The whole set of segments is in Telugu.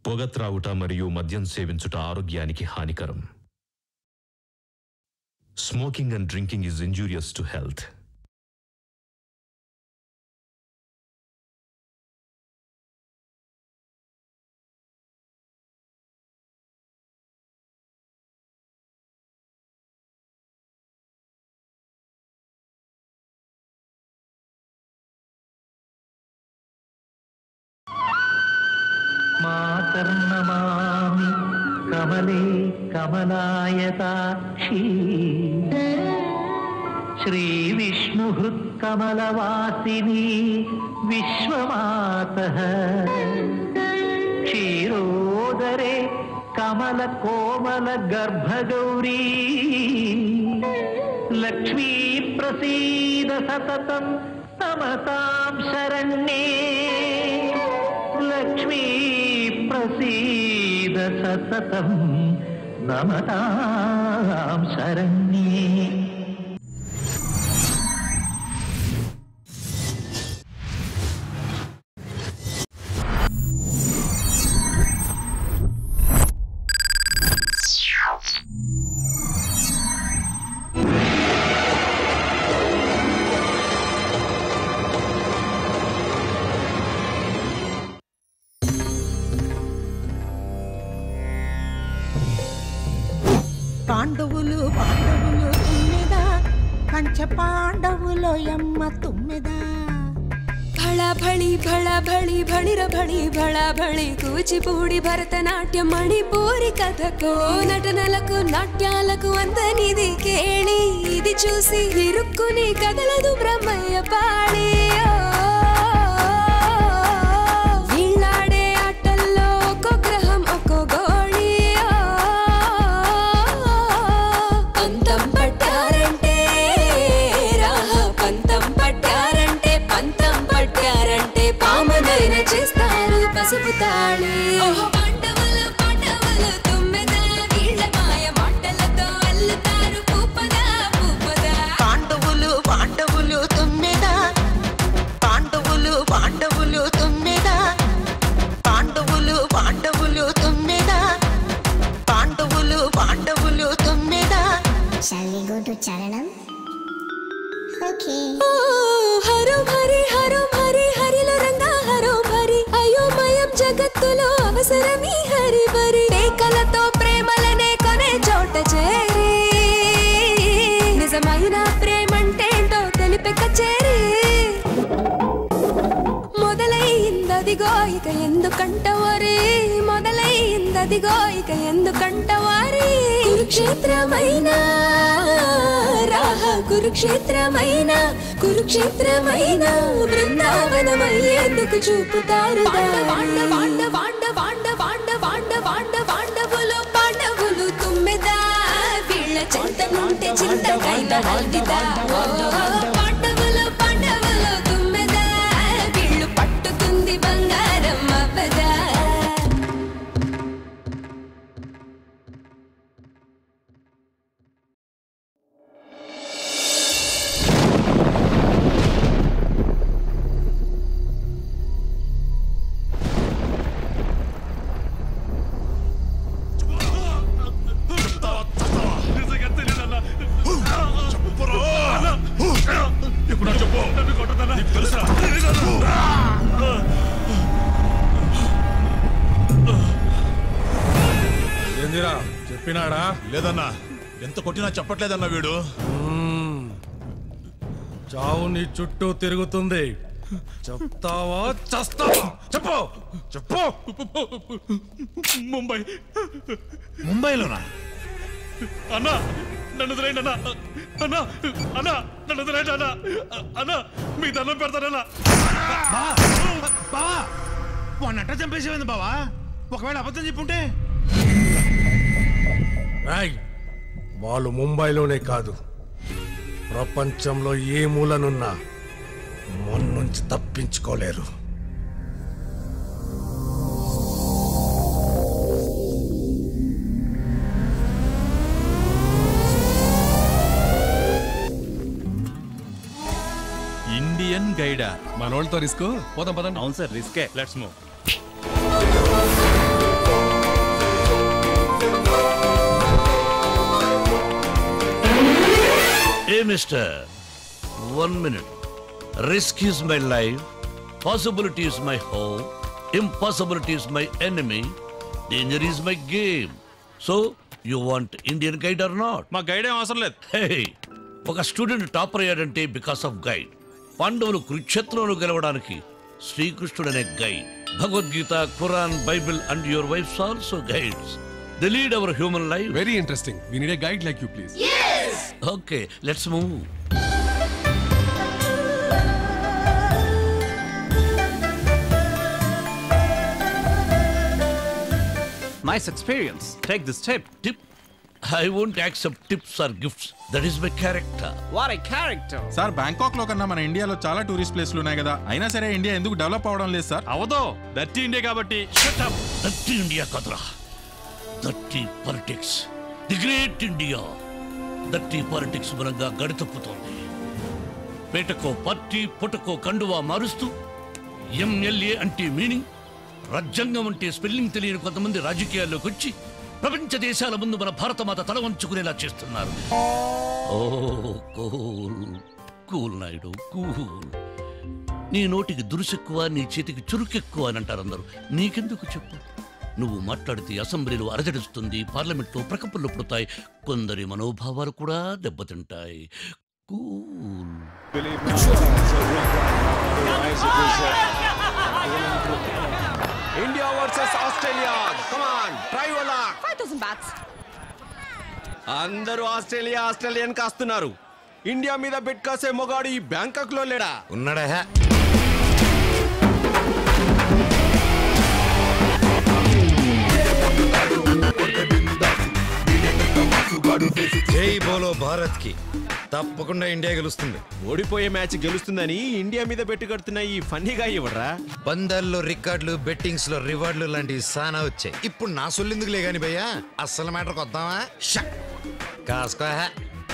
పొగ త్రాగుట మరియు మద్యం సేవించుట ఆరోగ్యానికి హానికరం smoking and drinking is injurious to health మాతర్నమామి కమలే కమలాయతాక్షి శ్రీవిష్ణుహృత్కమలవాసిని విశ్వమాత క్షీరోదరే కమల కోమల గర్భగౌరీ లక్ష్మీ ప్రసీద సతతం నమతాం శరణ్యే లక్ష్మీ ప్రసీద సతతం నమతాం శరణ్యే పాండవులు పాండవులు తుమ్మెద పంచ పాండవులు ఎమ్మ తుమ్మెద ఫళ ఫళి ఫళ ఫళి ఫళిర ఫళి ఫళ ఫళి కూచిపూడి భరతనాట్యం మణిపూరి కథకు నటనలకు నాట్యాలకు అందనిది కేళి ఇది చూసి ఇరుక్కుని కదలదు బ్రహ్మయ్య పాడి వీళ్ళాడే ఆటల్లో ఒక్కో గ్రహం ఒక్కో గోళి పంతం పట్టారంటే రాహ పంతం పట్టారంటే పంతం పట్టారంటే పామనైన చేస్తారు పసుపు తాళి పాండవులు పాండవులు తుమ్మెద వీళ్ళ మాయ మాటలతో అల్లుతారు పూపద పూపద పాండవులు పాండవులు తుమ్మెద పాండవులు పాండవులు తుమ్మెద పాండవులు పాండవులు తుమ్మెద పాండవులు పాండవులు తుమ్మెద Shall we go to Charanam? Okay. ఓ, హరం హరి హరం హరి హరిల రంగా హరం హరి అయోమయం జగత్తులో అవసరమీ హరి బరి మేకలతో ప్రేమలనే కొనే చోట చేరి నిజమైన ప్రేమంటేంటో తెలిపే కచేరి మొదలైందదిగో ఇక ఎందుకంట వరి మొదలైందదిగో ఇక ఎందుకంట వారి కురుక్షేత్రమైన రాహ కురుక్షేత్రమైన కురుక్షేత్రమైన బృందావనమయ్యేందుకు చూపుతారు వాండ వాండ వాండ వాండ వాండ వాండ వాండ వాండవులు పాండవులు తుమ్మెదా వీళ్ళ చింత నుంటే చింతకైన హల్దిదా ఓ, పాండవులు పాండవులు తుమ్మెదా వీళ్ళు పట్టుకుంది బంగారం అవ్వదా ఏందిరా చెప్పినాడా లేదన్నా ఎంత కొట్టినా చెప్పట్లేదన్నా వీడు చావు నీ చుట్టూ తిరుగుతుంది చెప్తావా చస్తావా చెప్పు చెప్పు ముంబై ముంబైలోనా అన్నా నన్ను వదిలేయండి అన్నా అన్నా అన్నా నన్ను వదిలేయండి అన్నా అన్నా మీ దండం పెడతానన్నా బావా వాడిని అట్ట చంపేసేమైంది బావా ఒకవేళ అబద్ధం చెప్పుంటే రాయ్ వాళ్ళు ముంబైలోనే కాదు ప్రపంచంలో ఏ మూలనున్నా మన నుంచి తప్పించుకోలేరు ఇండియన్ గైడా మనోళ్ళతో రిస్క్ పోదాం పదండి అవును సార్ రిస్కే let's move Hey, mister. One minute. Risk is my life. Possibility is my hope. Impossibility is my enemy. Danger is my game. So, you want Indian guide or not? మా గైడ్ ఏం అవసరం లేదు Hey, ఒక స్టూడెంట్ టాపర్ అయ్యాడంటే బికాస్ ఆఫ్ గైడ్ పాండవులు కురుక్షేత్రంలో గెలవడానికి శ్రీకృష్ణుడు అనే guide Bhagavad Gita Quran Bible and your wives also guides the lead our human life very interesting we need a guide like you please okay let's move Nice experience. Take this tip. Tip I won't accept tips or gifts that is my character What a character. Sir Bangkok లో కన్నా మన ఇండియాలో చాలా టూరిస్ట్ ప్లేస్లు ఉన్నాయి కదా అయినా సరే ఇండియా ఎందుకు డెవలప్ అవడం లేదు సార్ అవదో దట్టి ఇండియా కాబట్టి దట్టి ఇండియా కదరా దట్టి politics the great India దట్టి politics మూలంగా గడితప్పుతోంది పేటకో పార్టీ పుటకో కండువా మారుస్తూ ఎంఎల్ఏ అంటే మీనింగ్ రాజ్యాంగం అంటే స్పెల్లింగ్ తెలియని కొంతమంది రాజకీయాల్లోకి వచ్చి ప్రపంచ దేశాల ముందు మన భారతమాత తల వంచుకునేలా చేస్తున్నారు ఓ కూల్ కూల్ నాయుడు కూల్ నీ నోటికి దురుసెక్కువ నీ చేతికి చురుకెక్కువ అని అంటారు అందరూ నీకెందుకు చెప్పు నువ్వు మాట్లాడితే అసెంబ్లీలో అరజడిస్తుంది పార్లమెంట్లో ప్రకంపనలు పుడతాయి కొందరి మనోభావాలు కూడా దెబ్బతింటాయి cool India versus Australia. Come on, try your luck. 5000 bats. అందరూ ఆస్ట్రేలియా ఆస్ట్రేలియన్ కాస్తున్నారు ఇండియా మీద బెట్ కాసే మొగాడు ఈ బ్యాంకాక్ లో లేడా ఉన్నాడా జై బోలో భారత్ కి తప్పకుండా ఇండియా గెలుస్తుంది ఓడిపోయే మ్యాచ్ గెలుస్తుందని ఇండియా మీద బెట్టు కడుతున్న ఈ ఫన్నీగా ఇవ్వడరా పందాల్లో రికార్డులు బెట్టింగ్స్ లో రివార్డులు లాంటివి సానా వచ్చాయి ఇప్పుడు నా సొల్లెందుకులే గాని భయ్యా అస్సలు మ్యాటర్కి వద్దామా షా కాసుకో హే.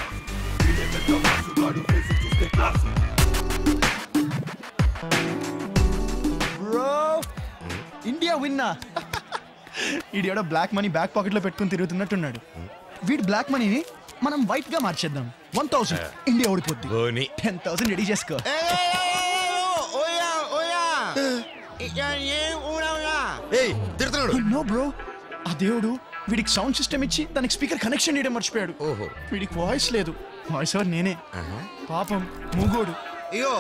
బ్రో ఇండియా విన్నా ఈడేడో బ్లాక్ మనీ బ్యాక్ పాకెట్ లో పెట్టుకుని తిరుగుతున్నట్టున్నాడు వీడి బ్లాక్ మనీని మనం వైట్ గా మార్చేద్దాం వన్ థౌసండ్ ఇండియా ఓడిపోద్ది బోని టెన్ థౌసండ్ రెడీ చేసుకో ఏయ్ తిడుతున్నాడు నో బ్రో ఆ దేవుడు వీడికి సౌండ్ సిస్టమ్ ఇచ్చి దానికి స్పీకర్ కనెక్షన్ ఇవ్వడం మర్చిపోయాడు ఓహో వీడికి వాయిస్ లేదు వాయిస్ ఓవర్ నేనే పాపం మూగోడు అయ్యో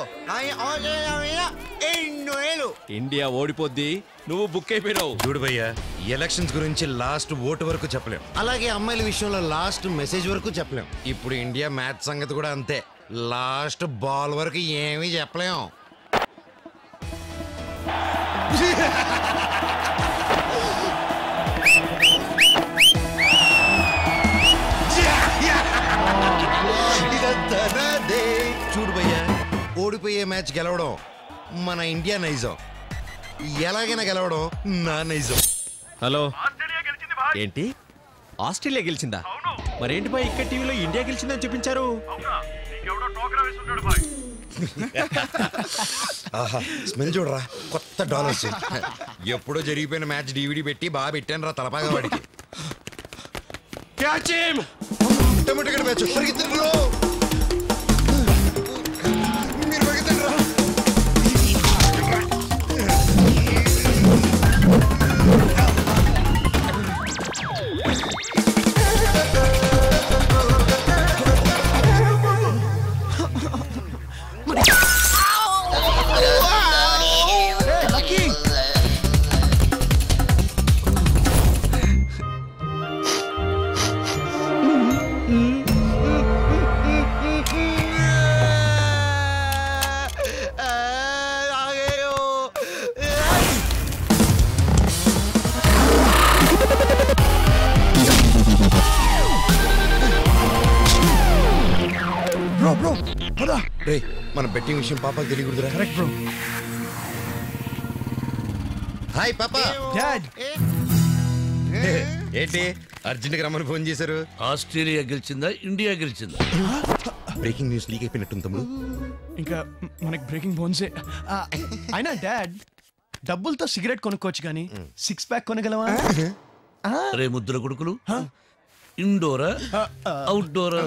ఇండియా ఓడిపోద్ది నువ్వు బుక్ అయిపోయినావు చూడు భయ్యా ఎలక్షన్స్ గురించి లాస్ట్ ఓటు వరకు చెప్పలేం అలాగే అమ్మాయిల విషయంలో లాస్ట్ మెసేజ్ వరకు చెప్పలేం ఇప్పుడు ఇండియా మ్యాచ్ సంగతి కూడా అంతే లాస్ట్ బాల్ వరకు ఏమీ చెప్పలేం ఇదంతా నాదే. చూడు భయ్యా ఓడిపోయే మ్యాచ్ గెలవడం మన ఇండియా నైజం ఎలాగైనా గెలవడం నా నైజం హలో ఏంటి ఆస్ట్రేలియా గెలిచిందా మరేంటి బాయ్ ఇక్కడ టీవీలో ఇండియా గెలిచిందని చూపించారు ఆహా స్మెల్ చూడరా కొత్త డాలర్స్ ఎప్పుడో జరిగిపోయిన మ్యాచ్ డివిడి పెట్టి బాగా పెట్టాను రా తలపాగా వాడికి టమాటో మ్యాచ్ పరిగెత్తండి రో. మీరు పరిగెత్తండి రా. బ్రో బ్రో పదా రే మన బెట్టింగ్ విషయం పాపకి తెలియకూడదురా కరెక్ట్ బ్రో హాయ్ పాపా డాడ్ ఏంటి అర్జెంట్గా రమ్మని ఫోన్ చేశారు ఆస్ట్రేలియా గెలిచిందా ఇండియా గెలిచిందా బ్రేకింగ్ న్యూస్ లీక్ అయిపోయినట్టుంది తమ్ముడు ఇంకా మనకి బ్రేకింగ్ బోన్సే ఆ, అయినా డాడ్ డబ్బులతో సిగరెట్ కొనుక్కోవచ్చు కానీ సిక్స్ ప్యాక్ కొనగలవా రే ముద్దుల కొడుకులు ఇండోరా అవుట్డోరా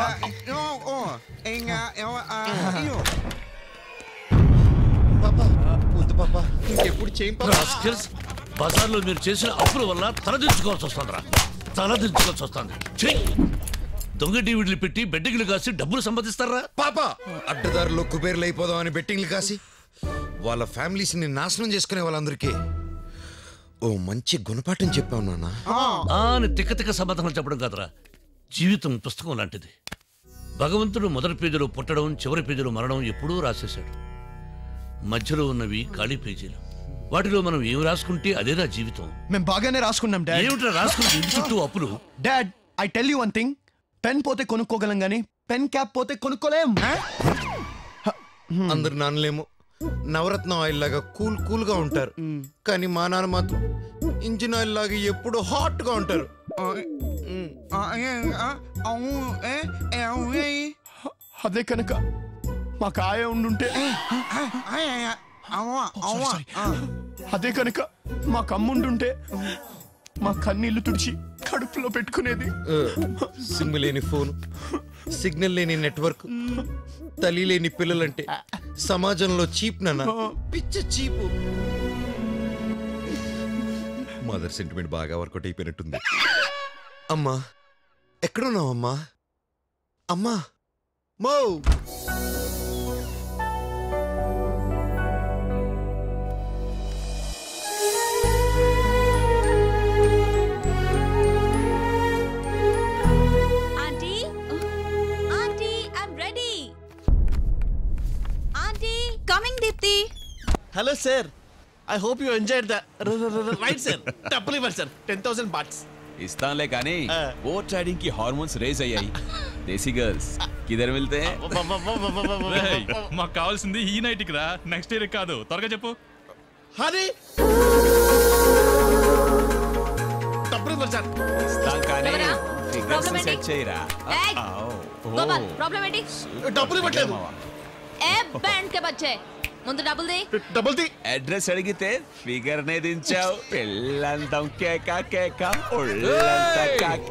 ఎప్పుడు రాస్కెల్స్, బజార్లో మీరు చేసిన అప్పుల వల్ల తలదించుకోవాల్సి వస్తుందిరా తలదించుకోవాల్సి వస్తుంది చెయ్యి దొంగ టీవీలు పెట్టి బెడ్డగిలు కాసి డబ్బులు సంపాదిస్తారా పాప అడ్డదారులో కుబేర్లు అయిపోదాం అని బెట్టింగ్లు కాసి వాళ్ళ ఫ్యామిలీస్ ని నాశనం చేసుకునే వాళ్ళందరికీ ఓ మంచి గుణపాఠం చెప్పావు నాన్న ఆ అని తిక్క తిక్క సమాధానం చెప్పడం కాదురా జీవితం పుస్తకం లాంటిది భగవంతుడు మొదటి పేజీలో పుట్టడం చివరి పేజీలో మరణం ఎప్పుడూ రాసేశాడు మధ్యలో ఉన్నవి ఖాళీ పేజీలు వాటిలో మనం ఏం రాసుకుంటే అదేనా జీవితం మేము బాగానే రాసుకున్నాం డాడ్ ఏమిట్రా రాసుకుని ఇంటి చుట్టూ అప్పులు dad I tell you one thing pen పోతే కొనుక్కోగలం గానీ పెన్ క్యాప్ పోతే కొనుక్కోలేం అందరు నాన్నలేమో నవరత్నం ఆయిల్ లాగా కూల్ కూల్ గా ఉంటారు కానీ మా నాన్న మాత్రం ఇంజిన్ ఆయిల్ లాగా ఎప్పుడు హాట్ గా ఉంటారు అదే కనుక మాకు ఆయ ఉండుంటే అదే కనుక మా కమ్ముండుంటే మా కన్నీళ్లు తుడిచి కడుపులో పెట్టుకునేది సిమ్ లేని ఫోన్ సిగ్నల్ లేని నెట్వర్క్ తల్లి లేని పిల్లలంటే సమాజంలో చీప్ నాన్న పిచ్చ చీపు మదర్ సెంటిమెంట్ బాగా వర్కౌట్ అయిపోయినట్టుంది అమ్మా ఎక్కడున్నావు అమ్మా అమ్మా మో aunty aunty I'm ready aunty coming Deepti hello sir I hope you enjoy the ride sir డబ్బులు ఇవ్వండి సార్ టెన్ థౌసండ్ బాట్స్ ఇస్తాంలే కానీ ఓట్ ట్రైడింగ్ కి హార్మోన్స్ రేజ్ అయ్యాయి దేశీ గర్ల్స్ కిదర్ వెళ్తే రేయ్, మాకు కావాల్సింది ఈ నైట్కి రా నెక్స్ట్ ఇయర్ కాదు త్వరగా చెప్పు హరి డబ్బులు ఇవ్వండి సార్ ఇస్తాం కానీ ఎవరా? ఫిగర్స్ Problem ఏంటి? సెట్ చేయరా ఏయ్! గోపాల్ ప్రాబ్లం ఏంటి డబ్బులు ఇవ్వట్లేదు ఏ బ్యాండ్ కే బచ్చే ముందు డబ్బులు ది డబ్బులు ది అడ్రస్ అడిగితే ఫిగర్ నే దించావు పెళ్ళంతం కేక కేక ఒళ్ళంతా కాక్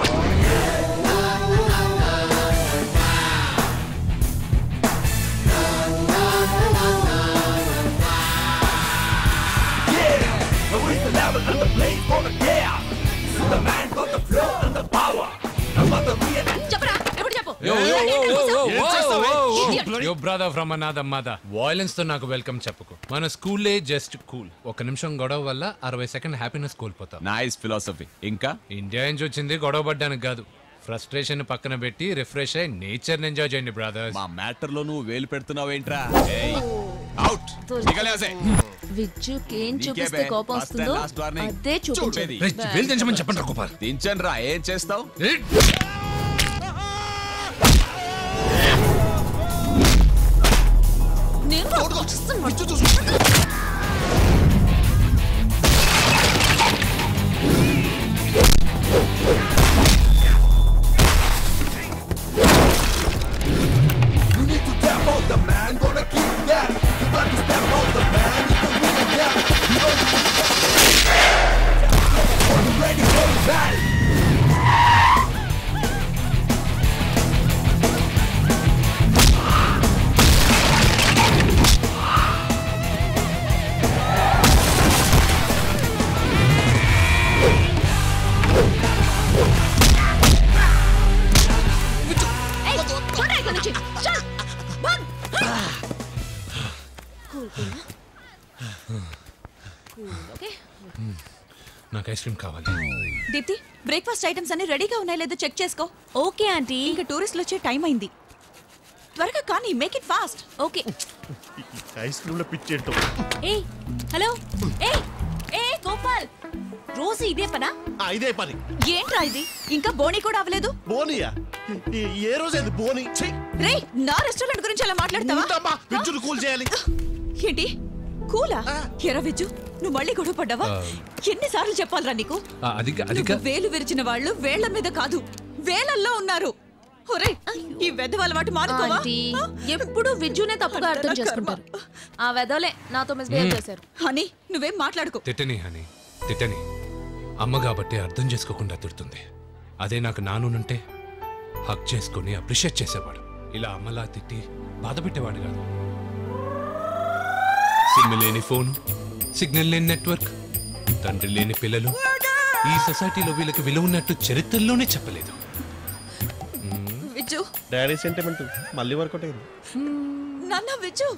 చెప్పరా ఎప్పుడు చెప్పు Yo, yo, ఇలాగే yo, yo, కూర్చో. yo, ఏం చేస్తావే? whoa, Idiot. Yo, brother from another mother. Violence తో నాకు వెల్కమ్ చెప్పుకో మన స్కూలే జస్ట్ కూల్ ఒక నిమిషం గొడవ వల్ల అరవై సెకండ్ హ్యాపీనెస్ కోల్పోతాం నైస్ ఫిలాసఫీ ఇంకా ఇండియా నుంచి వచ్చింది గొడవ పడ్డానికి కాదు ఫ్రస్ట్రేషన్ పక్కన పెట్టి రిఫ్రెష్ అయ్యి నేచర్ ఎంజాయ్ చేయండి బ్రదర్స్ మా మ్యాటర్ లో నువ్వు వేలు పెడుతున్నావేంట్రా అవుట్ విజ్జుకి ఏం నీకే చూపిస్తే బే, కోపం first and వస్తుందో last warning. అదే చూపించేది చెప్పండి గోపాల్ దించండి రా ఏం చేస్తావు నేను ఏయ్, చూడరా ఇక్కడి నుంచి. చల్, బంద్. Cool, cool. కూల్, ఓకే నాకు ఐస్ క్రీమ్ కావాలి దీప్తి బ్రేక్ఫాస్ట్ ఐటమ్స్ అన్ని రెడీగా ఉన్నాయో లేదో చెక్ చేసుకో ఓకే ఆంటీ ఇంకా టూరిస్టులు వచ్చే టైం అయింది త్వరగా కానీ make it fast okay ice cream లో పిచ్చేంటో ఏ హలో ఏ ఏ గోపాల్ రోజు ఇదే పనా ఇదే పని ఏంట్రా ఇది ఇంకా బోని కూడా అవ్వలేదు బోనియా ఈ- ఏ రోజు అది బోని ఛీ! రే నా రెస్టారెంట్ గురించి అలా మాట్లాడతావా ఉందమ్మా, విజ్జును కూల్ చేయాలి ఏంటి కూలా ఎరా విజ్జు నువ్వు మళ్ళీ గొడవ పడ్డావా ఎన్నిసార్లు చెప్పాలరా నీకు ఆ, అది కా- అది నువ్వు కా- వేలు విరిచిన వాళ్ళు వేళ్ల మీద కాదు వేలల్లో ఉన్నారు ఒరేయ్, ఈ వెధవ అలవాటు మానుకోవా ఆంటీ, ఎప్పుడు విజ్జునే తప్పుగా అర్థం చేసుకుంటారు ఆ వెదవలే నాతో మిస్బిహేవ్ చేశారు హనీ నువ్వేం మాట్లాడుకో తిట్టని అని తిట్టని అమ్మ కాబట్టి అర్థం చేసుకోకుండా తిడుతుంది అదే నాకు నానుంటే హక్ చేసుకొని అప్రిషియేట్ చేసేవాడు ఇలా అమ్మలా తిట్టి బాధ పెట్టేవాడు కాదు సిమ్ లేని ఫోన్ సిగ్నల్ లేని నెట్వర్క్ తండ్రి లేని పిల్లలు ఈ సొసైటీలో వీళ్ళకి విలువ ఉన్నట్టు చరిత్రలోనే చెప్పలేదు విజ్జు డాడీ సెంటిమెంట్ మళ్ళీ వర్కౌట్ అయింది నాన్న విజ్జు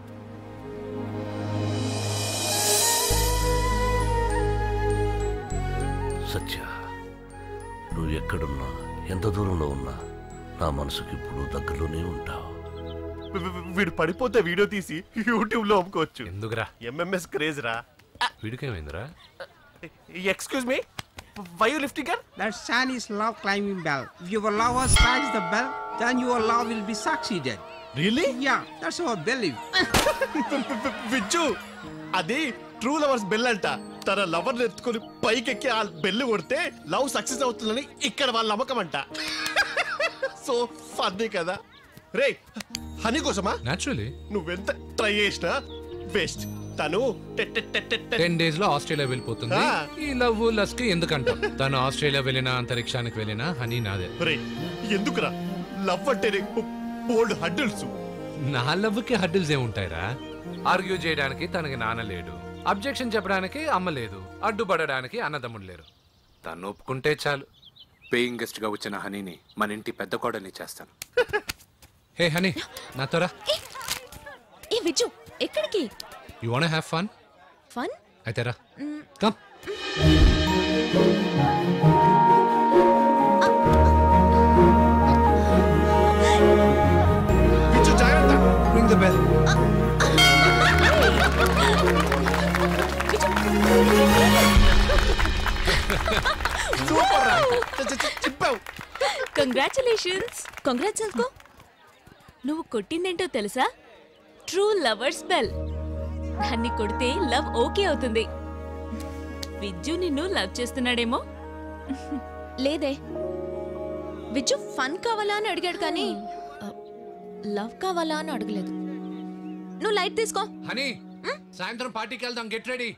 సత్య నువ్వు ఎక్కడున్నా ఎంత దూరంలో ఉన్నా నా మనసుకి ఇప్పుడు దగ్గరలోనే ఉంటావు వీడు పడిపోతే వీడియో తీసి యూట్యూబ్ లో అమ్ముకోవచ్చు ఎందుకురా ఎంఎంఎస్ క్రేజ్ రా వీడికేమైందిరా excuse me why you lifting That sign is love climbing bell. If your lover strikes the bell, then your love will be succeeded. Really? Yeah, that's our belief. Vijju అది ట్రూ లవర్స్ బెల్ అంట తన లవర్ ఎత్తుకొని పైకెక్కి ఆ బెల్ కొడితే లవ్ సక్సెస్ అవుతుందని ఇక్కడ వాళ్ళ నమ్మకం అంట సో ఫన్నీ కదా రే హనీ కోసమా నాచురలీ నువ్వెంత ట్రై చేసినా వేస్ట్ తను టె- టె- టె- టె- టె- టెన్ డేస్ లో ఆస్ట్రేలియా వెళ్ళిపోతుంది ఆ. ఈ లవ్ లస్కి ఎందుకంటాం తను ఆస్ట్రేలియా వెళ్ళినా అంతరిక్షానికి వెళ్ళినా హనీ నాదే రే ఎందుకురా లవ్ అంటే బోల్డ్ హడ్డిల్స్ నా లవ్కి హడ్డిల్స్ ఏముంటాయిరా ఆర్గ్యూ చేయడానికి తనకి నాన్న లేడు అబ్జెక్షన్ చెప్పడానికి అమ్మ లేదు అడ్డుపడడానికి అన్నదమ్ముడు లేరు తను ఒప్పుకుంటే చాలు పేయింగ్ గెస్ట్ గా వచ్చిన హనీని మన ఇంటి పెద్ద కోడల్ని చేస్తాను హే హనీ నాతో రా ఏ విజ్జు ఎక్కడికి you want have fun fun అయితే రా కమ్ విజ్జు జాగ్రత్త రింగ్ ద బెల్ సూపర్ రా చ- చ- చ- చెప్పావు కంగ్రాచులేషన్స్ కంగ్రాట్స్ అనుకో నువ్వు కొట్టిందేంటో తెలుసా ట్రూ లవర్స్ బెల్ దాన్ని కొడితే లవ్ ఓకే అవుతుంది విజ్జు నిన్ను లవ్ చేస్తున్నాడేమో లేదే విజ్జు ఫన్ కావాలా అని అడిగాడు కానీ లవ్ కావాలా అని అడగలేదు నువ్వు లైట్ తీసుకో హనీ సాయంత్రం పార్టీకి వెళ్దాం get ready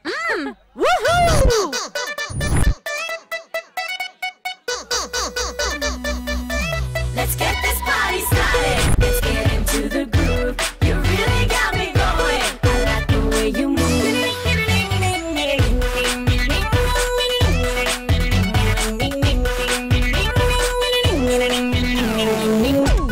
Let's get this party started. Let's get into the groove. You really got me going. I like the way you move.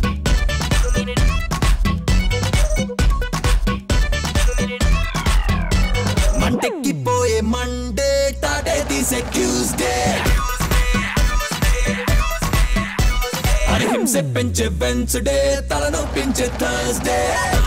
మంటెక్కిపోయే మండే టాటే తీసే ట్యూస్డే అరహింస పెంచే వెన్స్డే తలనొప్పించే థర్స్డే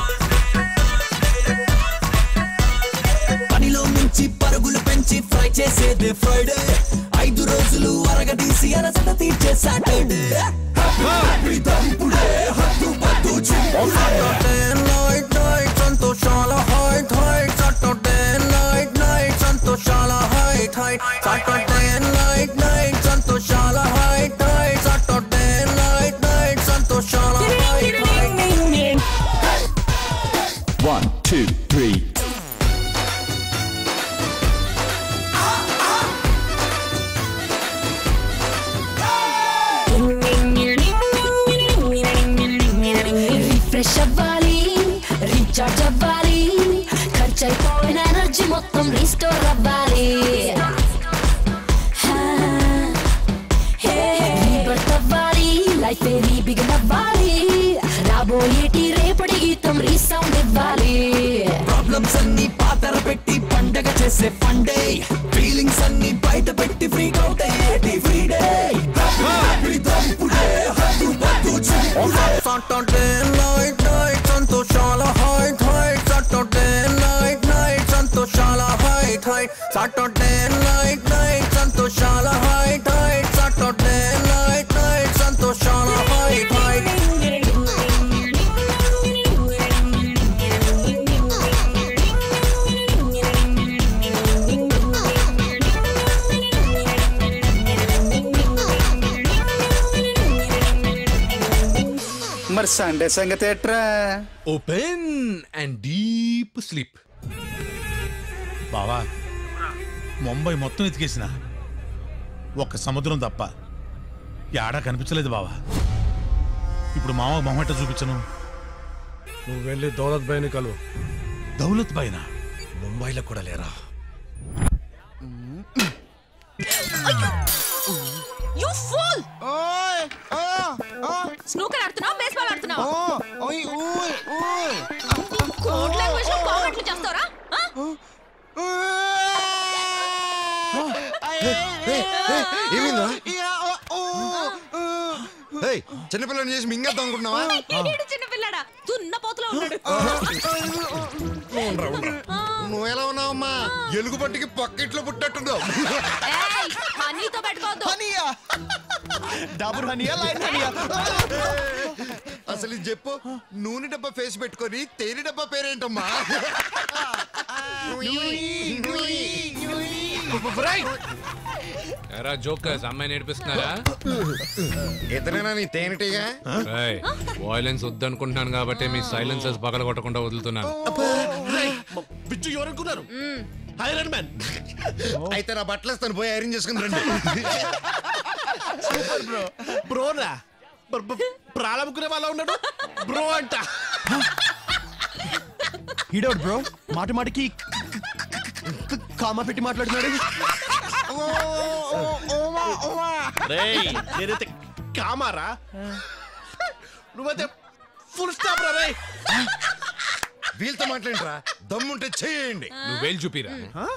పనిలో మించి పరుగులు పెంచి ఫ్రై చేసేది ఫ్రైడే ఐదు రోజులు అరగదీసి అరసట తీర్చే సాటర్డే హ్యాపీ దంపుడే హద్దు పద్దు సాటర్డే నైట్ నైట్ సంతోషాల height height Saturday night night సంతోషాల height height Saturday night night సంతోషాల height height Saturday night night సంతోషాల height height One, two, three. Refresh అవ్వాలి రీఛార్జ్ అవ్వాలి ఖర్చు అయిపోయిన ఎనర్జీ మొత్తం రీస్టోర్ అవ్వాలి రీబర్త్ అవ్వాలి లైఫ్ రీబిగన్ అవ్వాలి రాబోయేటి రేపటి గీతం రీసౌండ్ ఇవ్వాలి ప్రాబ్లమ్స్ అన్ని పాతర పెట్టి పండగ చేసే ఫండే ఫీలింగ్స్ అన్ని బయట పెట్టి ఫ్రీక్ అవుట్ అయ్యేటి free day Saturday night night సంతోషాల height height Saturday night night సంతోషాల height height Saturday night night సంతోషాల height height Saturday night night సంతోషాల హైట్ హైట్ మరి సండే సంగతి ఎట్రా ఓపెన్ అండ్ డీప్ స్లీప్ బావా ముంబై మొత్తం ఎతికేసిన ఒక్క సముద్రం తప్ప యాడా కనిపించలేదు బావా ఇప్పుడు మామ మొహమట చూపించను నువ్వు వెళ్ళి దౌలత్ బైని కలువు దౌలత్ బైనా ముంబైలో కూడా లేరా యు ఫూల్ స్నూకర్ ఆడుతున్నావు బేస్బాల్ ఆడుతున్నావు కోడ్ లాంగ్వేజ్ లో కామెంట్లు చేస్తారా ఏమైందా ఏయ్, చిన్నపిల్లని చేసి మింగేద్దాం అనుకుంటున్నావా చిన్న పిల్లడా దున్న పోతులో ఉన్నాడు ఉండరా, ఉండరా. నువ్వు ఎలా ఉన్నావమ్మా ఎలుగు పట్టికి పక్కెట్లో పుట్టట్టున్నావు ఏయ్, హనీతో పెట్టుకోవద్దు డాబర్ హనియా లైన్ హనియా అసలు ఇది చెప్పు నూనె డబ్బా ఫేస్ పెట్టుకొని తేనె డబ్బా పేరేంటమ్మా ఎరా జోకర్స్ అమ్మాయి నేర్పిస్తున్నారా ఇతనేనా నీ తేనెటీగా వాయిలెన్స్ వద్దనుకుంటున్నాను కాబట్టి మీ సైలెన్సెస్ పగల కొట్టకుండా వదులుతున్నాను బిచ్చు ఎవరనుకున్నారు ఐరన్ మ్యాన్ అయితే నా బట్టలు ఇస్తాను పోయి ఐరన్ చేసుకుని రండి బ్రో బ్రోనా ప్రారంభకునే వాళ్ళ ఉన్నాడు బ్రో అంట ఈడోడు బ్రో మాట మాటకి కామా పెట్టి మాట్లాడుతున్నాడు రేయ్ నేనైతే కామారా నువ్వైతే ఫుల్ స్టాప్ రా రేయ్ వీళ్ళతో మాట్లాడరా దమ్ముంటే చేయండి నువ్వు వేలు చూపిరా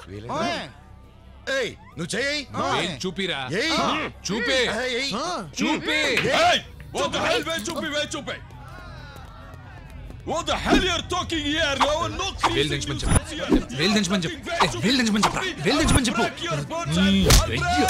ఏయ్ నువ్వు చేయి వేలు చూపిరా ఏయ్. చూపి ఏయ్. చూపి ఏయ్. What the hell, వేలు చూపి వేలు చూపి What the hell you're talking here? No, no వేలు దించమని చెప్పు వేలు దించమని చెప్పు ఏ, వేలు దించమని చెప్పు వేలు దించమని చెప్పు నీ అయ్యా.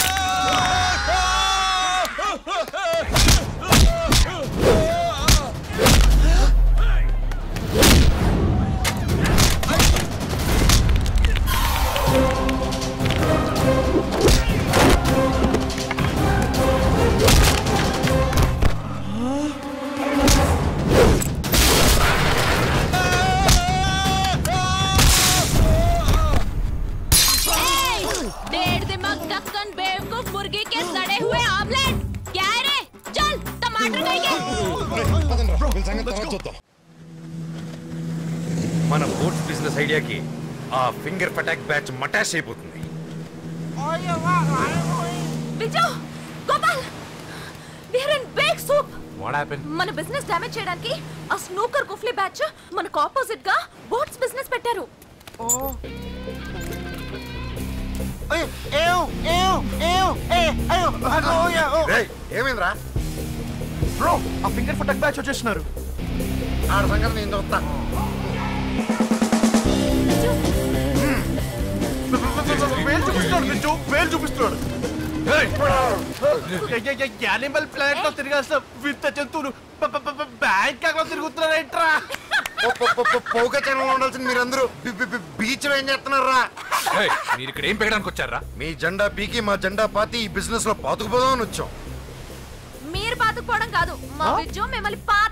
डेढ़ दिमाग ढक्कन बेवकूफ मुर्गी के सड़े हुए आमलेट क्या है रे चल टमाटर खाएंगे వీళ్ళ సంగతి తర్వాత చూద్దాం మన బోట్స్ బిజినెస్ ఐడియాకి ఆ ఫింగర్ పటాక్ బ్యాచ్ మటాష్ అయిపోతుంది Viju Gopal we are in big soup what happen మన బిజినెస్ డ్యామేజ్ చేయడానికి ఆ స్నూకర్ కుఫ్లీ బ్యాచ్ మనకు ఆపోజిట్ గా బోట్స్ బిజినెస్ పెట్టారు రేయ్, ఏమైందిరా బ్రో ఆ ఫింగర్ ఫటక్ బ్యాచ్ వచ్చేస్తున్నారు ఆడ సంగతి నేను చూస్తా వేలు చూపిస్తున్నాడు బిచ్చు వేలు చూపిస్తున్నాడు యానిమల్ ప్లానెట్ లో తిరిగాల్సిన వింత జంతువులు బ్యాంక్ లో తిరుగుతున్నారేంట్రా పౌక ఛానల్ ఉండాల్సిన మీరందరూ బీచ్ లో ఏం చేస్తున్నారా ఏయ్, మీరు ఇక్కడ ఏం పెట్టడానికి వచ్చారా మీ జెండా పీకి మా జెండా పాతి ఈ బిజినెస్ లో పాతుకుపోదామని వచ్చాం మీరు పాతుకుపోవడం కాదు మా విజు మిమ్మల్ని పాత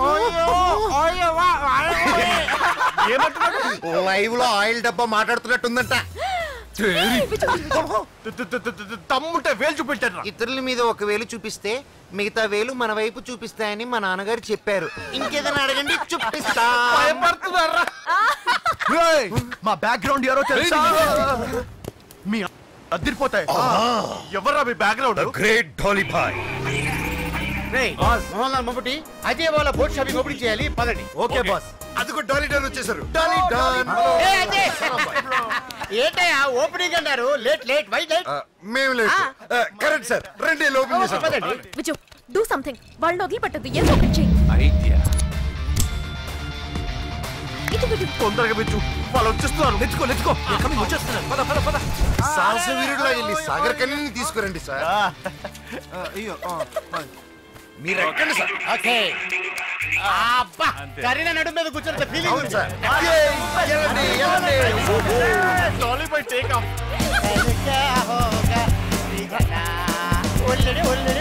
లైవ్ లో ఆయిల్ డబ్బా మాట్లాడుతున్నట్టుందంట తమ్ముంటే వేలు చూపెట్టారు ఇతరుల మీద ఒక వేలు చూపిస్తే మిగతా వేలు మన వైపు చూపిస్తాయని మా నాన్నగారు చెప్పారు ఇంకేదైనా అడగండి చూపిస్తా రేయ్, మా బ్యాక్గ్రౌండ్ ఎవరో తెలుసా మీ అద్దరిపోతాయి ఎవరా మీ బ్యాక్గ్రౌండ్ గ్రేట్ డాలీ బాయ్ మమ్మటి అదే వాళ్ళ బోట్ షాపింగ్ ఓపెనింగ్ చేయాలి పదండి ఓకే బాస్ అదిగో డాలీ డాన్ వచ్చేసారు డాలీ డాన్ ఏంటయ్యా ఓపెనింగ్ అన్నారు లేట్ లేట్ వై లేట్ మేము లేదు కరెక్ట్ సార్ రండి ఓపెన్ చేసాం విజు డూ సంథింగ్ వాళ్ళని వదిలిపెట్టద్దు ఏదో ఒకటి చెయ్యి ఐడియా ఇటు విజు తొందరగా బిచ్చు వాళ్ళు వచ్చేస్తున్నారు నెచ్చుకో నెచ్చుకో వచ్చేస్తున్నారు పద పద పద సాహస వీరుడులా వెళ్ళి సాగర్ కన్నీని తీసుకురండి సార్ మీరు ఎక్కండి సార్ ఓకే అబ్బా కరీనా నడు మీద కూర్చొని ఫీలింగ్ అవును sir Dolly bye take off ఒల్లడి ఒల్లడి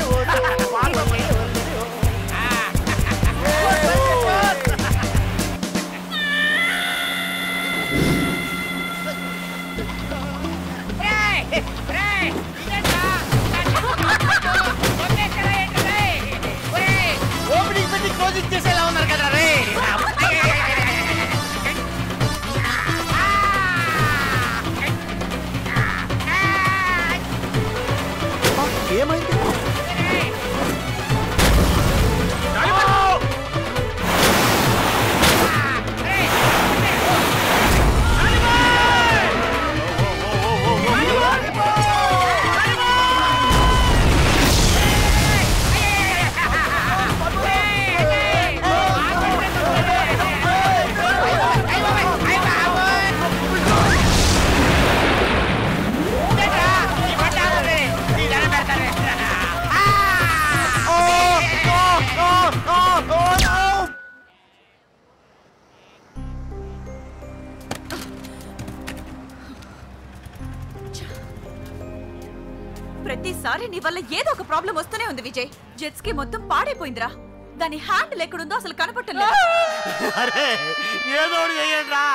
రేయ్, రేయ్, ఇదేంట్రా? ప్రతిసారి నీ వల్ల ఏదో ఒక ప్రాబ్లం వస్తూనే ఉంది విజయ్ జెట్స్ కి మొత్తం పాడైపోయిందిరా దాని హ్యాండిల్ ఎక్కడుందో అసలు కనపట్టలేదు అరే ఏదో ఒకటి చెయ్యండి రా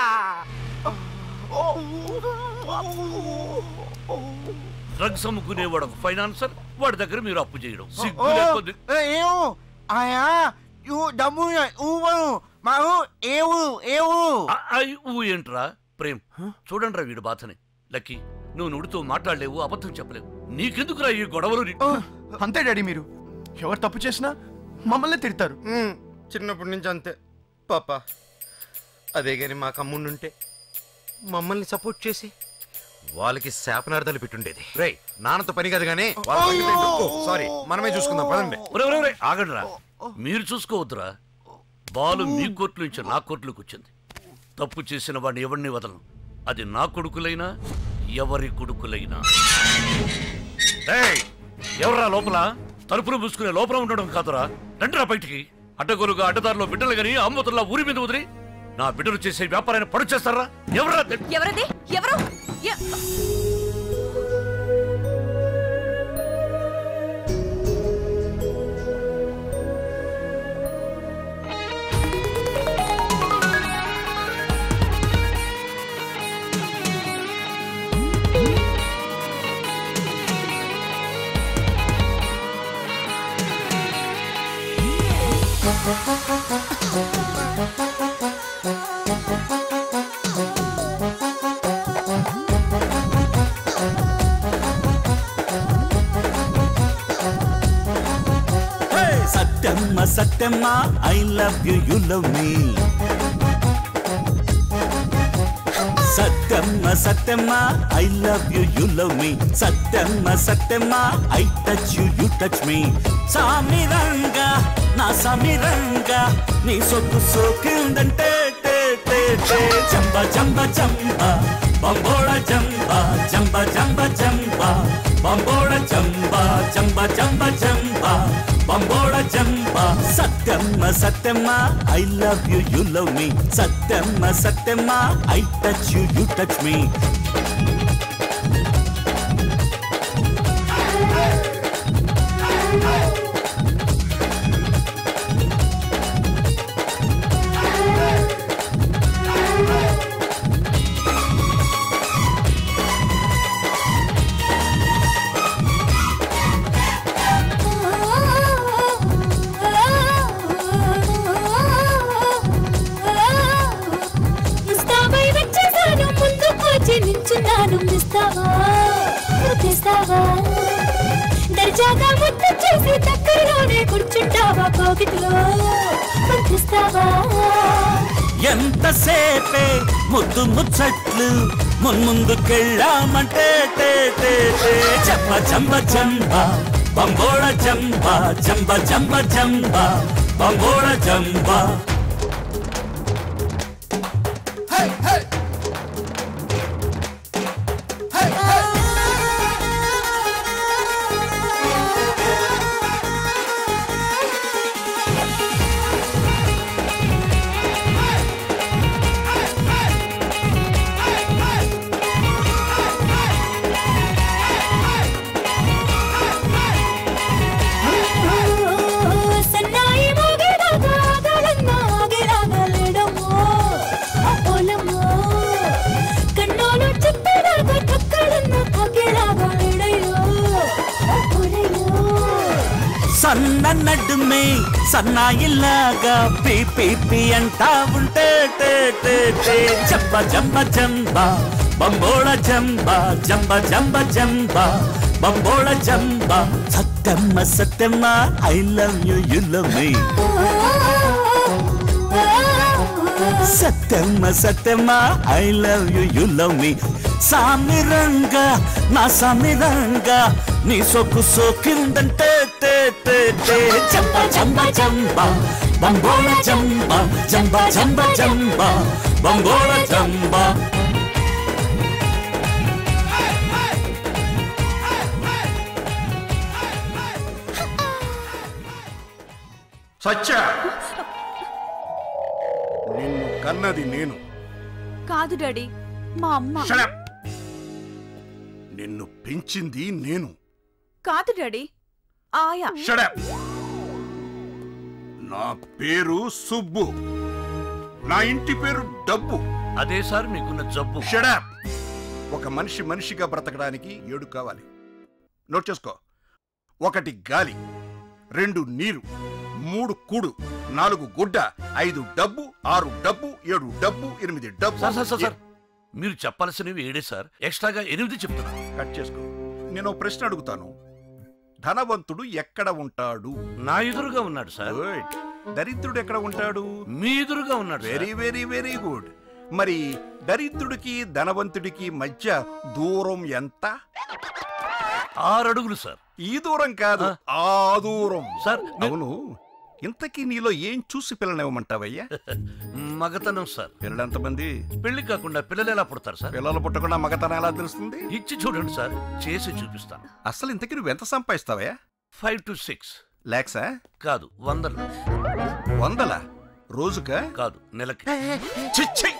డ్రగ్స్ అమ్ముకునేవాడు ఒక ఫైనాన్సర్ వాడి దగ్గర మీరు అప్పు చేయడం సిగ్గు ఓ, లేకపోతే ఏ, ఏమో ఆయా యు డబ్బు ఊవను మా ఊ ఏ ఊ ఏ ఊ ఆ, ఆ, ఊ ఏంట్రా ప్రేమ్ చూడండిరా వీడు బాధని లక్కీ నువ్వు నుడితో మాట్లాడలేవు అబద్ధం చెప్పలేవు నీకెందుకురా ఈ గొడవలు నీ- అంతే డాడీ మీరు ఎవరు తప్పు చేసినా మమ్మల్ని తిడతారు చిన్నప్పటి నుంచి అంతే పాప అదే గాని మా కమ్ముండుంటే మమ్మల్ని సపోర్ట్ చేసి వాళ్ళకి శాపనార్థాలు పెట్టుండేది రే నాన్నతో పని కాదు కానీ సారీ మనమే చూసుకుందాం పదండి ఒరే, ఒరే, ఒరే, ఆగండిరా మీరు చూసుకోవద్దురా బాలు మీ కోర్టు నుంచి నా కోర్టులోకి వచ్చింది తప్పు చేసిన వాడిని ఎవరిని వదలను అది నా కొడుకులైనా ఎవరి కొడుకులైనా ఏయ్, ఎవర్రా లోపల తలుపులు మూసుకునే లోపల ఉండడం కాదురా రండిరా బయటికి అడ్డగోలుగా అడ్డదారిలో బిడ్డలు గని అమ్మతుల్లా ఊరి మీద వదిలి నా బిడ్డలు చేసే వ్యాపారాన్ని పడు చేస్తారా ఎవరా ఎవరది ఎవరు ఎ- Satyamma Satyamma I love you you love me Satyamma Satyamma I love you you love me Satyamma Satyamma I touch you you touch me సామిరంగా నా సామిరంగా నీ సొక్కు సోకిందంటే టే టే టే జంబ జంబ జంబ బంబోడ జంబ జంబ జంబ జంబ బంబోడ జంబ జంబ జంబ జంబ బంబోడ జంబ Satyamma Satyamma I love you you love me Satyamma Satyamma I touch you you touch me ముస్తాబై వచ్చేసాను ముందుకు వచ్చి నించున్నాను ఇస్తావా తెస్తావా దర్జాగా ముద్దు చేసి దగ్గరలోనే కూర్చుంటావా కోగిట్లో పంపిస్తావా ఎంతసేపే ముద్దు ముచ్చట్లు మున్ముందుకెళ్ళామంటే టే టే టే జంబ జంబ జంబ బంబోడ జంబ జంబ జంబ జంబ బంబోడ జంబ సన్నాయి మోగేదాకా ఆగాలన్నా ఆగేలాగా లేడమ్మో ఆ పొలమ్మో కన్నోలు చెప్పేదాకా కక్కడన్నా తాగేలాగా లేడయ్యో ఆ పొలయ్యో సన్న నడుమే సన్నాయిలాగా పీ పీ పీ అంటా ఉంటే టే టే టే జంబ జంబ జంబ బంబోళ జంబ జంబ జంబ జంబ బంబోళ జంబ Satyamma Satyamma I love you you love me Satyamma Satyamma I love you you love me సామిరంగా నా సామిరంగా నీ సొక్కు సోకిందంటే టే టే టే జంబ జంబ జంబ బంబోళ జంబ జంబ జంబ జంబ బంబోళ జంబ సత్య నిన్ను కన్నది నేను కాదు డాడీ మా అమ్మ Shut up. నిన్ను పెంచింది నేను కాదు డాడీ ఆయా షడప్ నా పేరు సుబ్బు నా ఇంటి పేరు డబ్బు అదే సార్ మీకున్న జబ్బు షడప్ ఒక మనిషి మనిషిగా బ్రతకడానికి ఏడు కావాలి నోట్ చేసుకో ఒకటి గాలి రెండు నీరు మూడు కూడు నాలుగు గుడ్డ ఐదు డబ్బు ఆరు డబ్బు ఏడు డబ్బు ఎనిమిది డబ్బు సార్ సార్ సార్ సార్ మీరు చెప్పాల్సినవి ఏడే సార్ ఎక్స్ట్రాగా ఎనిమిది చెప్తున్నా కట్ చేసుకో నేను ఓ ప్రశ్న అడుగుతాను ధనవంతుడు ఎక్కడ ఉంటాడు నా ఎదురుగా ఉన్నాడు సార్ గుడ్ దరిద్రుడు ఎక్కడ ఉంటాడు మీ ఎదురుగా ఉన్నాడు sir. Very very very good మరి దరిద్రుడికి ధనవంతుడికి మధ్య దూరం ఎంత ఆరు అడుగులు సార్ ఈ దూరం కాదు ఆ దూరం సార్ అవును ఇంతకీ నీలో ఏం చూసి పిల్లనివ్వమంటావయ్యా మగతనం సార్ పిల్లలు ఎంతమంది పెళ్లి కాకుండా పిల్లలు ఎలా పుడతారు సార్ పిల్లలు పుట్టకుండా మగతనం ఎలా తెలుస్తుంది ఇచ్చి చూడండి సార్ చేసి చూపిస్తాను అసలు ఇంతకీ నువ్వు ఎంత సంపాదిస్తావయ్యా ఫైవ్ టు సిక్స్ లాక్సా కాదు వందలు వందల రోజుకా కాదు నెలకి చిచ్చి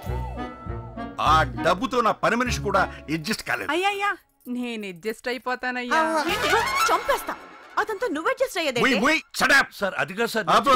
ఆ డబ్బుతో నా పని మనిషి కూడా అడ్జస్ట్ కాలేదు అయ్యయ్యా నేను అడ్జస్ట్ అయిపోతానయ్యా ఏంటిగో, చంపేస్తా అతనితో నువ్వు అడ్జస్ట్ ముయ్ అయ్యేదే ముయ్ షడప్ సార్ అదిగా సార్ ఆపు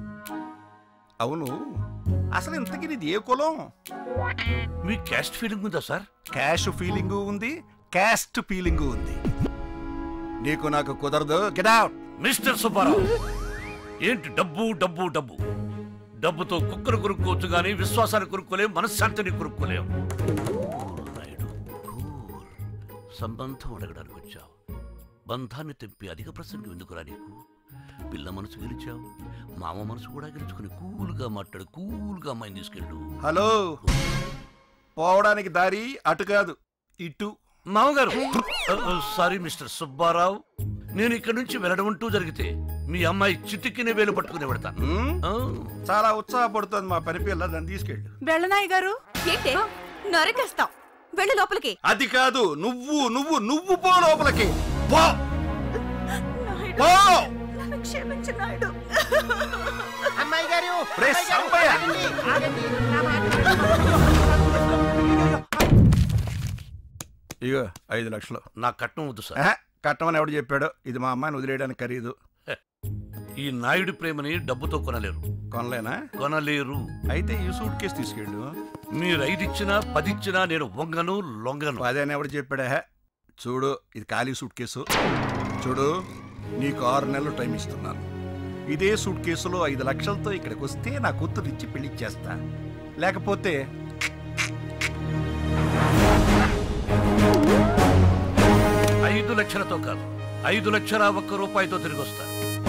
అవును అసలు ఇంతకీ నీది ఏ కులం మీ క్యాస్ట్ ఫీలింగ్ ఉందా సార్ క్యాష్ ఫీలింగ్ ఉంది క్యాస్ట్ ఫీలింగ్ ఉంది నీకు నాకు కుదరదు గెట్ అవుట్ మిస్టర్ సుబ్బారావు ఏంటి డబ్బు డబ్బు డబ్బు డబ్బుతో కుక్కను కొనుక్కోవచ్చు కానీ విశ్వాసాన్ని కొనుక్కోలేం మనశ్శాంతిని కొనుక్కోలేం నాయుడు, కూల్. సంబంధం అడగడానికి వచ్చావు బంధాన్ని తెంపి అధిక ప్రసంగం ఎందుకురా నీకు పిల్ల మనసు గెలిచావు మామ మనసు కూడా గెలుచుకుని కూల్గా మాట్లాడు కూల్గా అమ్మాయిని తీసుకెళ్ళు హలో పోవడానికి దారి అటు కాదు ఇటు మామగారు సారీ మిస్టర్ సుబ్బారావు నేను ఇక్కడ నుంచి వెళ్ళడం అంటూ జరిగితే మీ అమ్మాయి చిటికిన వేలు పట్టుకుని పెడతాను ఆ. చాలా ఉత్సాహపడుతుంది మా పని పిల్ల నన్ను తీసుకెళ్ళు వెళ్ళనాయ్ గారు ఏంటి నరికేస్తాం వెళ్ళి లోపలికి అది కాదు నువ్వు నువ్వు నువ్వు పో లోపలికి పో పో నన్ను క్షమించు నాయుడు అమ్మాయి గారు రే, అమ్మాయి గారు, సంపయ్య. ఆగండి, ఆగండి, నా మాట ఇగో ఐదు లక్షలు నా కట్నం వద్దు సార్ ఆహా, కట్టమని ఎవడు చెప్పాడు ఇది మా అమ్మాయిని వదిలేయడానికి ఖరీదు ఈ నాయుడి ప్రేమని డబ్బుతో కొనలేరు కొనలేనా కొనలేరు అయితే ఈ సూట్ కేసు తీసుకెళ్ళు మీరు ఐదిచ్చినా పదిచ్చినా నేను వంగను లొంగను అదే అని ఎవడు చెప్పాడా హే? చూడు ఇది ఖాళీ సూట్ కేసు చూడు నీకు ఆరు నెలలు టైం ఇస్తున్నాను ఇదే సూట్ కేసులో ఐదు లక్షలతో ఇక్కడికి వస్తే నా కూతురు ఇచ్చి పెళ్లి చేస్తా లేకపోతే ఐదు లక్షలతో కాదు ఐదు లక్షల ఒక్క రూపాయితో తిరిగి వస్తా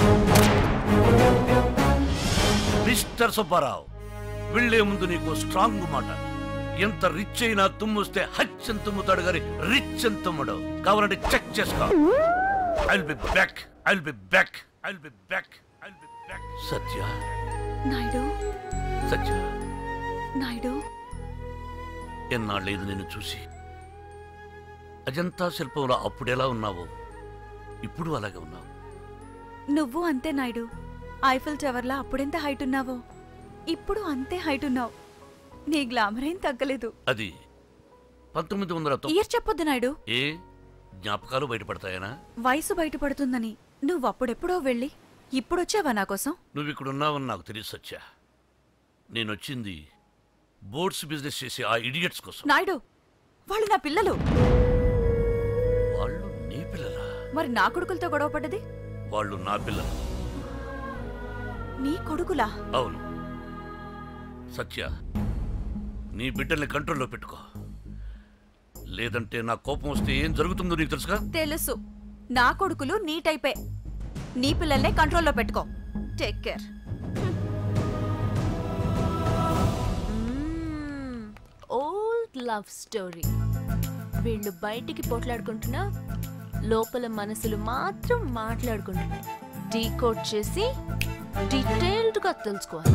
మిస్టర్ సుబ్బారావు వెళ్లే ముందు నీకు స్ట్రాంగ్ మాట ఎంత రిచ్ అయినా తుమ్మొస్తే హచ్చని తుమ్ముతాడు గాని రిచ్ అని తుమ్మడు కావాలంటే చెక్ చేసుకో I be back I be back I be back I be back Satya Naidu Satya Naidu ఎన్నాళ్ళేదు నిన్ను చూసి అజంతా శిల్పంలో అప్పుడెలా ఉన్నావో ఇప్పుడు అలాగే ఉన్నావు నువ్వు అంతే నాయుడు ఐఫిల్ టవర్లా అప్పుడెంత హైట్ ఉన్నావో ఇప్పుడు అంతే హైట్ ఉన్నావు నీ గ్లామర్ ఏం తగ్గలేదు అది పంతొమ్మిది వందల తొం- ఇయర్ చెప్పొద్దు నాయుడు ఏ జ్ఞాపకాలు బయటపడతాయనా వయసు బయటపడుతుందని నువ్వు అప్పుడెప్పుడో వెళ్ళి ఇప్పుడొచ్చావా నా కోసం నువ్వు ఇక్కడ ఉన్నావని నాకు తెలిసి సత్యా నేను వచ్చింది బోట్స్ బిజినెస్ చేసే ఆ ఇడియట్స్ కోసం నాయుడు వాళ్ళు నా పిల్లలు వాళ్ళు నీ పిల్లలా మరి నా కొడుకులతో గొడవ పడ్డది వాళ్ళు నా పిల్లలు నీ కొడుకులా అవును సత్య నీ బిడ్డల్ని కంట్రోల్లో పెట్టుకో లేదంటే నా కోపం వస్తే ఏం జరుగుతుందో నీకు తెలుసుగా తెలుసు నా కొడుకులు నీ టైపే నీ పిల్లల్నే కంట్రోల్లో పెట్టుకో take care old love story వీళ్ళు బయటికి పోట్లాడుకుంటున్నా లోపల మనసులు మాత్రం మాట్లాడుకుంటున్నాయి డీకోడ్ చేసి డీటెయిల్డ్గా తెలుసుకోవాలి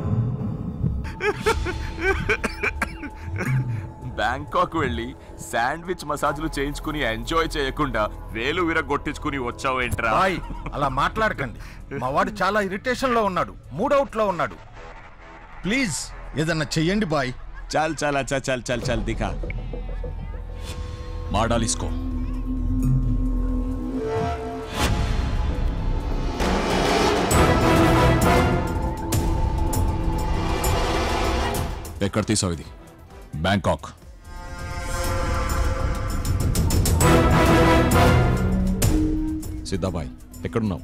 బ్యాంకాక్ వెళ్ళి శాండ్విచ్ మసాజ్లు చేయించుకుని ఎంజాయ్ చేయకుండా వేలు విరగొట్టించుకుని వచ్చావేంట్రా బాయ్ అలా మాట్లాడకండి మా వాడు చాలా ఇరిటేషన్ లో ఉన్నాడు మూడౌట్ లో ఉన్నాడు ప్లీజ్ ఏదన్నా చెయ్యండి బాయ్ చల్ చల్ అచ్చా చల్ చల్ చల్ దిఖా मार डाल इसको ఎక్కడ తీసావు ఇది బ్యాంకాక్ సిద్ధాబాయ్ ఎక్కడున్నావు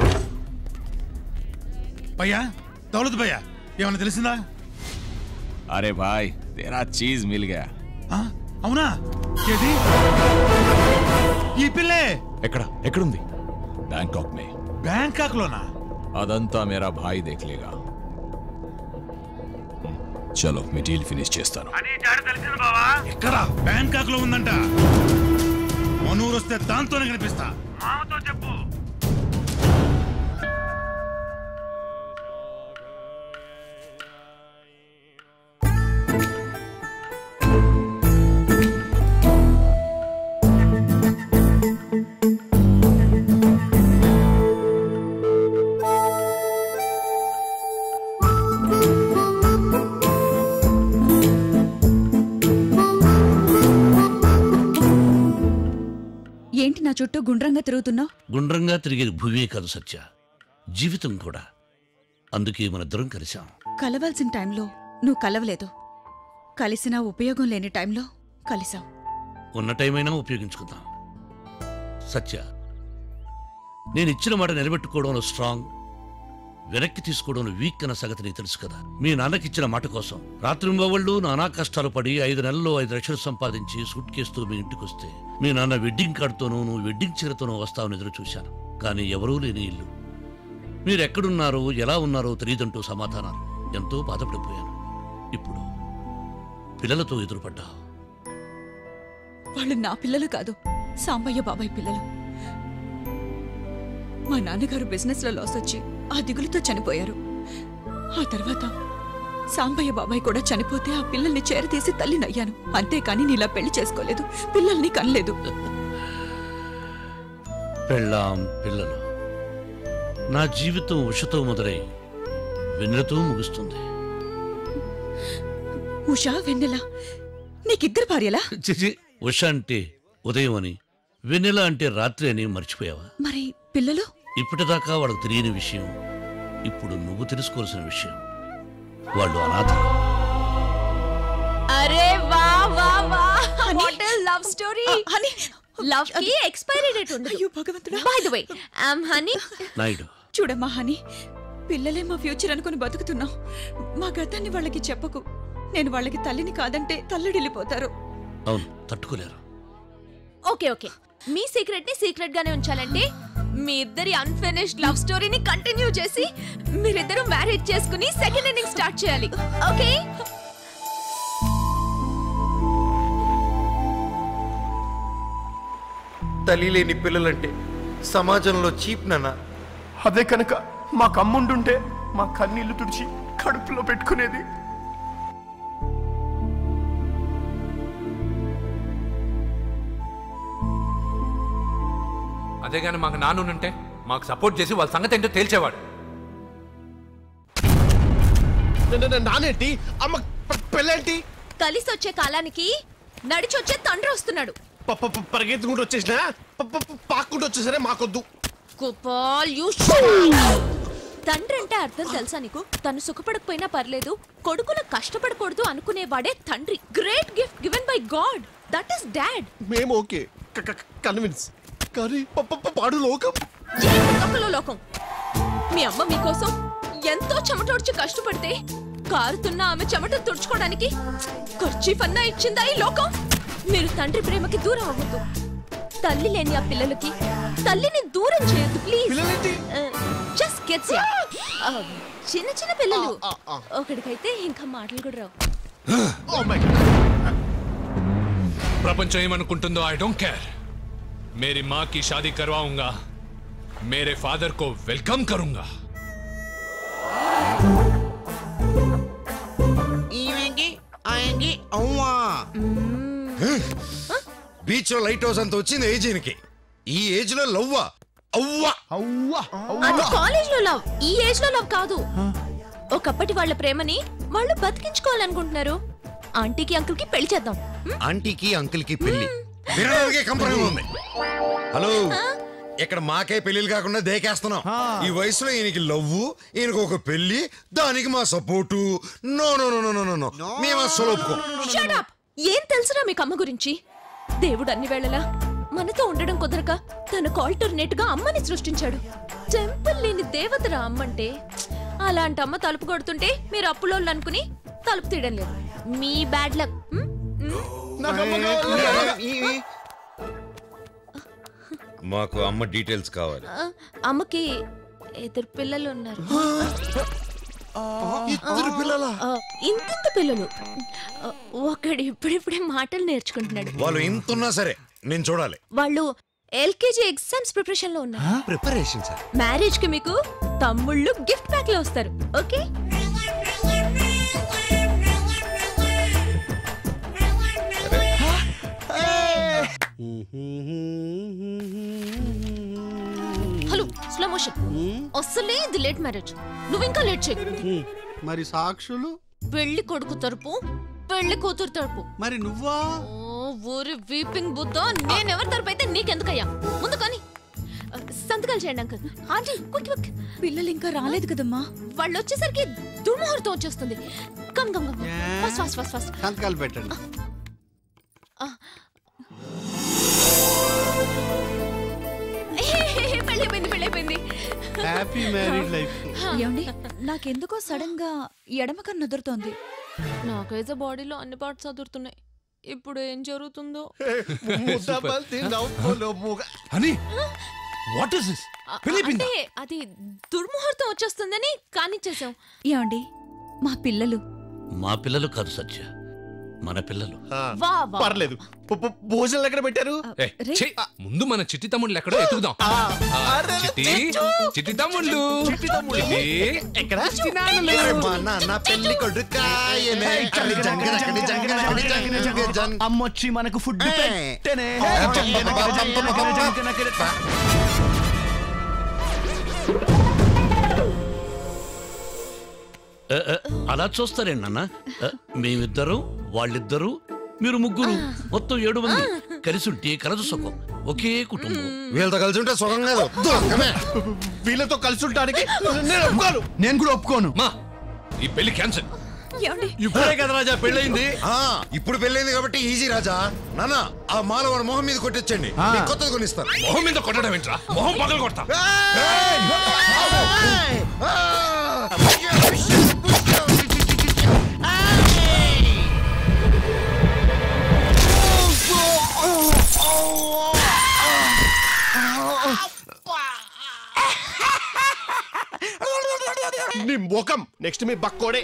భయ్యా దౌలత్ భయ్యా ఏమన్నా తెలిసిందా అరే భాయ్ తేరా చీజ్ మిల్ గయా ఆ, అవునా ఏది ఈ పిల్లే ఎక్కడ ఎక్కడుంది బ్యాంకాక్ మే బ్యాంకాక్ లోనా అదంతా మేరా భాయ్ దేఖ్ లేగా చలో మీ డీల్ ఫినిష్ చేస్తాను ఎక్కడ బ్యాంకాక్ లో ఉందంట మనూరు వస్తే దాంతోనే కనిపిస్తా మామతో చెప్పు ఏంటి నా చుట్టూ గుండ్రంగా తిరుగుతున్నావు గుండ్రంగా తిరిగేది భూమే కాదు సత్య జీవితం కూడా అందుకే మనిద్దరం కలిశాం కలవాల్సిన టైంలో నువ్వు కలవలేదు కలిసినా ఉపయోగం లేని టైంలో కలిసావు ఉన్న టైమైనా ఉపయోగించుకుందాం సత్య నేను ఇచ్చిన మాట నిలబెట్టుకోవడంలో స్ట్రాంగ్ వెనక్కి తీసుకోవడంలో వీక్ అన్న సంగతి నీకు తెలుసు కదా మీ నాన్నకి ఇచ్చిన మాట కోసం రాత్రింబవళ్ళు నానా కష్టాలు పడి ఐదు నెలల్లో ఐదు లక్షలు సంపాదించి సూట్ కేసుతో మీ ఇంటికి వస్తే మీ నాన్న వెడ్డింగ్ కార్డుతోనూ నువ్వు వెడ్డింగ్ చీరతోనూ వస్తావని ఎదురు చూశాను కానీ ఎవరూ లేని ఇల్లు మీరు ఎక్కడున్నారో ఎలా ఉన్నారో తెలియదంటూ సమాధానాలు ఎంతో బాధపడిపోయాను ఇప్పుడు పిల్లలతో ఎదురుపడ్డావు వాళ్ళు నా పిల్లలు కాదు సాంబయ్య బాబాయ్ పిల్లలు మా నాన్నగారు బిజినెస్ లో లాస్ వచ్చి ఆ దిగులుతో చనిపోయారు ఆ తర్వాత సాంబయ్య బాబాయ్ కూడా చనిపోతే ఆ పిల్లల్ని చేరతీసి తల్లినయ్యాను అంతేకాని నీలా పెళ్లి చేసుకోలేదు పిల్లల్ని కనలేదు పెళ్ళాం పిల్లలు నా జీవితం ఉషతో మొదలై వెన్నెలతో ముగుస్తుంది ఉషా వెన్నెల నీకిద్దరు భార్యలా చిచి ఉష అంటే ఉదయం అని వెన్నెల అంటే రాత్రి అని మర్చిపోయావా మరి పిల్లలు ఇప్పటిదాకా వాళ్ళకు తెలియని విషయం ఇప్పుడు నువ్వు తెలుసుకోవాల్సిన విషయం వాళ్ళు అనాథ అరే వా వా వా what a love story Honey love కి ఎక్స్పైరీ డేట్ ఉంది అయ్యో భగవంతుడా by the way I'm Honey Naidu చూడమ్మా హనీ పిల్లలే మా ఫ్యూచర్ అనుకుని బతుకుతున్నాం మా గతాన్ని వాళ్ళకి చెప్పకు నేను వాళ్ళకి తల్లిని కాదంటే తల్లడిల్లిపోతారు అవును తట్టుకోలేరు ఓకే ఓకే మీ సీక్రెట్ ని సీక్రెట్ గానే ఉంచాలంటే మీ ఇద్దరి అన్ఫినిష్డ్ లవ్ స్టోరీని కంటిన్యూ చేసి మీరిద్దరూ మ్యారేజ్ చేసుకుని సెకండ్ ఇన్నింగ్ స్టార్ట్ చేయాలి ఓకే తల్లి లేని పిల్లలంటే సమాజంలో చీప్ నాన్న అదే కనుక మా కమ్ముండుంటే మా కన్నీళ్లు తుడిచి కడుపులో పెట్టుకునేది అదే కానీ మాకు నాన్నుంటే మాకు సపోర్ట్ చేసి వాళ్ళ సంగతి ఏంటో తేల్చేవాడు నానేంటి అమ్మ ప- పెళ్ళేంటి కలిసి వచ్చే కాలానికి నడిచొచ్చే తండ్రి వస్తున్నాడు ప- ప- ప- పరిగెత్తుకుంటూ వచ్చేసినా ప- ప- ప- పాక్కుంటూ వచ్చేసరే మాకొద్దు గోపాల్ యూ తండ్రి అంటే అర్థం తెలుసా నీకు తను సుఖపడకపోయినా పర్లేదు కొడుకులు కష్టపడకూడదు అనుకునేవాడే తండ్రి great gift given by God that is dad మేము ఓకే కన్విన్స్ కానీ ప- ప- ప- పాడు లోకం లోకంలో లోకం మీ అమ్మ మీకోసం ఎంతో చెమటోడ్చి కష్టపడితే కారుతున్న ఆమె చెమట తుడుచుకోవడానికి ఖర్చీ పన్నా ఇచ్చిందా ఈ లోకం మీరు తండ్రి ప్రేమకి దూరం అవ్వద్దు తల్లి లేని ఆ పిల్లలకి తల్లిని దూరం చేయొద్దు ప్లీజ్ జస్ట్ కిడ్స్ చిన్న చిన్న పిల్లలు ఒకడికైతే ఇంకా మాటలు కూడా రావు ప్రపంచం ఏమనుకుంటుందో ఐ డోంట్ కేర్ मेरी माँ की शादी करवाऊंगा मेरे फादर को वेलकम करूंगा ఈమెకి ఆయనకి అవ్వా బీచ్ లో లైట్ హౌస్ అంత వచ్చింది ఏజ్ ఈయనకి ఈ ఏజ్ లో లవ్వా అవ్వా అవ్వా అది కాలేజ్ లో లవ్ ఈ ఏజ్ లో లవ్ కాదు ఒకప్పటి వాళ్ళ ప్రేమని వాళ్ళు బతికించుకోవాలనుకుంటున్నారు ఆంటీకి అంకుల్ కి పెళ్లి చేద్దాం ఆంటీకి అంకుల్ కి పెళ్లి వినడానికి కంపెనీ ఉంది హలో ఇక్కడ మాకే పెళ్లిళ్ళు కాకుండా దేకేస్తున్నాం ఈ వయసులో ఈయనకి లవ్వు ఈయనకు ఒక పెళ్లి దానికి మా support no no no no no no మేము అస్సలు ఒప్పుకోం Shut up! ఏం తెలుసురా మీకు అమ్మ గురించి దేవుడు అన్ని వేళలా మనతో ఉండడం కుదరక తన ఆల్టర్నేట్ గా అమ్మని సృష్టించాడు టెంపుల్ లేని దేవతరా అమ్మంటే అలాంటి అమ్మ తలుపు కొడుతుంటే మీరు అప్పులోళ్ళు అనుకుని తలుపు తీయడం లేదు మీ బ్యాడ్ లక్ మాకు అమ్మ డీటెయిల్స్ కావాలి అమ్మకి ఇద్దరు పిల్లలు ఉన్నారు ఇద్దరు పిల్లలా ఆ, ఇంతింత పిల్లలు ఆ, ఒకడు ఇప్పుడిప్పుడే మాటలు నేర్చుకుంటున్నాడు వాళ్ళు ఇంత ఉన్నా సరే నేను చూడాలి వాళ్ళు ఎల్కేజీ ఎగ్జామ్స్ ప్రిపరేషన్ లో ఉన్నారు ప్రిపరేషన్ సార్ మ్యారేజ్ కి మీకు తమ్ముళ్ళు గిఫ్ట్ ప్యాక్ లో వస్తారు ఓకే హలో స్లో మోషన్ అసలే ఇది లేట్ మ్యారేజ్ నువ్వు ఇంకా లేట్ చేయి మరి సాక్షులు పెళ్లి కొడుకు తరపు పెళ్లి కూతురు తరపు మరి నువ్వా ఓ ఊరి వీపింగ్ బుద్ధ నేను ఎవరి తరపు అయితే నీకెందుకయ్యా ముందు కానీ ఆ, సంతకాలు చేయండి అంకుల్ ఆంటీ క్విక్ క్విక్ పిల్లలు ఇంకా రాలేదు కదమ్మా వాళ్ళు వచ్చేసరికి దుర్ముహూర్తం వచ్చేస్తుంది come come come first first first first సంతకాలు పెట్టండి పెళ్ళైపోయింది పెళ్ళైపోయింది హ్యాపీ మ్యారీడ్ లైఫ్ ఏమండి నాకెందుకో సడన్ గా ఎడమ కన్ను అదురుతోంది నాకైతే బాడీలో అన్ని పార్ట్స్ చదువుతున్నాయి ఇప్పుడు ఏం జరుగుతుందో అని వాట్ ఇస్ దిస్ ఆ, పెళ్ళైపోయిందా? అంటే అది దుర్ముహూర్తం వచ్చేస్తుందని కానిచ్చేసాం ఏమండి మా పిల్లలు మా పిల్లలు కాదు సత్య మన పిల్లలు వా వా పర్లేదు భోజనాలు ఎక్కడ పెట్టారు ఏ, ఛీ, ముందు మన చిట్టి తమ్ముళ్ళు ఎక్కడో ఎతుకుదాం ఆ, చిట్టి చిట్టి తమ్ముళ్ళు చిట్టి, ఎక్కడ చిట్టి నాన్నలు. మా నాన్న పెళ్లి కొడుకాయనే అక్కడి జంగన, అక్కడి జంగన, అక్కడి జంగన, అక్కడి జంగన. అమ్మొచ్చి మనకు ఫుడ్ పెట్టనే ఏ, ఏ, అలా చూస్తారేంటి నాన్న ఏ, మేమిద్దరు వాళ్ళిద్దరు మీరు ముగ్గురు మొత్తం ఏడు మంది కలిసి ఉంటే కలదు సుఖం ఒకే కుటుంబం వీళ్ళతో కలిసి ఉంటే సుఖం కాదు దుఃఖమే వీళ్ళతో కలిసి ఉండడానికి నేను ఒప్పుకోను నేను కూడా ఒప్పుకోను మా ఈ పెళ్లి క్యాన్సిల్ ఏమండి ఇప్పుడే కదా రాజా పెళ్ళైంది ఇప్పుడు పెళ్ళైంది కాబట్టి ఈజీ రాజా నాన్న ఆ మాల వాడి మొహం మీద కొట్టించండి నేను కొత్తది కొనిస్తాను మొహం మీద కొట్టడం ఏంట్రా మొహం పగలు కొడతా నీ ముఖం నెక్స్ట్ మీ బక్కోడే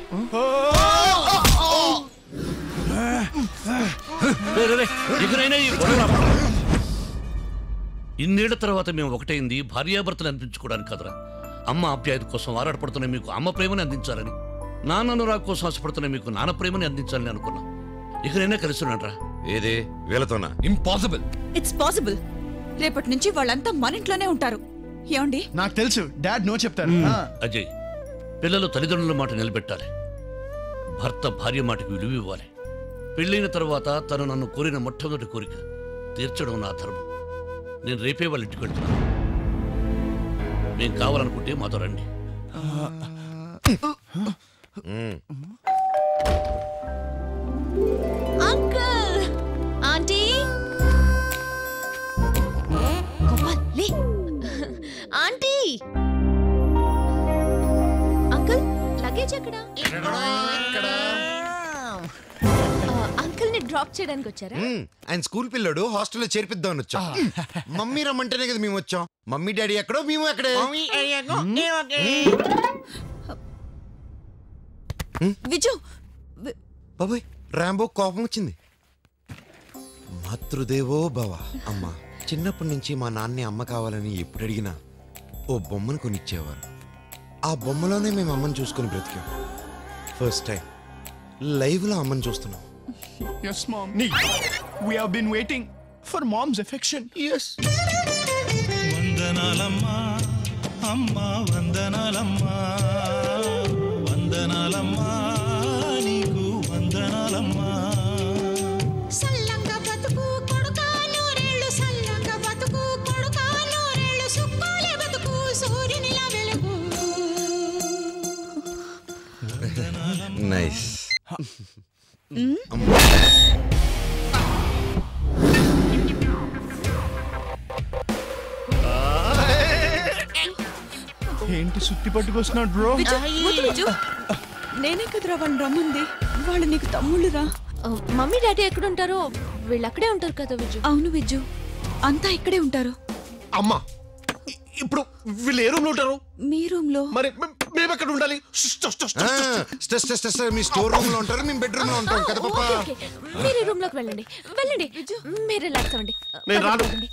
రే, రే, రే, ఇకనైనా ఈ గొడవ ఆపండి. ఇన్నేళ్ల తర్వాత మేము ఒకటైంది భార్యాభర్తలు అనిపించుకోవడానికి కదరా అమ్మ ఆప్యాయత కోసం ఆరాటపడుతున్న మీకు అమ్మ ప్రేమని అందించాలని నాన్నను రా కోసం ఆశపడుతున్న మీకు నాన్న ప్రేమని అందించాలని అనుకున్నా ఇకనైనా కలిసి ఉన్నాడ్రా ఏదే వీళ్ళతోనా ఇంపాసిబుల్ ఇట్స్ పాసిబుల్ రేపటి నుంచి వాళ్ళంతా మన ఇంట్లోనే ఉంటారు ఏమండి నాకు తెలుసు డాడ్ నో చెప్తారు ఆ. అజయ్ పిల్లలు తల్లిదండ్రుల మాట నిలబెట్టాలి భర్త భార్య మాటకి విలువ ఇవ్వాలి పెళ్ళైన తర్వాత తను నన్ను కోరిన మొట్టమొదటి కోరిక తీర్చడం నా ధర్మం నేను రేపే వాళ్ళ ఇంటికి వెళ్తున్నాను మేము కావాలనుకుంటే మాతో రండి అంకుల్ ఆంటీ గోపాల్ లే ఆంటీ అంకుల్ లగేజ్ ఎక్కడ అంకుల్ ని డ్రాప్ చేయడానికి వచ్చారా ఉమ్, ఆయన స్కూల్ పిల్లడు హాస్టల్లో చేర్పిద్దామని వచ్చాం మమ్మీ రమ్మంటేనే కదా మేము వచ్చాం మమ్మీ డాడీ ఎక్కడో మేము ఎక్కడే విజు బాబాయ్ రాంబో కోపం వచ్చింది మాతృదేవో భవ అమ్మ చిన్నప్పటి నుంచి మా నాన్నే అమ్మ కావాలని ఎప్పుడు అడిగినా ఓ బొమ్మను కొనిచ్చేవారు ఆ బొమ్మలోనే మేము అమ్మని చూసుకొని బ్రతికాం ఫస్ట్ టైం లైవ్లో అమ్మని చూస్తున్నాం Yes, mom. We have been waiting for mom's affection. Yes. వందనాలమ్మా అమ్మా వందనాలమ్మా వందనాలమ్మా నీకు వందనాలమ్మా సల్లంగా బతుకు కొడుకా నూరేళ్ళు సల్లంగా బతుకు కొడుకా నూరేళ్ళు నైస్ ఏంటి సుత్తి పట్టుకొస్తున్నాడు బ్రో విజు, వద్దు విజు. నేనే కదరా వాళ్ళని రమ్మంది వాళ్ళు నీకు తమ్ముళ్ళురా మమ్మీ డాడీ ఎక్కడ ఉంటారో వీళ్ళు అక్కడే ఉంటారు కదా విజు అవును విజు అంతా ఇక్కడే ఉంటారు అమ్మా ఇ- ఇప్పుడు వీళ్ళు ఏ రూమ్ లో ఉంటారు మీ రూమ్ లో మరి మే- మేము ఎక్కడ ఉండాలి స్టస్, స్టస్, స్టస్, స్టస్. స్టెస్ స్టెస్ స్టెస్ మీ స్టోర్ రూమ్ లో ఉంటారు మేము బెడ్రూమ్ లో ఉంటాం కదా పాపా ఓకే, ఓకే. మీరు రూమ్ లోకి వెళ్ళండి వెళ్ళండి మీరు రిలాక్స్ అవ్వండి నేను రాను. పదండి.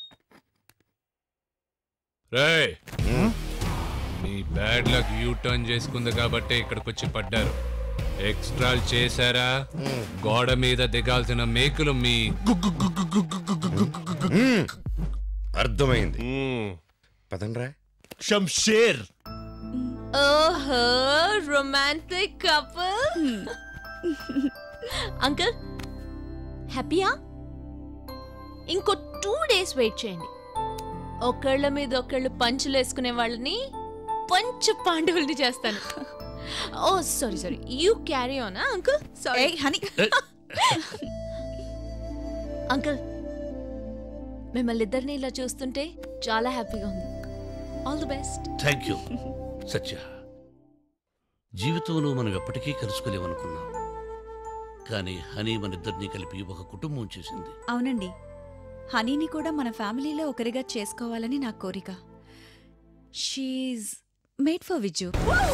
రేయ్ మీ బ్యాడ్ లక్ యూ టర్న్ చేసుకుంది కాబట్టి ఇక్కడికి వచ్చి పడ్డారు ఎక్స్ట్రాలు చేశారా గోడ మీద దిగాల్సిన మేకులు మీ మ్మ్. అర్థమైంది పదండ్రా షంషేర్ ఓహో రొమాంటిక్ కపుల్ అంకుల్ హ్యాపీయా ఇంకో టూ డేస్ వెయిట్ చేయండి ఒకళ్ళ మీద ఒకళ్ళు పంచులు వేసుకునే వాళ్ళని పంచు పాండవుల్ని చేస్తాను oh sorry sorry you carry on uncle sorry Honey uncle మిమ్మల్ని ఇద్దరిని ఇలా చూస్తుంటే చాలా హ్యాపీగా ఉంది all the best thank you Satya జీవితంలో మనం ఎప్పటికీ కలుసుకోలేమనుకున్నాం కానీ హనీ మన ఇద్దరిని కలిపి ఒక కుటుంబం చేసింది అవునండి హనీని కూడా మన ఫ్యామిలీలో ఒకరిగా చేసుకోవాలని నా కోరిక she's made for Viju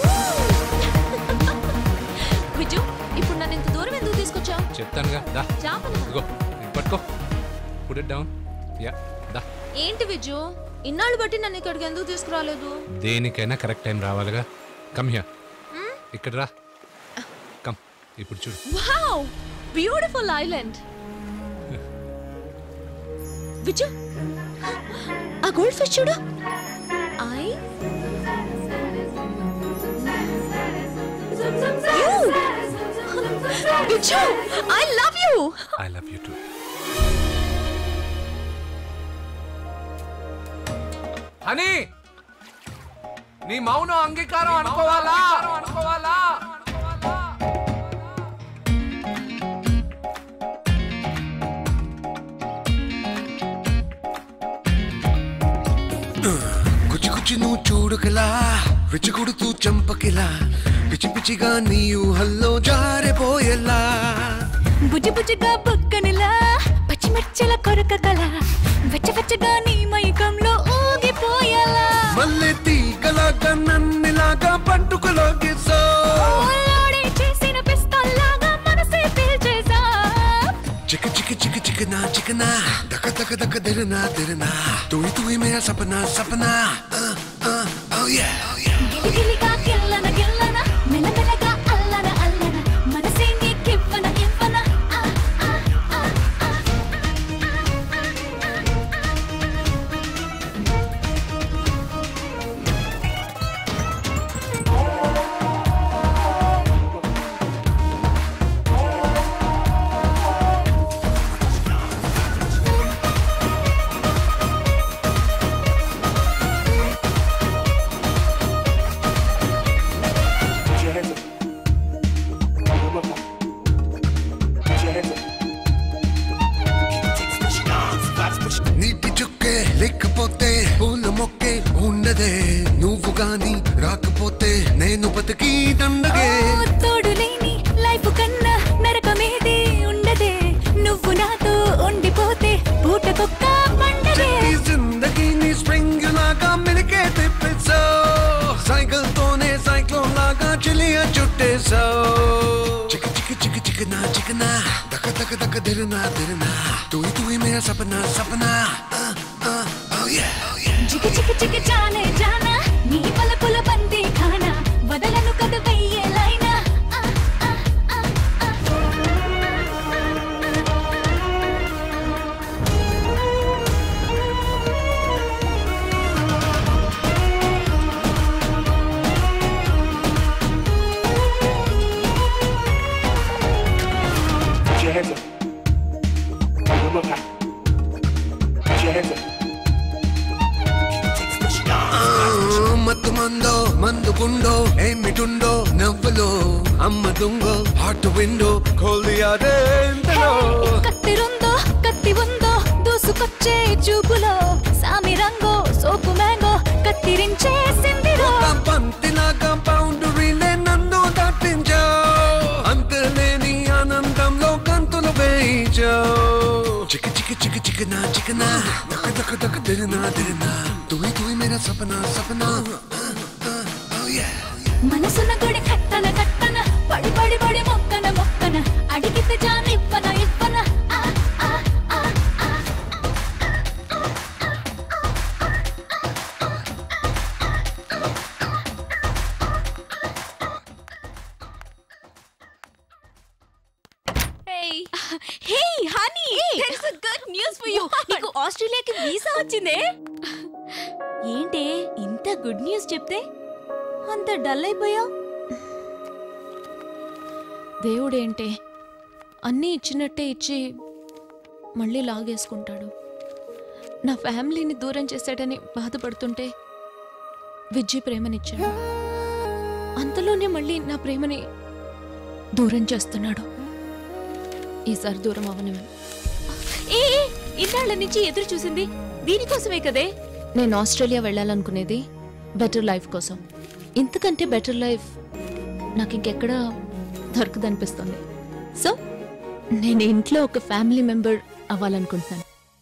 Viju ఇప్పుడు నన్ను ఇంత దూరం ఎందుకు తీసుకొచ్చావు చెప్తానుగా దా చేపలు ఇదిగో ఇది పట్టుకో పుట్ ఇట్ డౌన్ యా దా ఏంటి విజు ఇన్నాళ్ళు బట్టి నన్ను ఇక్కడికి ఎందుకు తీసుకురాలేదు దేనికైనా కరెక్ట్ టైం రావాలిగా కమ్ హియర్ ఇక్కడ రా కమ్ ఇప్పుడు చూడు వావ్ బ్యూటిఫుల్ ఐలాండ్ విజు ఆ గోల్డ్ ఫిష్ చూడు I Viju I love you I love you too Honey నీ మౌనం అంగీకారం అనుకోవాలా అనుకోవాలా కుచి కుచి నువ్వు చూడుకలా విచ్చగొడుతూ చంపకిలా పిచ్చి పిచ్చిగా నీ ఊహల్లో జారిపోయేలా బుజ్జి బుజ్జిగా బుక్కనిలా పచ్చిమిర్చిల కొరక కల వెచ్చ వెచ్చగా నీ మైకంలో ఊగిపోయేలా మల్లె తీగలాగా నన్నిలాగా పట్టుకులోగిసో ఓలాడి చేసిన పిస్తల్లాగా మనసే పీల్చేసా చిక చిక చిక చికనా చికనా దక దక దక దిరనా దిరనా తుయి తుయి మేరా సపనా సపనా ఓ యా గిలిగిలిగా గిల్లన గిల్లన మెలమెలగా అల్లన అల్లన మనసే నీకివ్వన ఇవ్వన ఆ, ఆ, ఆ, ఆ. నీటి చుక్కే లేకపోతే పూల మొక్కే ఉండదే నువ్వు గాని రాకపోతే నేను బతికి దండగే ఓ, తోడు లేని లైఫ్ కన్నా నరకమేది ఉండదే నువ్వు నాతో ఉండిపోతే పూటకొక్క పండగే ఈ జిందగీని స్ప్రింగ్ లాగా మిలికే తిప్పేశావు సైకిల్ తోనే సైక్లోన్ లాగా చిలియ చుట్టేశావు చిక చిక చిక చికనా చికనా దక దక దక దిరనా దిరనా తుయి తుయి మేరా సపనా సపనా ఓ యా చికి చికి చికి చాలే జానా నీ పలకుల బందీ ఖానా వదలను కద వెయ్యేలైనా ఆ, ఆ, ఆ, ఆ. మత్తు మందో మందు గుండో ఏమిటుండో నవ్వులో అమ్మదు दूंगा हार्ट विंडो खोल दिया रे इंतलो కత్తిరుందో కత్తి ఉందో దూసుకొచ్చే చూపులో సామి రంగో సోపు మ్యాంగో కత్తిరించే సిందిరో పంతిన కాంపౌండరీలే నన్ను దాటించావు అంతలేని ఆనందంలో కంతులు వేయించావు చిక చిక చిక చికనా చికనా దక దక దక దిరినా దిరినా తుయి తుయి మేరా సపనా సపనా మనసున గుడి కట్టన కట్టన పడి పడి పడి మొక్కన మొక్కన అడిగితే జాన్ ఇవ్వన ఇవ్వన ఆ, ఆ, ఆ, ఆ. Hey Honey there is a good news for you నీకు ఆస్ట్రేలియాకి వీసా వచ్చిందే ఏంటి ఇంత గుడ్ న్యూస్ చెప్తే అంత డల్ అయిపోయా దేవుడేంటే అన్నీ ఇచ్చినట్టే ఇచ్చి మళ్ళీ లాగేసుకుంటాడు నా ఫ్యామిలీని దూరం చేశాడని బాధపడుతుంటే విజ్జి ప్రేమనిచ్చాడు అంతలోనే మళ్ళీ నా ప్రేమని దూరం చేస్తున్నాడు ఈసారి దూరం అవనివ్వను ఏ ఏ, ఇన్నాళ్ళ నుంచి ఎదురు చూసింది దీనికోసమే కదే నేను ఆస్ట్రేలియా వెళ్ళాలనుకునేది బెటర్ లైఫ్ కోసం ఇంతకంటే బెటర్ లైఫ్ నాకు ఇంకెక్కడా దొరకదనిపిస్తుంది సో నేను ఇంట్లో ఒక ఫ్యామిలీ మెంబర్ అవ్వాలనుకుంటున్నాను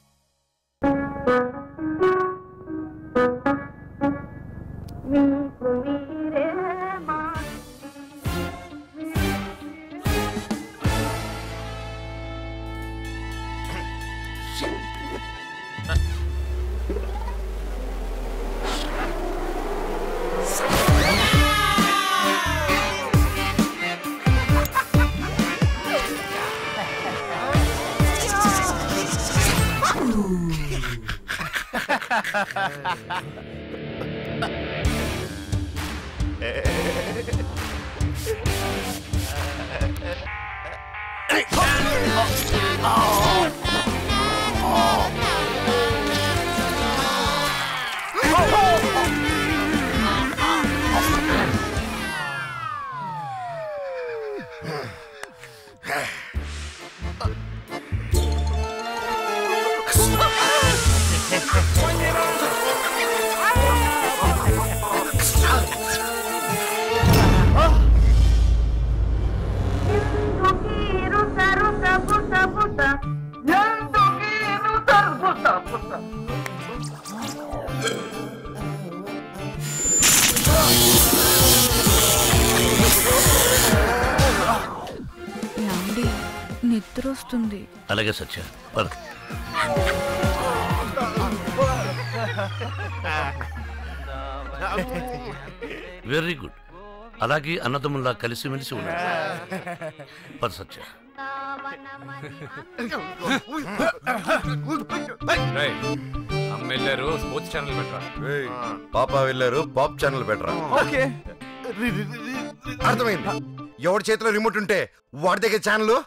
నిద్ర వస్తుంది అలాగే సత్య పద వెరీ గుడ్ అలాగే అన్నదమ్ముల్లా కలిసిమెలిసి ఉన్నాడు పద సత్య రేయ్, అమ్మ వెళ్ళారు స్పోర్ట్స్ ఛానల్ పెట్టరా పాప వెళ్ళారు పాప్ ఛానల్ పెట్టరా ఓకే అర్థమైంది ఎవడి చేతిలో రిమోట్ ఉంటే వాడి దగ్గర ఛానల్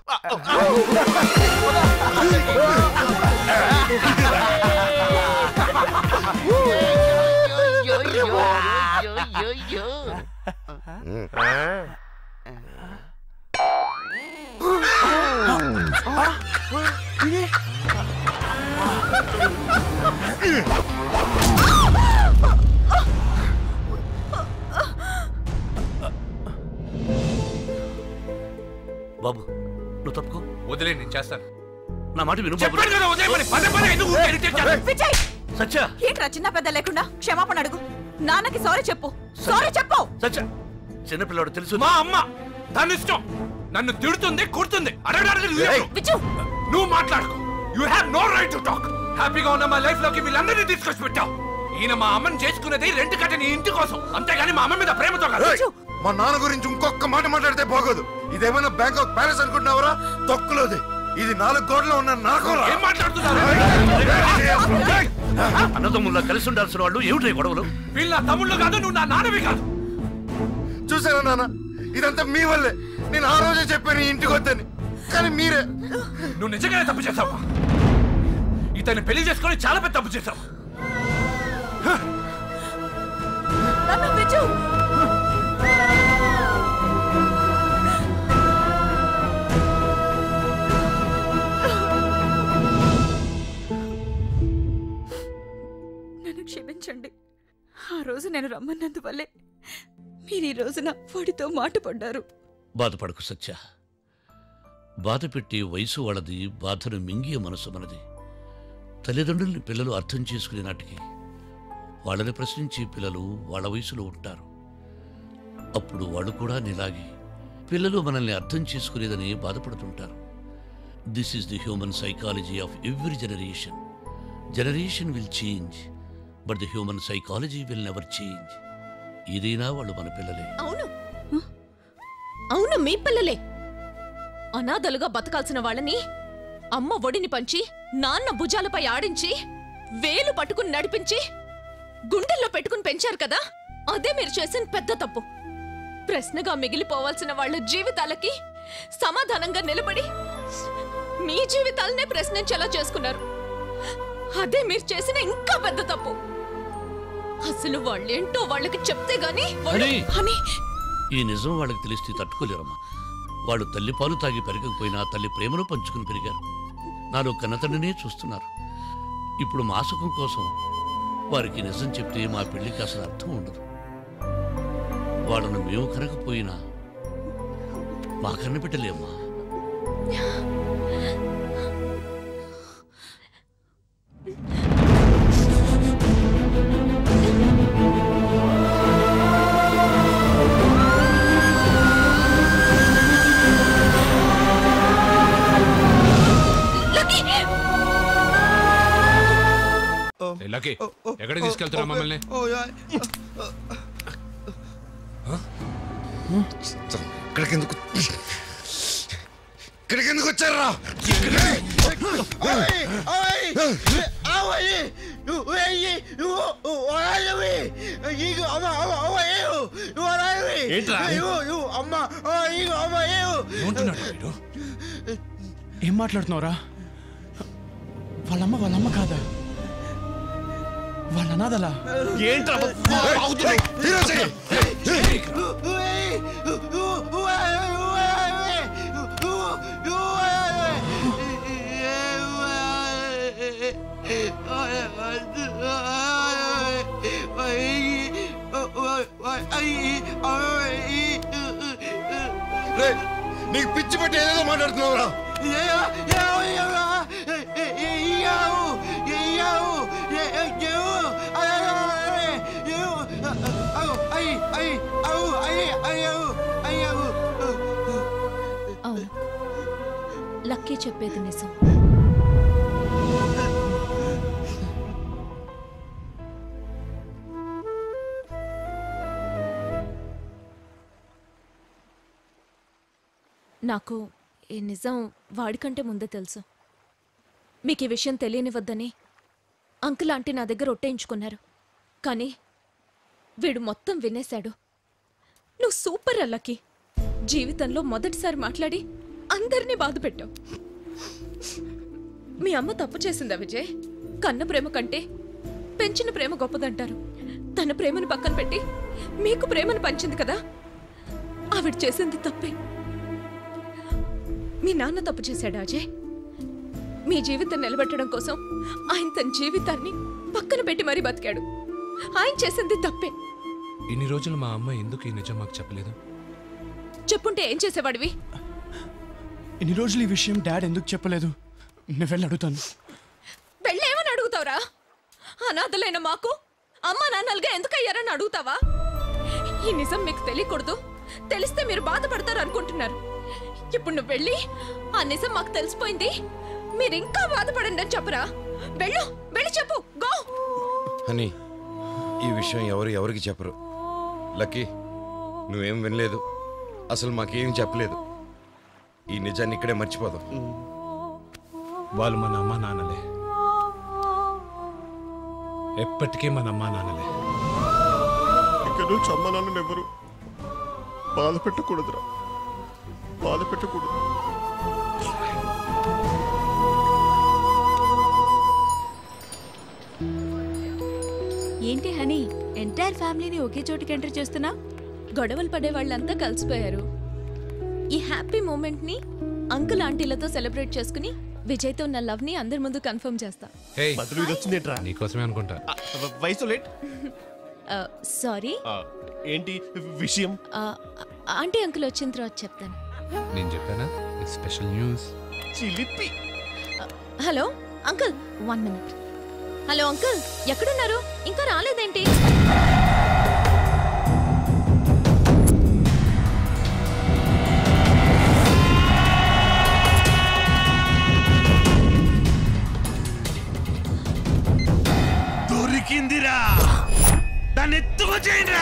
బాబు నువ్వు తప్పుకో వదిలే నేను చేస్తాను నా మాట విను బాబు చెప్పాను కదా వదిలేయమని. పదే పదే ఎందుకు ఊరికే irritate చేస్తావు? విజయ్ సత్య ఏంట్రా చిన్న పెద్ద లేకుండా క్షమాపణ అడుగు నాన్నకి సారీ చెప్పు సారీ చెప్పు సత్య చిన్నపిల్లాడు తెలుసు మా అమ్మ తన ఇష్టం నన్ను తిడుతుంది కొడుతుంది అడగడానికి నువ్వు ఎవరు? నువ్వు మాట్లాడుకో you have no right to talk హ్యాపీగా ఉన్న మా లైఫ్ లోకి వీళ్ళందరినీ తీసుకొచ్చి పెట్టావు ఈయన మా అమ్మని చేసుకున్నది రెంట్ కట్ట నీ ఇంటి కోసం అంతేగాని మా అమ్మ మీద ప్రేమతో కాదు ఏయ్, మా నాన్న గురించి ఇంకొక మాట మాట్లాడితే బాగోదు ఇదేమైనా బ్యాంకాక్ ప్యాలెస్ అనుకుంటున్నావరా తొక్కులోది ఇది నాలుగు కోట్ల ఉన్న నరకం ఏం మాట్లాడుతున్నారు అన్నదమ్ముల్లా కలిసి ఉండాల్సిన వాళ్ళు ఏమిటి గొడవలు వీళ్ళ నా తమ్ముళ్ళు కాదు నువ్వు నా నాన్నవి కాదు చూసారా నాన్న ఇదంతా మీ వల్లే నేను ఆ రోజే చెప్పాను ఈ ఇంటికి వద్దని కానీ మీరే నువ్వు నిజంగానే తప్పు చేశావు ఇతన్ని పెళ్లి చేసుకొని చాలా పెద్ద తప్పు చేశావు నన్ను విజు రమ్మన్నందువల్లే మీరు ఈ రోజున వాడితో మాట పడ్డారు బాధపడకు సత్య బాధ పెట్టే వయసు వాళ్ళది బాధను మింగియ మనసు మనది తల్లిదండ్రుల్ని పిల్లలు అర్థం చేసుకునే నాటికి వాళ్ళని ప్రశ్నించే పిల్లలు వాళ్ళ వయసులో ఉంటారు అప్పుడు వాళ్ళు కూడా నీలాగి పిల్లలు మనల్ని అర్థం చేసుకునేదని బాధపడుతుంటారు this is the human psychology of every generation generation will change but the human psychology will never change ఏదైనా వాళ్ళు మన పిల్లలే అవును అవును మీ పిల్లలే అనాథలుగా బతకాల్సిన వాళ్ళని అమ్మ ఒడిని పంచి నాన్న భుజాలపై ఆడించి వేలు పట్టుకుని నడిపించి గుండెల్లో పెట్టుకుని పెంచారు కదా అదే మీరు చేసిన పెద్ద తప్పు ప్రశ్నగా మిగిలిపోవాల్సిన వాళ్ళ జీవితాలకి సమాధానంగా నిలబడి మీ జీవితాలనే ప్రశ్నించేలా చేసుకున్నారు అదే మీరు చేసిన ఇంకా పెద్ద తప్పు అసలు వాళ్ళేంటో వాళ్ళకి చెప్తే గాని వాళ్ళు- హనీ! హనీ ఈ నిజం వాళ్ళకి తెలిస్తే తట్టుకోలేరమ్మా వాళ్ళు తల్లి పాలు తాగి పెరగకపోయినా తల్లి ప్రేమను పంచుకుని పెరిగారు నాలో కన్నతండ్రినే చూస్తున్నారు ఇప్పుడు మా సుఖం కోసం వారికి నిజం చెప్తే మా పెళ్లికి అసలు అర్థం ఉండదు వాళ్ళను మేము కనకపోయినా మా కన్న బిడ్డలేమ్మా ఏ, లక్కీ ఎక్కడికి తీసుకెళ్తున్నా మమ్మల్ని ఇక్కడికి ఎందుకు ఇక్కడికి ఎందుకు వచ్చారా ఏంట్రా? ఏమంటున్నాడు వీడు? ఏం మాట్లాడుతున్నావురా వాళ్ళమ్మ వాళ్ళమ్మ కాదా వాళ్ళ అనాథలా ఏంట్రా నీకు పిచ్చి పట్టి ఏదేదో మాట్లాడుతున్నావురా అవును లక్కీ చెప్పేది నిజం నాకు ఈ నిజం వాడికంటే ముందే తెలుసు మీకు ఈ విషయం తెలియనివద్దని అంకుల్ ఆంటీ నా దగ్గర ఒట్టేయించుకున్నారు కానీ వీడు మొత్తం వినేశాడు నువ్వు సూపర్ అల్లకి జీవితంలో మొదటిసారి మాట్లాడి అందరినీ బాధ పెట్టావు మీ అమ్మ తప్పు చేసిందా విజయ్ కన్న ప్రేమ కంటే పెంచిన ప్రేమ గొప్పదంటారు తన ప్రేమను పక్కన పెట్టి మీకు ప్రేమను పంచింది కదా ఆవిడ చేసింది తప్పే మీ నాన్న తప్పు చేశాడు అజయ్ మీ జీవితం నిలబెట్టడం కోసం ఆయన తన జీవితాన్ని పక్కన పెట్టి మరీ బతికాడు ఆయన చేసింది తప్పే ఇన్ని రోజులు మా అమ్మ ఎందుకు ఈ నిజం మాకు చెప్పలేదు చెప్పుంటే ఏం చేసేవాడివి ఇన్ని రోజులు ఈ విషయం డాడ్ ఎందుకు చెప్పలేదు నేను వెళ్ళి అడుగుతాను పెళ్ళేమని అడుగుతావురా అనాథలైన మాకు అమ్మా నాన్నలుగా ఎందుకు అయ్యారని అడుగుతావా ఈ నిజం మీకు తెలియకూడదు తెలిస్తే మీరు బాధపడతారు అనుకుంటున్నారు ఇప్పుడు నువ్వు వెళ్ళి ఆ నిజం మాకు తెలిసిపోయింది మీరు ఇంకా బాధపడండి అని చెప్పురా వెళ్ళు వెళ్ళి చెప్పు గో అని ఈ విషయం ఎవరు ఎవరికి చెప్పరు లక్కీ నువ్వేం వినలేదు అసలు మాకేం చెప్పలేదు ఈ నిజాన్ని ఇక్కడే మర్చిపోదాం వాళ్ళు మన అమ్మా నాన్నలే ఎప్పటికీ మన అమ్మా నాన్నలే ఇక నుంచి అమ్మ నాన్నని ఎవరు బాధ పెట్టకూడదురా బాధ పెట్టకూడదు ఏంటి హనీ ఎంటైర్ ఫ్యామిలీని ఒకే చోటుకి ఎంటర్ చేస్తున్నా గొడవలు పడే వాళ్ళంతా కలిసిపోయారు ఈ హ్యాపీ మూమెంట్ ని అంకుల్ ఆంటీలతో సెలబ్రేట్ చేసుకుని విజయ్తో ఉన్న లవ్ ని అందరి ముందు కన్ఫర్మ్ చేస్తా హే బదులు ఇది వచ్చిందేంట్రా నీకోసమే అనుకుంటా వయసు లేట్ సారీ ఆ, ఏంటి విషయం ఆంటీ అంకుల్ వచ్చిన తర్వాత చెప్తాను నేను చెప్పానా స్పెషల్ న్యూస్ చిలిపి hello uncle one minute hello uncle ఎక్కడున్నారు ఇంకా రాలేదేంటి దొరికిందిరా దాన్ని ఎత్తుకొచ్చేయండిరా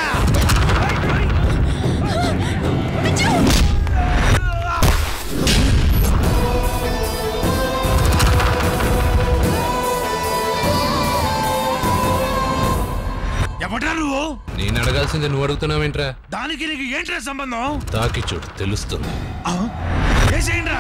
ఎవడ్రా నువ్వు నేను అడగాల్సింది నువ్వు అడుగుతున్నావేంట్రా దానికి నీకు ఏంట్రా సంబంధం తాకి చూడు తెలుస్తుంది వేసేయండిరా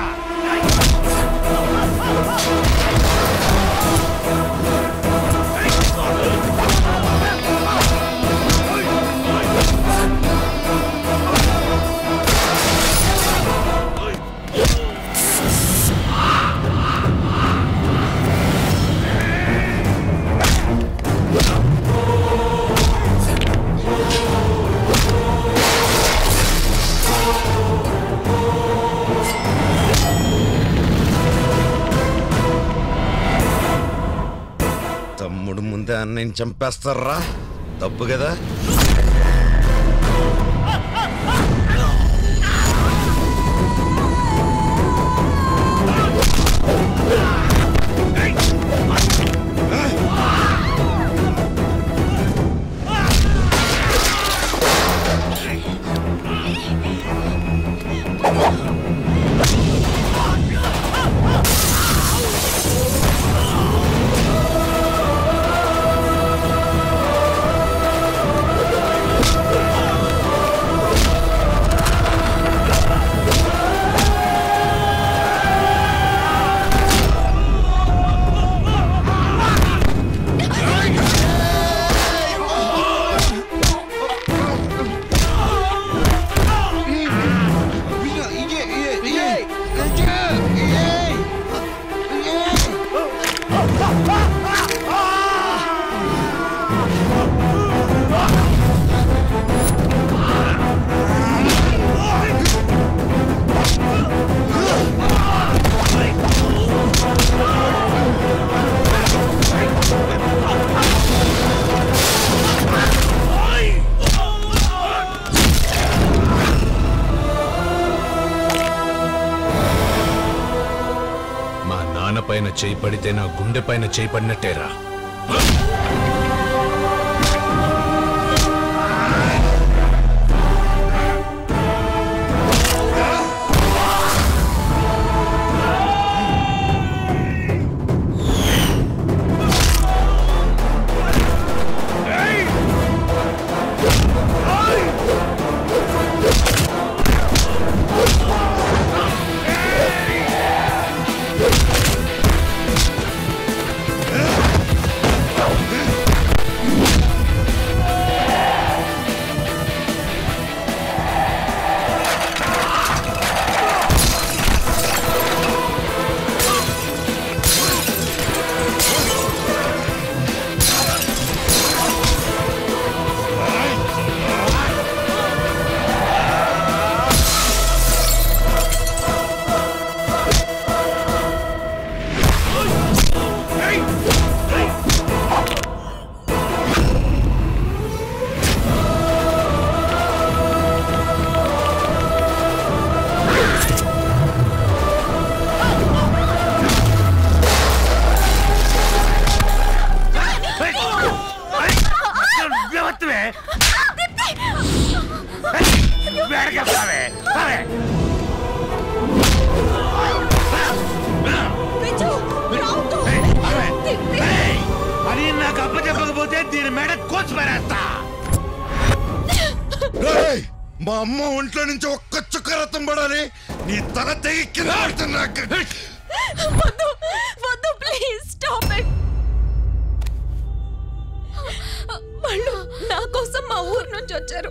తమ్ముడు ముందే అన్నయ్యని చంపేస్తారా తప్పు కదా మా నాన్న పైన చేయి పడితే నా గుండె పైన చేయి పడినట్టేరా వ్యవత్వే వేడకెళ్తావే అది నాకు అప్పచెప్పకపోతే దీని మెడ కోసి పారేస్తా రేయ్, మా అమ్మ ఒంట్లో నుంచి ఒక్క చుక్క రక్తం పడాలి నీ తల తెగి కింద పడుతున్నా వద్దు వద్దు ప్లీజ్ స్టాప్ ఇట్ వాళ్ళు నా కోసం మా ఊరు నుంచి వచ్చారు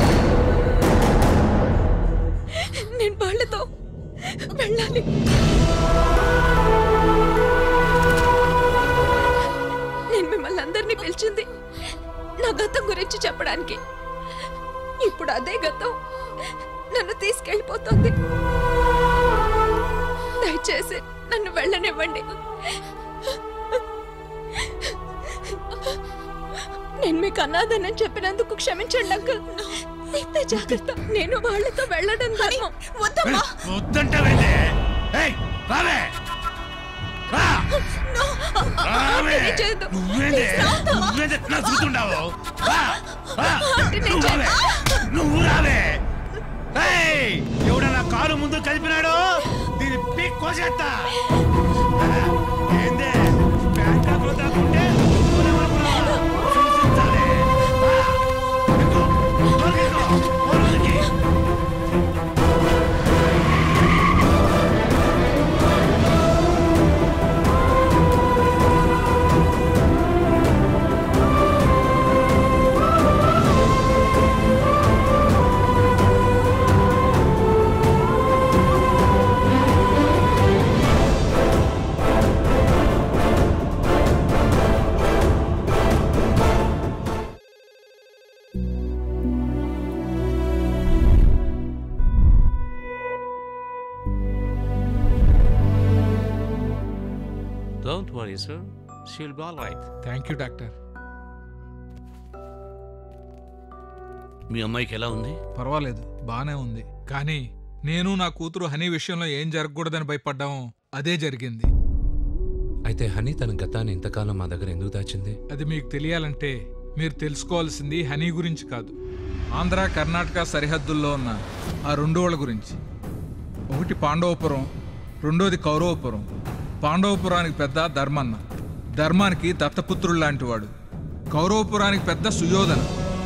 నేను వాళ్ళతో వెళ్ళాలి నేను మిమ్మల్ని అందరినీ పిలిచింది నా గతం గురించి చెప్పడానికి ఇప్పుడు అదే గతం నన్ను తీసుకెళ్ళిపోతుంది దయచేసి నన్ను వెళ్ళనివ్వండి నేను మీకు అనాథనని చెప్పినందుకు క్షమించండి అంకుల్ ఇంత జాగ్రత్త నేను వాళ్ళతో వెళ్ళడం ధర్మం వద్దమ్మా వద్దంటావేంటి ఏయ్, రావే రా రావే ఆంటీ, నేను చేయొద్దు. నువ్వేంటి ప్లీజ్ రావద్దమ్మా. నువ్వేంటి నసుకుతుండావు రా రా ఆంటీ, నేను నువ్వు రావే చేయొద్దు. నువ్వు రావే ఏయ్, ఎవడన్నా కారు ముందు కలిపినాడు దీని పీక్ కోసేస్తా ఏందే బ్యాంకాక్లో దాక్కుంటే ఊరేమనుకున్నావా? చూసించాలి. రా, ఎక్కు, తోలుకెక్కు, ఊరుకి. Don't worry, sir. She'll be all right. Thank you doctor మీ అమ్మాయికి ఎలా ఉంది పర్వాలేదు బానే ఉంది కానీ నేను నా కూతురు హనీ విషయంలో ఏం జరగకూడదని భయపడ్డాము అదే జరిగింది అయితే హనీ తన గతాన్ని ఇంతకాలం మా దగ్గర ఎందుకు దాచింది అది మీకు తెలియాలంటే మీరు తెలుసుకోవాల్సింది హనీ గురించి కాదు ఆంధ్ర కర్ణాటక సరిహద్దుల్లో ఉన్న ఆ రెండోళ్ళ గురించి ఒకటి పాండవపురం రెండోది కౌరవపురం పాండవపురానికి పెద్ద ధర్మన్న ధర్మానికి దత్తపుత్రుడు లాంటివాడు కౌరవపురానికి పెద్ద సుయోధన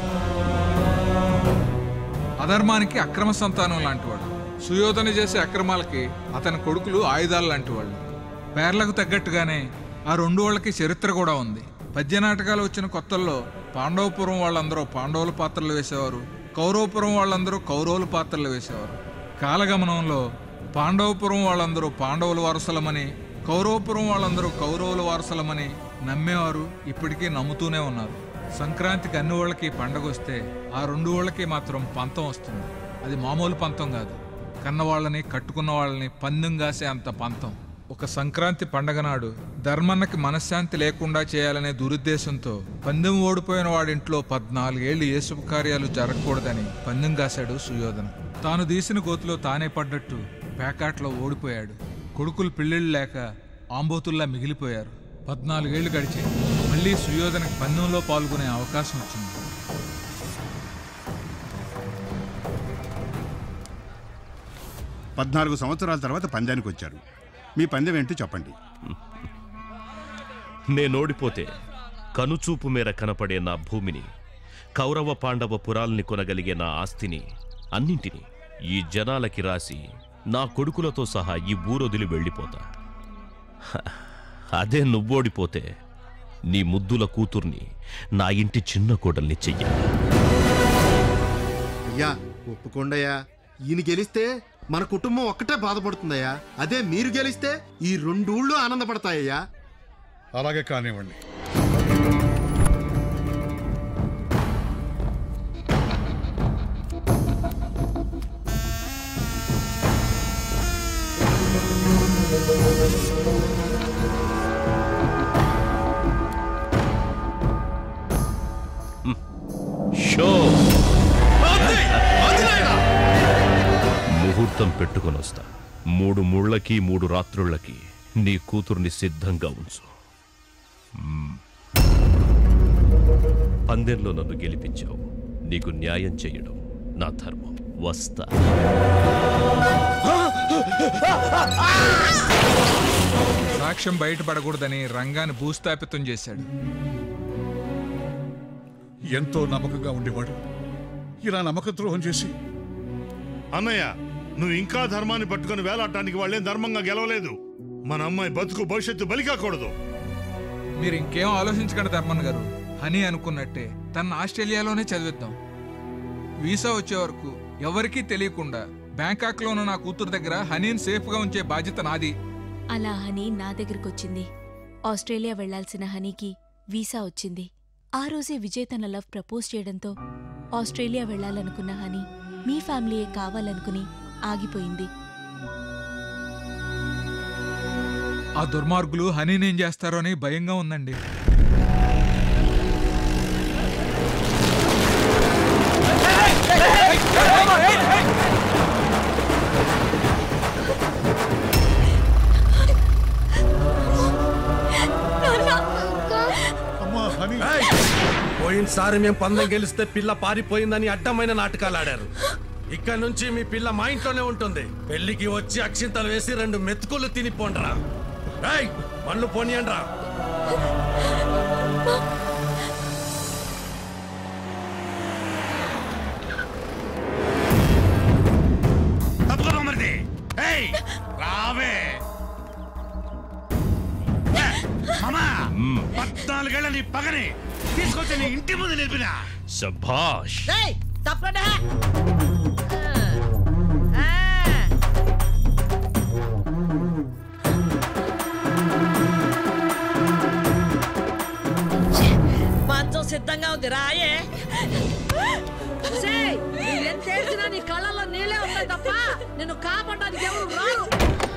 అధర్మానికి అక్రమ సంతానం లాంటివాడు సుయోధన చేసే అక్రమాలకి అతని కొడుకులు ఆయుధాలు లాంటివాళ్ళు పేర్లకు తగ్గట్టుగానే ఆ రెండు వాళ్ళకి చరిత్ర కూడా ఉంది పద్య నాటకాలు వచ్చిన కొత్తల్లో పాండవపురం వాళ్ళందరూ పాండవుల పాత్రలు వేసేవారు కౌరవపురం వాళ్ళందరూ కౌరవుల పాత్రలు వేసేవారు కాలగమనంలో పాండవపురం వాళ్ళందరూ పాండవుల వారసులమని కౌరవపురం వాళ్ళందరూ కౌరవుల వారసులమని నమ్మేవారు ఇప్పటికీ నమ్ముతూనే ఉన్నారు సంక్రాంతికి అన్ని వాళ్ళకి పండగ వస్తే ఆ రెండు వాళ్ళకి మాత్రం పంతం వస్తుంది అది మామూలు పంతం కాదు కన్నవాళ్ళని కట్టుకున్న వాళ్ళని పందెం కాసే అంత పంతం ఒక సంక్రాంతి పండగ నాడు ధర్మన్నకి మనశ్శాంతి లేకుండా చేయాలనే దురుద్దేశంతో పందెం ఓడిపోయిన వాడింట్లో పద్నాలుగేళ్లు ఏ శుభకార్యాలు జరగకూడదని పందెం కాశాడు సుయోధన తాను తీసిన గోతులో తానే పడ్డట్టు పేకాట్లో ఓడిపోయాడు కొడుకులు పెళ్ళిళ్ళు లేక ఆంబోతుల్లా మిగిలిపోయారు పద్నాలుగేళ్లు గడిచాయి మళ్ళీ సుయోధనకి పందెంలో పాల్గొనే అవకాశం వచ్చింది పద్నాలుగు సంవత్సరాల తర్వాత పందానికి వచ్చారు మీ పందెం ఏంటో చెప్పండి నేనోడిపోతే కనుచూపు మేర కనపడే నా భూమిని కౌరవ పాండవ పురాల్ని కొనగలిగే నా ఆస్తిని అన్నింటినీ ఈ జనాలకి రాసి నా కొడుకులతో సహా ఈ ఊరొదిలి వెళ్ళిపోతా హ, అదే నువ్వోడిపోతే నీ ముద్దుల కూతుర్ని నా ఇంటి చిన్న కోడల్ని చెయ్యాలి అయ్యా ఒప్పుకోండయ్యా ఈయన గెలిస్తే మన కుటుంబం ఒక్కటే బాధపడుతుందయ్యా అదే మీరు గెలిస్తే ఈ రెండూళ్ళు ఆనందపడతాయ్యా అలాగే కానివ్వండి షో ముహూర్తం పెట్టుకొని వస్తా మూడు ముళ్ళకి మూడు రాత్రుళ్ళకి నీ కూతుర్ని సిద్ధంగా ఉంచు మ్మ్. పందెంలో నన్ను గెలిపించావు నీకు న్యాయం చేయడం నా ధర్మం వస్తా సాక్ష్యం బయటపడకూడదని రంగాన్ని భూస్థాపితం చేశాడు ఎంతో నమ్మకంగా ఉండేవాడు ఇలా నమ్మక ద్రోహం చేసి అన్నయ్య నువ్వు ఇంకా ధర్మాన్ని పట్టుకొని వేలాడటానికి వాళ్ళేం ధర్మంగా గెలవలేదు మన అమ్మాయి బతుకు భవిష్యత్తు బలి కాకూడదు మీరు ఇంకేం ఆలోచించకండి ధర్మన్ గారు హనీ అనుకున్నట్టే తన ఆస్ట్రేలియాలోనే చదివిద్దాం వీసా వచ్చే వరకు ఎవరికీ తెలియకుండా బ్యాంకాక్లో ఉన్న నా కూతురు దగ్గర హనీని సేఫ్గా ఉంచే బాధ్యత నాది అలా హనీ నా దగ్గరకు వచ్చింది ఆస్ట్రేలియా వెళ్లాల్సిన హనీకి వీసా వచ్చింది ఆ రోజే విజయ్ తన లవ్ ప్రపోజ్ చేయడంతో ఆస్ట్రేలియా వెళ్ళాలనుకున్న హనీ మీ ఫ్యామిలీయే కావాలనుకుని ఆగిపోయింది ఆ దుర్మార్గులు హనీని ఏం చేస్తారో అని భయంగా ఉందండి పోయినసారి మేము పందెం గెలిస్తే పిల్ల పారిపోయిందని అడ్డమైన నాటకాలు ఆడారు ఇక్కడ నుంచి మీ పిల్ల మా ఇంట్లోనే ఉంటుంది పెళ్లికి వచ్చి అక్షింతలు వేసి రెండు మెతుకులు తినిపోండ్రా ఏయ్ పండ్లు పోనీయండ్రా తప్పుకో మరిది ఏయ్ రావే ఏ, మామా పద్నాలుగేళ్ల నీ పగని తీసుకొచ్చి నీ ఇంటి ముందు నిలిపినా శభాష్ తప్పకుండా మంచం సిద్ధంగా ఉంది రాయే చూసేయ్, నువ్వు ఎంత ఏడ్చినా నీ కళ్ళల్లో నీళ్ళే ఉంటాయి తప్ప నిన్ను కాపాడడానికి ఎవరు రారు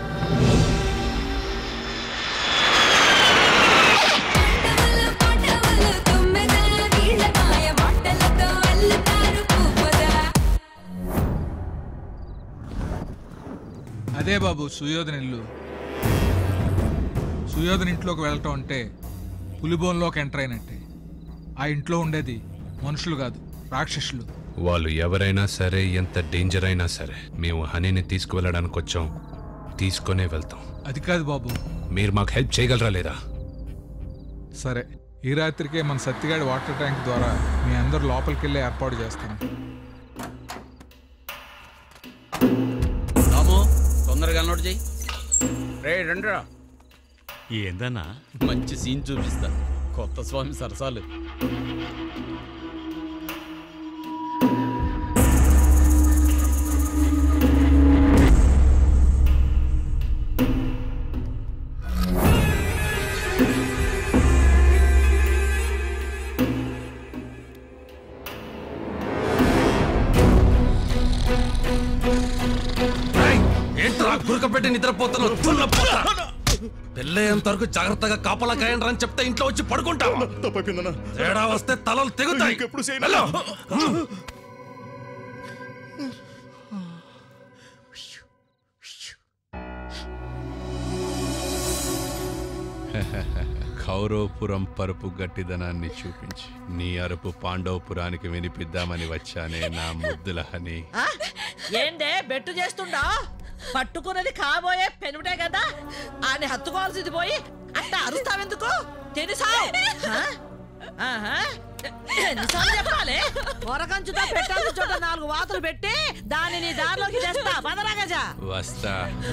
అదే బాబు సుయోధన ఇల్లు సుయోధన ఇంట్లోకి వెళ్ళటం అంటే పులిబోన్లోకి ఎంటర్ అయినట్టే ఆ ఇంట్లో ఉండేది మనుషులు కాదు రాక్షసులు వాళ్ళు ఎవరైనా సరే ఎంత డేంజర్ అయినా సరే మేము హనీని తీసుకువెళ్ళడానికి వచ్చాం తీసుకొనే వెళ్తాం అది కాదు బాబు మీరు మాకు హెల్ప్ చేయగలరా లేదా సరే ఈ రాత్రికే మన సత్తిగాడి వాటర్ ట్యాంక్ ద్వారా మీ అందరు లోపలికి వెళ్ళే ఏర్పాటు చేస్తాను రాము తొందరగా నోట్ చేయి రే రండిరా ఏందన్నా మంచి సీన్ చూపిస్తా కొత్త స్వామి సరసాలు ఏంట్రా గురకపెట్టి నిద్రపోతున్నావు తున్నపోతా పెళ్ళయ్యేంత వరకు జాగ్రత్తగా కాపలా కాయండి అని చెప్తే ఇంట్లో వచ్చి పడుకుంటావా తేడా వస్తే తలలు తెగుతాయి వెళ్ళు. కౌరవపురం పరుపు గట్టిదనాన్ని చూపించి నీ అరుపు పాండవపురానికి వినిపిద్దామని వచ్చానే నా ముద్దుల హని ఆ? ఏందే బెట్టు చేస్తుండా పట్టుకున్నది కాబోయే పెనుడే కదా ఆయన హత్తుకోవాల్సింది పోయి అట్లా అరుస్తావెందుకు తెలుసావు ఎన్నిసార్లు చెప్పాలి పొరకంచుతో పెట్టాల్సిన చోట నాలుగు వాతలు పెట్టి దానిని దారిలోకి తెస్తా పదరా గజా వస్తా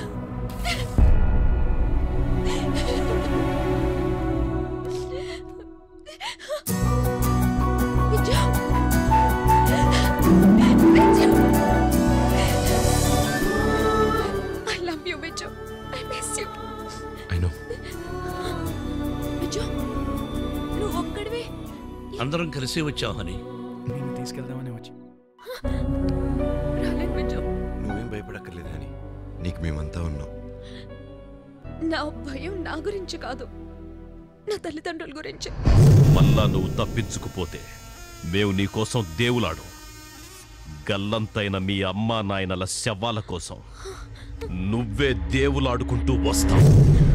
I love you Viju I miss you I know. Viju నువ్వు ఒక్కడివే అందరం కలిసి వచ్చాం హని నేను తీసుకెళ్దామని వచ్చి రాలేదు విజు నువ్వేం భయపడక్కర్లేదు అని నీకు మేమంతా ఉన్నాం నా భయం నా గురించి కాదు నా తల్లిదండ్రుల గురించి మళ్ళా నువ్వు తప్పించుకుపోతే మేము నీకోసం దేవులాడు గల్లంతైన మీ అమ్మా నాయనల శవాల కోసం నువ్వే దేవులాడుకుంటూ వస్తావు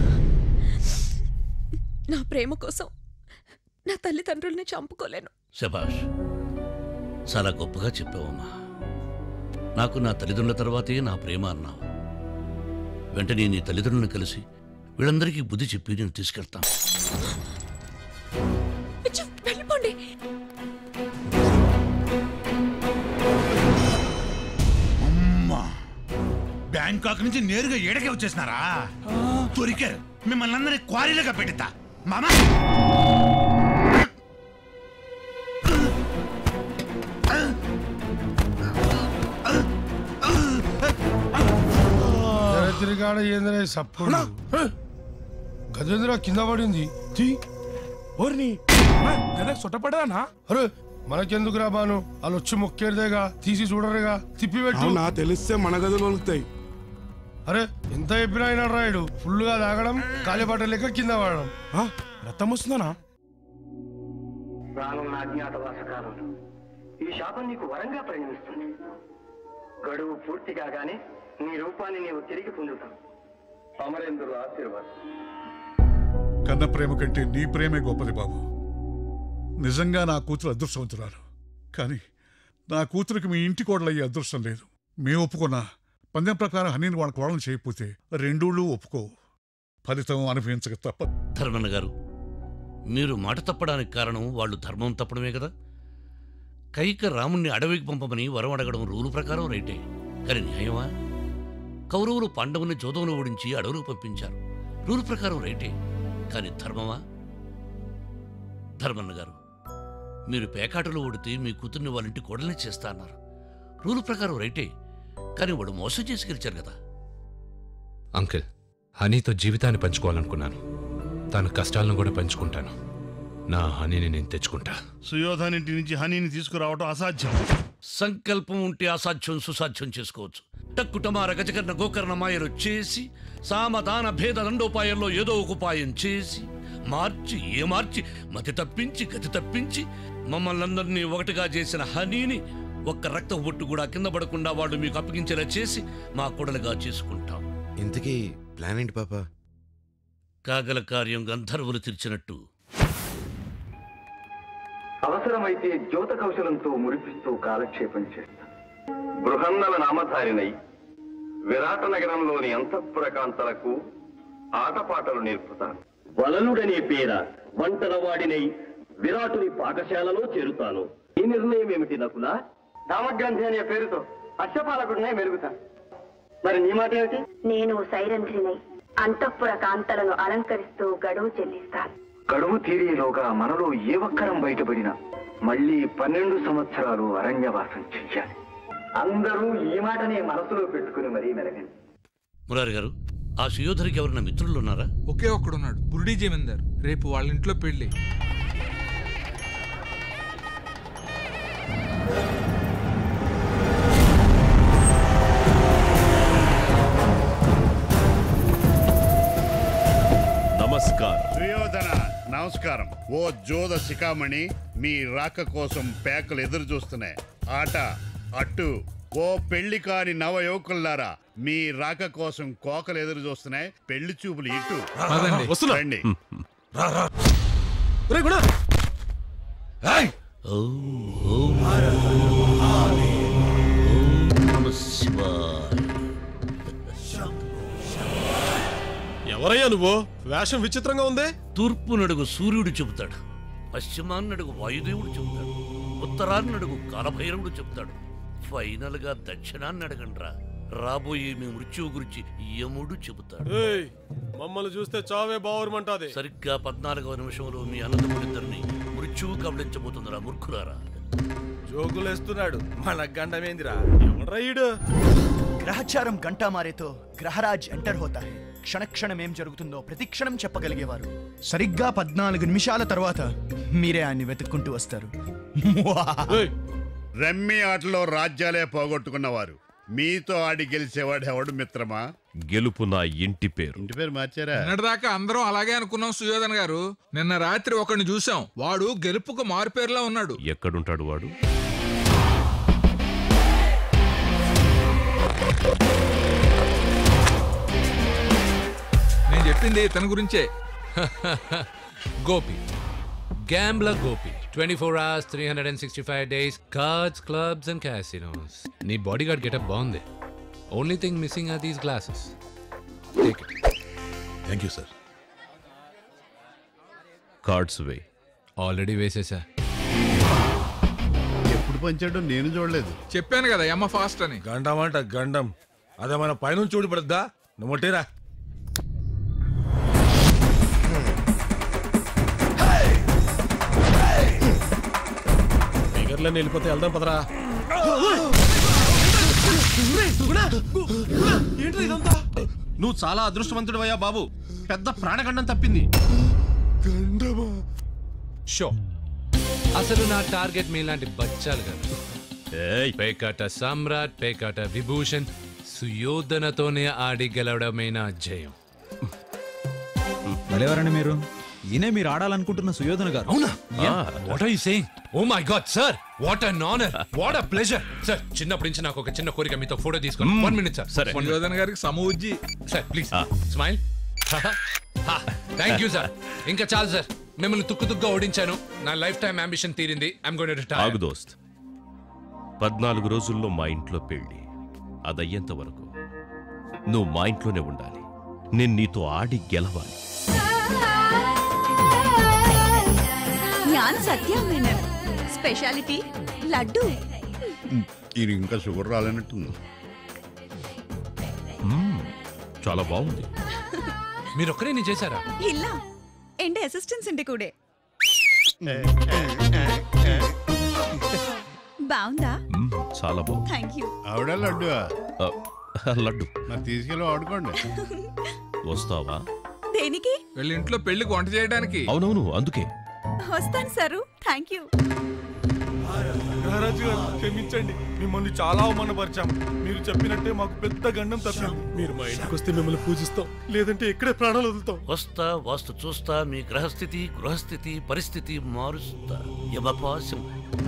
నా ప్రేమ కోసం నా తల్లిదండ్రుల్ని చంపుకోలేను శభాష్ చాలా గొప్పగా చెప్పావమ్మా నాకు నా తల్లిదండ్రుల తర్వాతే నా ప్రేమ అన్నావు వెంటనే నీ తల్లిదండ్రులను కలిసి వీళ్ళందరికీ బుద్ధి చెప్పి నేను తీసుకెళ్తాను విజు వెళ్ళిపోండి అమ్మా బ్యాంకాక్ నుంచి నేరుగా ఏడకే వచ్చేసినారా దొరికారు మిమ్మల్ని అందరినీ క్వారీలుగా పెడతా మామా తిరిగాడ ఏంద్రా సప్పుడు గజేంద్ర కింద పడింది తీ ఓర్ని సొట్టపడదానా అరే మనకెందుకు రా బాను వాళ్ళు వచ్చి మొక్కేరుదేగా తీసి చూడరుగా తిప్పి పెట్టు అవునా తెలిస్తే మన గదులు వణుకుతాయి అరే ఎంత చెప్పినా అయినా రాయుడు ఫుల్ గా తాగడం కాలిపాట లెక్క కింద వాడడం రక్తం వస్తుందనా రానున్న అజ్ఞాతవాస కాలంలో ఈ శాపం నీకు వరంగా పరిణమిస్తుంది గడువు పూర్తి కాగానే నీ రూపాన్ని నీవు తిరిగి పొందుతావు అమరేంద్రుడు ఆశీర్వాదం కన్న ప్రేమ కంటే నీ ప్రేమే గొప్పది బాబు నిజంగా నా కూతురు అదృష్టవంతురాలు కానీ నా కూతురికి మీ ఇంటి కోడలయ్యే అదృష్టం లేదు మేము ఒప్పుకున్నా పందెం ప్రకారం హనీని వాళ్ళ కోడలు చేయకపోతే రెండూళ్ళు ఒప్పుకోవు ఫలితం అనుభవించక తప్ప ధర్మన్న గారు మీరు మాట తప్పడానికి కారణం వాళ్ళు ధర్మం తప్పడమే కదా కైక రాముణ్ణి అడవికి పంపమని వరం అడగడం రూలు ప్రకారం రైటే కానీ న్యాయమా కౌరవులు పాండవుని జోదంలో ఓడించి అడవులకు పంపించారు రూలు ప్రకారం రైటే కానీ ధర్మమా ధర్మన్న గారు మీరు పేకాటలో ఓడితే మీ కూతుర్ని వాళ్ళ ఇంటి కోడల్ని చేస్తా అన్నారు రూలు ప్రకారం రైటే కానీ వాడు మోసం చేసి గెలిచారు కదా అంకిల్ హనీతో జీవితాన్ని పంచుకోవాలనుకున్నాను తన కష్టాలను కూడా పంచుకుంటాను నా హనీని నేను తెచ్చుకుంటా సుయోధన్ ఇంటి నుంచి హనీని తీసుకురావడం అసాధ్యం సంకల్పం ఉంటే అసాధ్యం సుసాధ్యం చేసుకోవచ్చు టక్కుటమార గజకర్ణ గోకర్ణ మాయలు చేసి సామదాన భేద దండోపాయంలో ఏదో ఒక ఉపాయం చేసి మార్చి ఏ మార్చి మతి తప్పించి గతి తప్పించి మమ్మల్ని అందరినీ ఒకటిగా చేసిన హనీని ఒక్క రక్త ఒట్టు కూడా కింద పడకుండా వాళ్ళు మీకు అప్పగించేలా చేసి మా కొడలుగా చేసుకుంటాం ఇంతకీ ప్లాన్ ఏంటి పాప కాగల కార్యం గంధర్వులు తీర్చినట్టు అవసరమైతే జ్యోత కౌశలంతో మురిపిస్తూ కాలక్షేపం చేస్తా బృహన్నల నామధారినై విరాట నగరంలోని అంతఃపురకాంతలకు ఆటపాటలు నేర్పుతాను వలలుడనే పేర వంటలవాడినై విరాటుని పాకశాలలో చేరుతాను ఈ నిర్ణయం ఏమిటి నకులా రామగ్రంథి అనే పేరుతో అశ్వపాలకుడినే మెరుగుతా మరి నీ మాట ఏమిటి నేను సైరంధ్రినై అంతఃపుర కాంతలను అలంకరిస్తూ గడువు చెల్లిస్తాను గడువు తీరేలోగా మనలో ఏ ఒక్కరం బయటపడినా మళ్ళీ పన్నెండు సంవత్సరాలు అరణ్యవాసం చెయ్యాలి అందరూ ఈ మాటనే మనసులో పెట్టుకుని మరీ మెరగండి మురారి గారు ఆ సుయోధరికి ఎవరైనా మిత్రులు ఉన్నారా ఒకే ఒక్కడున్నాడు బురుడీ జమీందార్ రేపు వాళ్ళ ఇంట్లో పెళ్లి నమస్కారం సుయోధన నమస్కారం ఓ జోద శిఖామణి మీ రాక కోసం పేకలు ఎదురు చూస్తున్నాయి ఆట అట్టు ఓ పెళ్లి కాని నవ యువకుల్లారా మీ రాక కోసం కోకలు ఎదురు చూస్తున్నాయి పెళ్లి చూపులు ఇటు పదండి. వస్తున్నా రండి ఎవరయ్యా నువ్వు వేషం విచిత్రంగా ఉంది తూర్పు నడుగు సూర్యుడు చెబుతాడు పశ్చిమాన్నడుగు వాయుదేవుడు చెబుతాడు ఉత్తరాన్నడుగు కాలభైరవుడు చెబుతాడు ఫైనల్ గా దక్షిణాన్ని అడగండ్రా రాబోయే మీ మృత్యువు గురించి యముడు చెబుతాడు ఏయ్, మమ్మల్ని చూస్తే చావే బావురమంటాది సరిగ్గా పద్నాలుగవ నిమిషంలో మీ అన్నదమ్ములిద్దరిని మృత్యువు కబళించబోతుందిరా మూర్ఖులారా జోకులేస్తున్నాడు మన గండమేందిరా ఎవడ్రాయుడు గ్రహచారం గంటా మారేతో గ్రహరాజ్ ఎంటర్ హోతా హై క్షణ క్షణం ఏం జరుగుతుందో ప్రతి క్షణం చెప్పగలిగేవారు సరిగ్గా పద్నాలుగు నిమిషాల తర్వాత మీరే ఆయన్ని వెతుక్కుంటూ వస్తారు రమ్మి ఆటలో రాజ్యాలే పోగొట్టుకున్నవారు మీతో ఆడి గెలిచేవాడు ఎవడు మిత్రమా గెలుపు నా ఇంటి పేరు ఇంటి పేరు మార్చారా నిన్నటిదాకా అందరం అలాగే అనుకున్నాం సుయోధన్ గారు నిన్న రాత్రి ఒకరిని చూసాం వాడు గెలుపుకు మారుపేరులా ఉన్నాడు ఎక్కడుంటాడు వాడు నేను చెప్పింది ఇతని గురించే Gopi gambler Gopi twenty four hours three hundred and sixty five days cards clubs and casinos నీ బాడీ గార్డ్ గెటప్ బాగుంది only thing missing are these glasses take it thank you sir cards వే ఆల్రెడీ వేసేసా ఎప్పుడు పంచాడో నేను చూడలేదు చెప్పాను కదా ఎమ్మ ఫాస్ట్ అని గండం అంట గండం అదే మన పైనుంచి చూడబడద్దా నువ్వు మొట్టేరా ఫిగర్లన్నీ వెళ్ళిపోతే వెళ్దాం పదరా నువ్వు చాలా అదృష్టవంతుడు అయ్యా బాబు పెద్ద ప్రాణగండం తప్పింది గండమా షో అసలు నా టార్గెట్ మీలాంటి బచ్చాలు కాదు పేకాట సమ్రాట్ పేకాట విభూషణ్ సుయోధనతోనే ఆడి గెలవడమే నా జయం భలేవారండి మీరు ఈయనే మీరు ఆడాలనుకుంటున్న సుయోధన గారు అవునా what are you saying oh my God sir what an honour what a pleasure sir చిన్నప్పటి నుంచి నాకు ఒక చిన్న కోరిక మీతో ఫోటో తీసుకోండి వన్ మినిట్ సార్ సరే సుయోధన గారికి సమూజ్జి sir please smile thank you sir ఇంకా చాలు సార్ మిమ్మల్ని తుక్కు తుక్కుగా ఓడించాను నా లైఫ్ టైం అంబిషన్ తీరింది ఐఎమ్ గోయింగ్ టు ఆగు దోస్త్ పద్నాలుగు రోజుల్లో మా ఇంట్లో పెళ్లి అదయ్యేంత వరకు నువ్వు మా ఇంట్లోనే ఉండాలి నేను నీతో ఆడి గెలవాలి ഞാൻ സത്യാമേനൻ സ്പെഷ്യാലിറ്റി ലഡു ఇది ఇంకా షుగర్ రాలేనట్టుంది మ్మ్, చాలా బాగుంది మీరు ఒక్కరే నేను చేశారా ഇല്ല എന്റെ അസിസ്റ്റൻസിന്റെ കൂടെ బాగుందా మ్మ్, చాలా బాగుంది థ్యాంక్ యూ ఆవిడ లడ్డు ఆ, లడ్డు మరి తీసుకెళ్ళి ఆడుకోండి వస్తావా దేనికి వీళ్ళ ఇంట్లో పెళ్లికి వంట చేయడానికి అవునవును అందుకే వస్తాను సారు థ్యాంక్ యూ మహారాజు గారు క్షమించండి మిమ్మల్ని చాలా అవమానపరిచాం మీరు చెప్పినట్టే మాకు పెద్ద గండం తప్పింది మీరు మా ఇంటికి వస్తే మిమ్మల్ని పూజిస్తాం లేదంటే ఇక్కడే ప్రాణాలు వదులుతాం వస్తా వాస్తు చూస్తా మీ గ్రహస్థితి గృహస్థితి పరిస్థితి మారుస్తా యమపాశం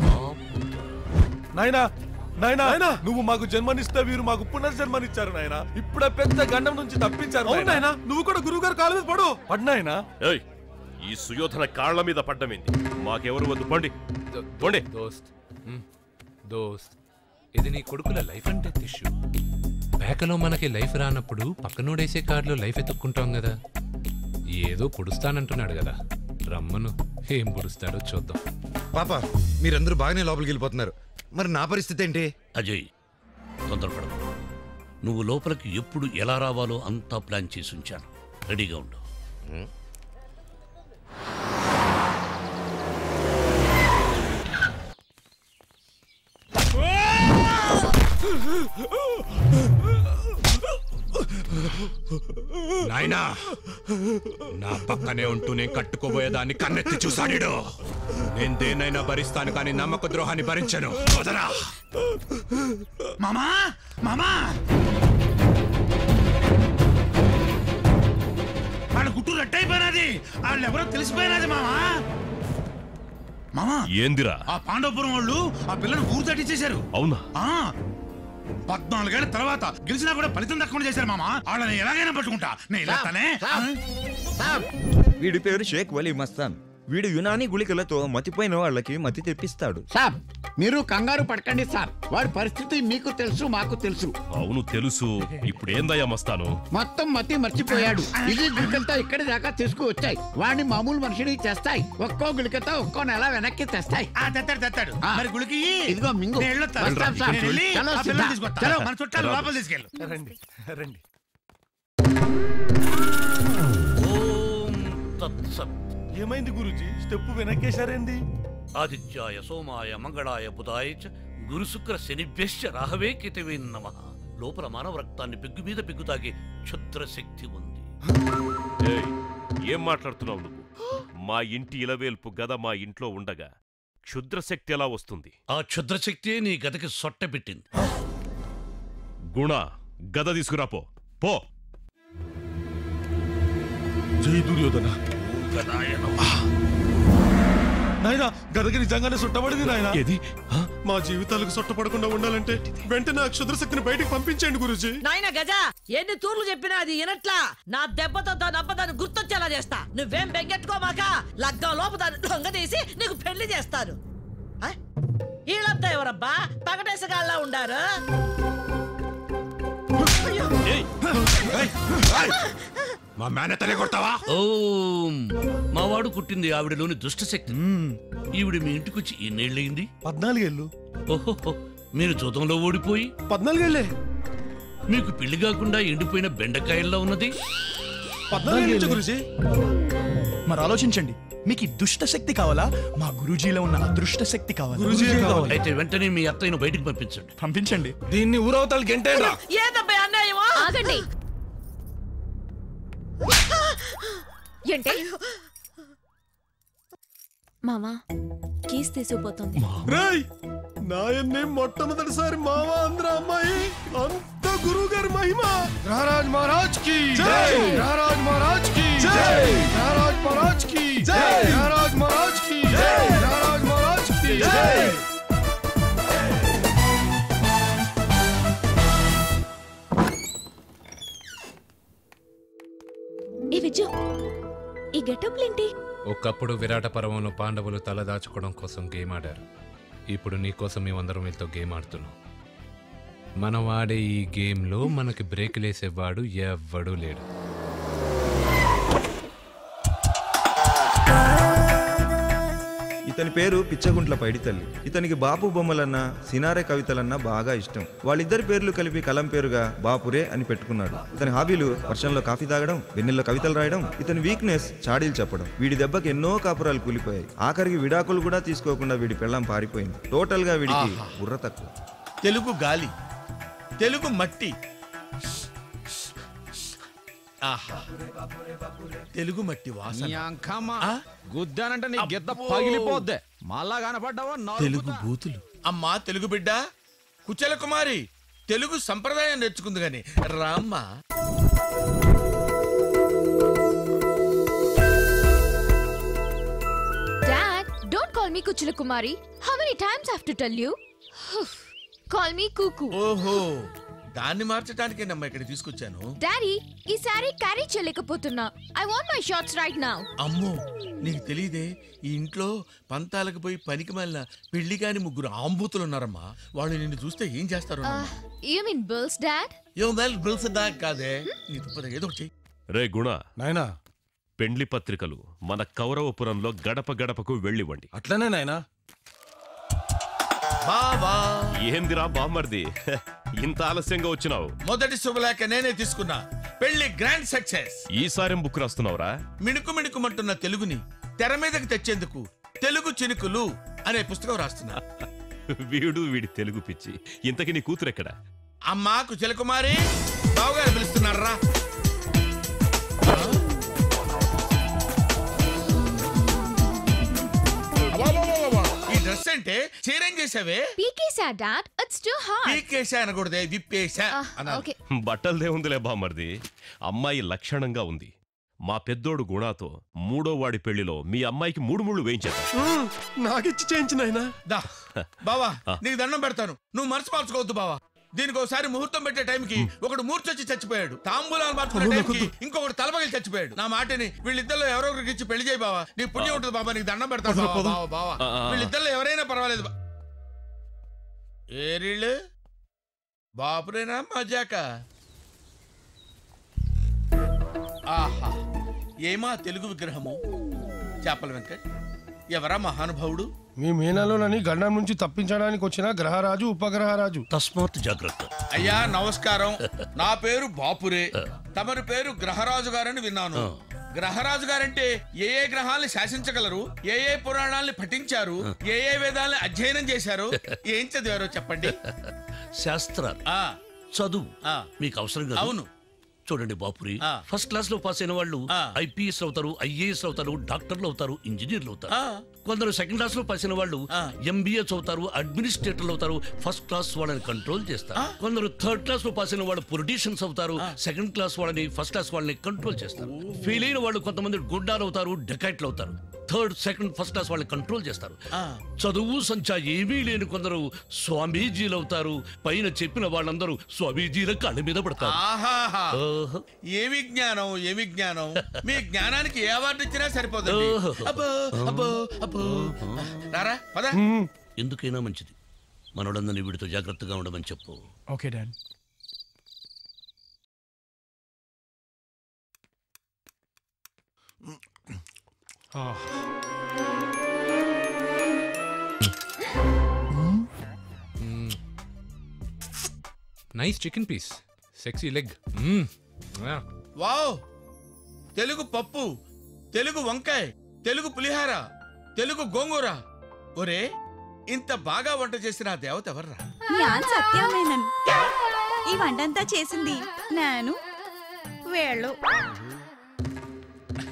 నాయనా నాయనా నాయనా నువ్వు మాకు జన్మనిస్తే వీరు మాకు పునర్జన్మనిచ్చారు నాయనా ఇప్పుడే పెద్ద గండం నుంచి తప్పించారు అవును నాయనా నువ్వు కూడా గురువు గారు కాళ్ళ మీద పడు పడినాయనా ఏయ్ ఈ సుయోధన కాళ్ల మీద పడ్డమేంది మాకెవరు వద్దు పండి పండి దోస్త్ మ్, దోస్త్ ఇది నీ కొడుకుల లైఫ్ అండ్ డెత్ ఇష్యూ పేకలో మనకి లైఫ్ రానప్పుడు పక్కనోడేసే కార్డులో లైఫ్ ఎత్తుక్కుంటాం కదా ఏదో పొడుస్తానంటున్నాడు కదా రమ్మను ఏం పొడుస్తాడో చూద్దాం పాప మీరందరూ బాగానే లోపలికి వెళ్ళిపోతున్నారు మరి నా పరిస్థితి ఏంటి అజయ్ తొందరపడదు నువ్వు లోపలికి ఎప్పుడు ఎలా రావాలో అంతా ప్లాన్ చేసి ఉంచాను రెడీగా ఉండు నాయనా నా పక్కనే ఉంటూ నేను కట్టుకోబోయేదాన్ని కన్నెత్తి చూశాడు నేను దేన్నైనా భరిస్తాను కానీ నమ్మక ద్రోహాన్ని భరించను వదరా మామా మామా వాళ్ళ గుట్టు రట్టయిపోయినది వాళ్ళు ఎవరో తెలిసిపోయినది మామా మామా ఏందిరా ఆ పాండవపురం వాళ్ళు ఆ పిల్లని ఊరు తట్టించేశారు అవునా ఆ పద్నాలుగేళ్ల తర్వాత గెలిచినా కూడా ఫలితం తక్కువ చేశారు మామా వాళ్ళని ఎలాగైనా పట్టుకుంటా నేను ఇలా తనే వీడి పేరు షేక్ వలీ మస్తాన్ వీడు యునానీ గుళికలతో మతిపోయిన వాళ్ళకి మతి తెప్పిస్తాడు సాబ్ మీరు కంగారు పడకండి సాబ్ వాడి పరిస్థితి మీకు తెలుసు మాకు తెలుసు అవును తెలుసు ఇప్పుడు ఏందయ్యా మస్తాను మొత్తం మతి మర్చిపోయాడు ఇది గుళికలతో ఇక్కడి దాకా తీసుకువచ్చాయి వాడిని మామూలు మనిషిని చేస్తాయి ఒక్కో గుళికతో ఒక్కో నెల వెనక్కి తెస్తాయి ఆ తెత్తాడు తెత్తాడు మరి గుడికి ఇదిగో మింగు నేను వెళ్ళొస్తాను. వస్తాం సాబ్. నేను వెళ్ళి చలో, ఆ సిద్ధ. పిల్లని తీసుకొస్తా. చలో. మన చుట్టాలు రా. లోపల తీసుకెళ్ళు రండి రండి ఓం తత్సత్ ఏమైంది గురుజీ స్టెప్ వెనక్కేశారేంది ఆదిత్యాయ సోమాయ మంగళాయ బుధాయ చ గురు శుక్ర శనిభ్యశ్చ రాహవే కితవే నమ లోపల మానవ రక్తాన్ని పెగ్గు మీద పెగ్గు తాగే క్షుద్ర శక్తి ఉంది ఏయ్, ఏం మాట్లాడుతున్నావు నువ్వు మా ఇంటి ఇలవేల్పు గద మా ఇంట్లో ఉండగా క్షుద్రశక్తి ఎలా వస్తుంది ఆ క్షుద్ర శక్తియే నీ గదకి సొట్ట పెట్టింది గుణ గద తీసుకురాపో పో జై దుర్యోధన నాయనా గదకి నిజంగానే సుట్టబడింది నాయన ఏది మా జీవితాలకు సుట్టపడకుండా ఉండాలంటే వెంటనే ఆ క్షుద్ర శక్తిని బయటికి పంపించండి గురుజీ నాయన గజ ఎన్ని తూర్లు చెప్పినా అది వినట్లా నా దెబ్బతో దాని అబ్బ దాన్ని గుర్తొచ్చేలా చేస్తా నువ్వేం బెంగెట్టుకోమాక లగ్గం లోపు దాన్ని దొంగ తీసి నీకు పెళ్లి చేస్తాను ఆ? వీళ్ళంతా ఎవరబ్బా పగటేసగాళ్ళ ఉండారు మా మేనతనే కొడతావా ఓం మా వాడు కుట్టింది ఆవిడలోని దుష్ట శక్తి ఈవిడ మీ ఇంటికొచ్చి ఎన్నేళ్ళయింది పద్నాలుగేళ్ళు ఓహో మీరు జూతంలో ఓడిపోయి పద్నాలుగేళ్లే మీకు పెళ్లి కాకుండా ఎండిపోయిన బెండకాయల్లో ఉన్నది పద్నాలుగేళ్ళు గురుజీ మరి ఆలోచించండి మీకు ఈ దుష్ట శక్తి కావాలా మా గురూజీలో ఉన్న అదృష్ట శక్తి కావాలా అయితే వెంటనే మీ అత్తయ్యను బయటికి పంపించండి పంపించండి దీన్ని ఊరవతలకి గంటేరా ఏదబ్బా అన్యాయమో ఆగండి ఏంటే మామా కీస్ తీసుకుపోతుంది రేయ్ నాయన్ని మొట్టమొదటిసారి మామ అందరూ అమ్మాయి అంత గురువు గారి మహిమ గ్రహరాజ్ మహారాజ్ కి జై! గ్రహరాజ్ మహారాజ్ కి జై! గ్రహరాజ్ మహారాజ్ కి జై! గ్రహరాజ్ మహారాజ్ కి జై! గ్రహరాజ్ మహారాజ్ కి జై! ఏ విజు ఈ గెటప్లేంటి ఒకప్పుడు విరాట పర్వంలో పాండవులు తలదాచుకోవడం కోసం గేమ్ ఆడారు ఇప్పుడు నీ కోసం మేమందరం వీళ్ళతో గేమ్ ఆడుతున్నాం మనం ఆడే ఈ గేమ్లో మనకి బ్రేకులేసేవాడు ఎవ్వడూ లేడు ఇతని పేరు పిచ్చగుంట్ల పైడితల్లి ఇతనికి బాపు బొమ్మలన్నా సినారే కవితలన్నా బాగా ఇష్టం వాళ్ళిద్దరి పేర్లు కలిపి కలం పేరుగా బాపురే అని పెట్టుకున్నాడు ఇతని హాబీలు వర్షంలో కాఫీ తాగడం వెన్నెల్లో కవితలు రాయడం ఇతని వీక్నెస్ చాడీలు చెప్పడం వీడి దెబ్బకి ఎన్నో కాపురాలు కూలిపోయాయి ఆఖరికి విడాకులు కూడా తీసుకోకుండా వీడి పెళ్ళం పారిపోయింది టోటల్ గా వీడికి ఆహా. బుర్ర తక్కువ తెలుగు గాలి తెలుగు మట్టి ఆహా తెలుగు మట్టి వాసన ఆ? గుద్దానంటే నీ గిద్ద అబ్బో. పగిలిపోద్ది మళ్ళా కనపడ్డావా తెలుగు బూతులు అమ్మా తెలుగు బిడ్డ కుచల కుమారి తెలుగు సంప్రదాయం నేర్చుకుంది గాని రామ్మా dad don't call me Kuchula Kumari how many times have to tell you call me Kuku ఓహో దాన్ని మార్చడానికేనమ్మా ఇక్కడ తీసుకొచ్చాను డాడీ ఈ సారీ క్యారీ చేయలేకపోతున్నా I want my shorts right now అమ్మో నీకు తెలియదే ఈ ఇంట్లో పంతాలకు పోయి పనికి మళ్ళీ పెళ్లి కాని ముగ్గురు ఆంబూతులు ఉన్నారమ్మా వాళ్ళు నిన్ను చూస్తే ఏం చేస్తారు యు మీన్ బిల్స్ డాడ్ ఏం మేల్ బిల్స్ దాకా కాదే నీ తప్పదు ఏదో ఒకటి చెయ్యి రే గుణ నాయనా పెండ్లి పత్రికలు మన కౌరవపురంలో గడప గడపకు వెళ్ళివ్వండి అట్లనే నాయనా బావా ఏందిరా బామ్మర్ది ఇంత ఆలస్యంగా వచ్చినావు మొదటి శుభలేఖ నేనే తీసుకున్నా పెళ్లి గ్రాండ్ సక్సెస్ ఈసారేం బుక్ రాస్తున్నావురా మిణుకు మిణుకుమంటున్న తెలుగుని తెర మీదకి తెచ్చేందుకు తెలుగు చినుకులు అనే పుస్తకం రాస్తున్నా వీడు వీడి తెలుగు పిచ్చి ఇంతకి నీ కూతురెక్కడ అమ్మా కుశలకుమారి బావగారు పిలుస్తున్నారా ఈ డ్రెస్ అంటే చీరేం చేసావే పీకేసా డాడ్ ఇట్స్ టూ హార్డ్ పీకేసా అనకూడదే విప్పేసా అనాలి. ఓకే బట్టలదే ఉందిలే బామ్మర్ది అమ్మాయి లక్షణంగా ఉంది మా పెద్దోడు గుణాతో మూడో వాడి పెళ్లిలో మీ అమ్మాయికి మూడు ముళ్ళు వేయించేద్దాం నాకిచ్చి చేయించు నాయనా దా బావా ఆ. నీకు దండం పెడతాను నువ్వు మనసు మార్చుకోవద్దు బావా దీనికి ఒకసారి ముహూర్తం పెట్టే టైంకి ఒకడు మూర్చొచ్చి చచ్చిపోయాడు తాంబూలాలు మార్చుకునే అమ్మో, టైంకి నాకొద్దు. ఇంకొకటి తలపగిలి చచ్చిపోయాడు నా మాటని వీళ్ళిద్దరిలో ఎవరో ఒకరికి ఇచ్చి పెళ్లి చేయి బావా నీకు పుణ్యం ఉంటుంది బాబా నీకు దండం పెడతాను పద, బావా, పద. బావా బావా ఆ, ఆ. వీళ్ళిద్దరిలో ఎవరైనా పర్వాలేదు బా- ఏరిళ్ళు బాపురేనా మజాక ఆహా ఏమా తెలుగు విగ్రహము చేపల వెంకట్ ఎవరా మహానుభావుడు మీ మీనాలోనని గండం నుంచి తప్పించడానికి వచ్చిన గ్రహరాజు ఉపగ్రహరాజు తస్మాత్ జాగ్రత్త అయ్యా నమస్కారం నా పేరు బాపురే తమరి పేరు గ్రహరాజు గారని విన్నాను గ్రహరాజు గారంటే ఏ ఏ గ్రహాలను శాసించగలరు ఏ ఏ పురాణాలని పఠించారు ఏ ఏ వేదాలని అధ్యయనం చేశారు ఏం చదివారో చెప్పండి శాస్త్రాలు ఆ చదువు ఆ. మీకు అవసరం కాదు అవును చూడండి బాపురి ఆ. ఫస్ట్ క్లాస్ లో పాస్ అయిన వాళ్ళు ఆ. ఐపీఎస్ అవుతారు ఐఏఎస్ అవుతారు డాక్టర్లు అవుతారు ఇంజనీర్లు అవుతారు ఆ. కొందరు సెకండ్ క్లాస్ లో పాస్ అయిన వాళ్ళు ఎంబీఏ అవుతారు అడ్మినిస్ట్రేటర్లు అవుతారు ఫస్ట్ క్లాస్ వాళ్ళని కంట్రోల్ చేస్తారు కొందరు థర్డ్ క్లాస్ లో పాస్ అయిన వాళ్ళు పొలిటీషియన్స్ అవుతారు సెకండ్ క్లాస్ వాళ్ళని ఫస్ట్ క్లాస్ వాళ్ళని కంట్రోల్ చేస్తారు ఫెయిల్ అయిన వాళ్ళు కొంతమంది గుండాలు అవుతారు డెకైట్లు అవుతారు థర్డ్ సెకండ్ ఫస్ట్ క్లాస్ వాళ్ళని కంట్రోల్ చేస్తారు చదువు సంచా ఏమీ లేని కొందరు స్వామీజీలు అవుతారు పైన చెప్పిన వాళ్ళందరూ స్వామీజీల కళ్ళ మీద పడతారు ఆహాహా ఓహో. ఏమి జ్ఞానం ఏమి జ్ఞానం మీ జ్ఞానానికి ఏ అవార్డు ఇచ్చినా సరిపోతుంది ఓహో. అబ్బో అబ్బో అబ్బో రారా పద ఎందుకైనా మంచిది మనోడందరినీ వీడితో జాగ్రత్తగా ఉండమని చెప్పు okay dad nice chicken piece sexy leg wow Telugu పప్పు తెలుగు వంకాయ తెలుగు పులిహార తెలుగు గోంగూర ఒరే ఇంత బాగా వంట చేసిన ఆ దేవత ఎవర్రా ഞാൻ സത്യമേനൻ ఈ వంటంతా చేసింది నేను వేళ్ళు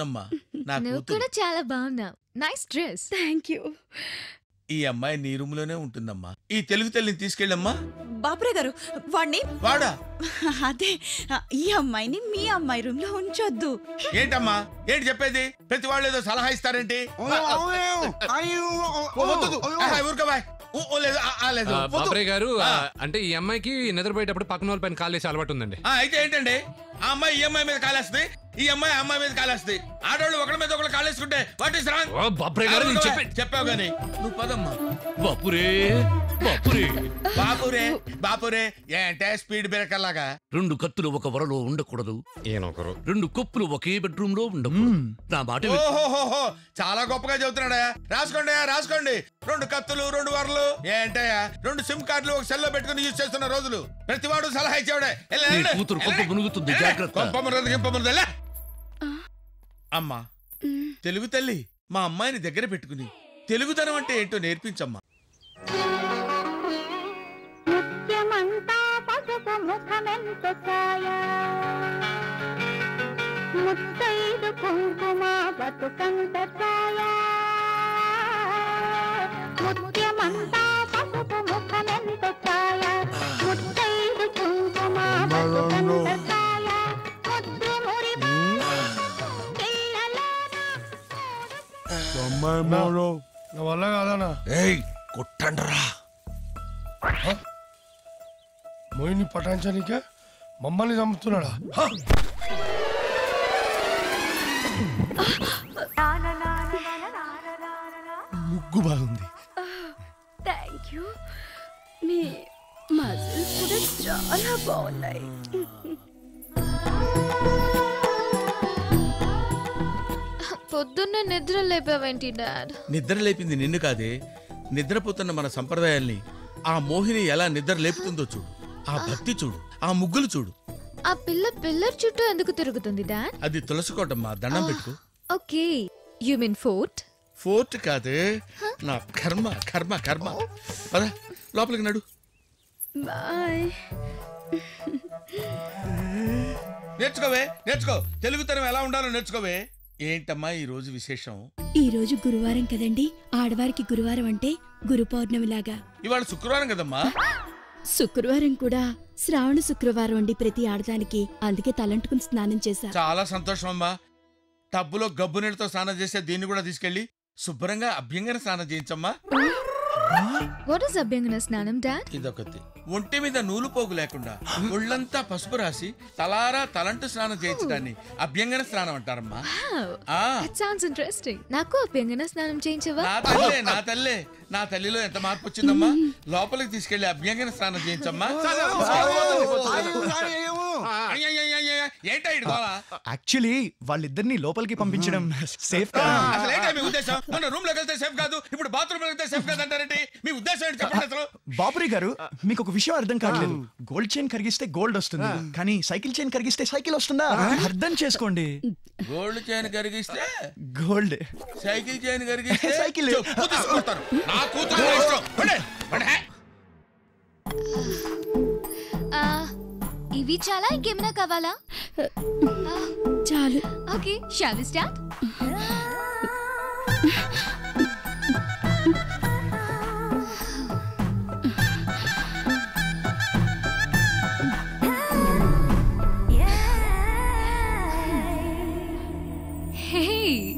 బాగుందమ్మా నా నువ్వు కూతురు కూడా చాలా బాగున్నావు నైస్ డ్రెస్ థ్యాంక్ యూ ఈ అమ్మాయి నీ రూమ్ లోనే ఉంటుందమ్మా ఈ తెలుగు తల్లిని తీసుకెళ్ళమ్మా బాపురే గారు వాడిని వాడా అదే ఈ అమ్మాయిని మీ అమ్మాయి రూమ్ లో ఉంచొద్దు ఏంటమ్మా ఏంటి చెప్పేది ప్రతి వాళ్ళు ఏదో సలహా ఇస్తారేంటి ఓ, వద్దు. ఆహా, ఊరుకో బాయ్. ఊ, ఊ, లేదు, ఆ, ఆ, లేదు. వద్దు. బాబ్రే గారు ఆ, అంటే ఈ అమ్మాయికి నిద్రపోయేటప్పుడు పక్కన వాళ్ళ పైన కాలు వేసి అలవాటు ఉందండి ఆ, అయితే ఏంటండి ఆ అమ్మాయి ఈ అమ్మాయి మీద కాలేస్తుంది ఈ అమ్మాయి ఆ అమ్మాయి మీద కాలేస్తుంది ఆడవాళ్ళు ఒకరి మీద ఒకరు కాలేసుకుంటే వాట్ ఇస్ రాంగ్ ఓ, బాబ్రే గారు, నేను చెప్పే- చెప్పావు గానీ నువ్వు పదమ్మా బాపురే బాపురే బాపురే బాపురే ఏంటే స్పీడ్ బ్రేకర్ లాగా రెండు కత్తులు ఒక వరలో ఉండకూడదు రెండు కొప్పులు ఒకే బెడ్రూమ్ లో ఉండకూడదు నా మాట విను. ఓహోహోహో చాలా గొప్పగా చెబుతున్నాడా రాసుకోండి రాసుకోండి రెండు కత్తులు రెండు వరలు ఏంటయ్యా రెండు సిమ్ కార్డులు ఒక సెల్లో పెట్టుకుని యూజ్ చేస్తున్న రోజులు ప్రతివాడు సలహా ఇచ్చేవాడే వెళ్ళి, నీ వెళ్ళి, కూతురు కొంప వెళ్ళి. మునుగుతుంది, వెళ్ళి. జాగ్రత్త. కొంప మునగదు, గింప మునగదు, వెళ్ళి. అమ్మా తెలుగు తల్లి మా అమ్మాయిని దగ్గర పెట్టుకుని తెలుగుతనం అంటే ఏంటో నేర్పించమ్మా ముత్యమంతా పసుపు ముఖమెంత ఛాయ ముత్తైదు కుంకుమ బతుకంత ఛాయ ముత్యమంతా పసుపు ముఖమెంత ఛాయ ముత్తైదు కుంకుమ బతుకంత ఛాయ ముద్దు మురి అమ్మాయి మోడో నా వల్ల కాదనా ఏయ్ కొట్టండ్రా మోయిని పటాయించడానికే మమ్మల్ని చంపుతున్నాడా హ! ముగ్గు బాగుంది థ్యాంక్ యూ మీ మజిల్స్ కూడా చాలా బాగున్నాయి పొద్దున్న నిద్ర లేపావేంటి డాడ్ నిద్ర లేపింది నిన్ను కాదే నిద్రపోతున్న మన సంప్రదాయాల్ని ఆ మోహిని ఎలా నిద్ర లేపుతుందో చూడు ఆ భక్తి చూడు ఆ ముగ్గులు చూడు ఆ పిల్ల పిల్లర్ చుట్టూ ఎందుకు తిరుగుతుంది డాడ్ అది తులసికోటమ్మా దండం పెట్టుకో okay you mean fort fort కాదే నా కర్మ కర్మ కర్మ పద లోపలికి నడు బాయ్ నేర్చుకోవే నేర్చుకో తెలుగుతనం ఎలా ఉండాలో నేర్చుకోవే ఏంటమ్మా ఈ రోజు విశేషం ఈ రోజు గురువారం కదండి ఆడవారికి గురువారం అంటే గురు పౌర్ణమిలాగా ఇవాళ శుక్రవారం కదమ్మా శుక్రవారం కూడా శ్రావణ శుక్రవారం అండి ప్రతి ఆడదానికి అందుకే తలంటుకుని స్నానం చేశా చాలా సంతోషం అమ్మా టబ్బులో గబ్బు నీళ్ళతో స్నానం చేసే దీన్ని కూడా తీసుకెళ్లి శుభ్రంగా అభ్యంగన స్నానం చేయించమ్మా వాట్ ఇస్ అభ్యంగన స్నానం డాడ్ ఇదొకటి ఒంటి మీద నూలు పోగు లేకుండా ఒళ్ళంతా పసుపు రాసి తలారా తలంటు స్నానం చేయించడాన్ని అభ్యంగన స్నానం అంటారమ్మా ఆ దట్ సౌండ్స్ ఇంట్రెస్టింగ్ నాకు అభ్యంగన స్నానం చేయించవా నా తల్లే నా తల్లే నా తల్లిలో ఎంత మార్పు వచ్చిందమ్మా లోపలికి తీసుకెళ్లి అభ్యంగన స్నానం చేయించమ్మా అయ్యయ్యయ్యయ్య, ఏంటా ఇటు గోల? యాక్చువల్లీ వాళ్ళిద్దరిని లోపలికి పంపించడం సేఫ్ అసలు ఏంటా మీ ఉద్దేశం మన రూమ్ లోకి వెళ్తే సేఫ్ కాదు ఇప్పుడు బాత్రూమ్ వెళ్తే సేఫ్ కాదు అంటారేంటి మీ ఉద్దేశం ఏంటి చెప్పండి అసలు బాపురి గారు మీకు ఒక విషయం అర్థం కావట్లేదు గోల్డ్ చైన్ కరిగిస్తే గోల్డ్ వస్తుంది కానీ సైకిల్ చైన్ కరిగిస్తే సైకిల్ వస్తుందా అర్థం చేసుకోండి గోల్డ్ చైన్ కరిగిస్తే గోల్డ్ సైకిల్ చైన్ కరిగిస్తే సైకిల్. చెప్పు తీసుకొస్తాను. నా కూతురు నా ఇష్టం పడే, పడే. ఆ, ఇవి చాలా ఇంకేమైనా కావాలా చాలు okay shall we start Hey.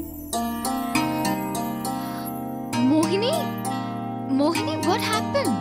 Mohini? Mohini, what happened?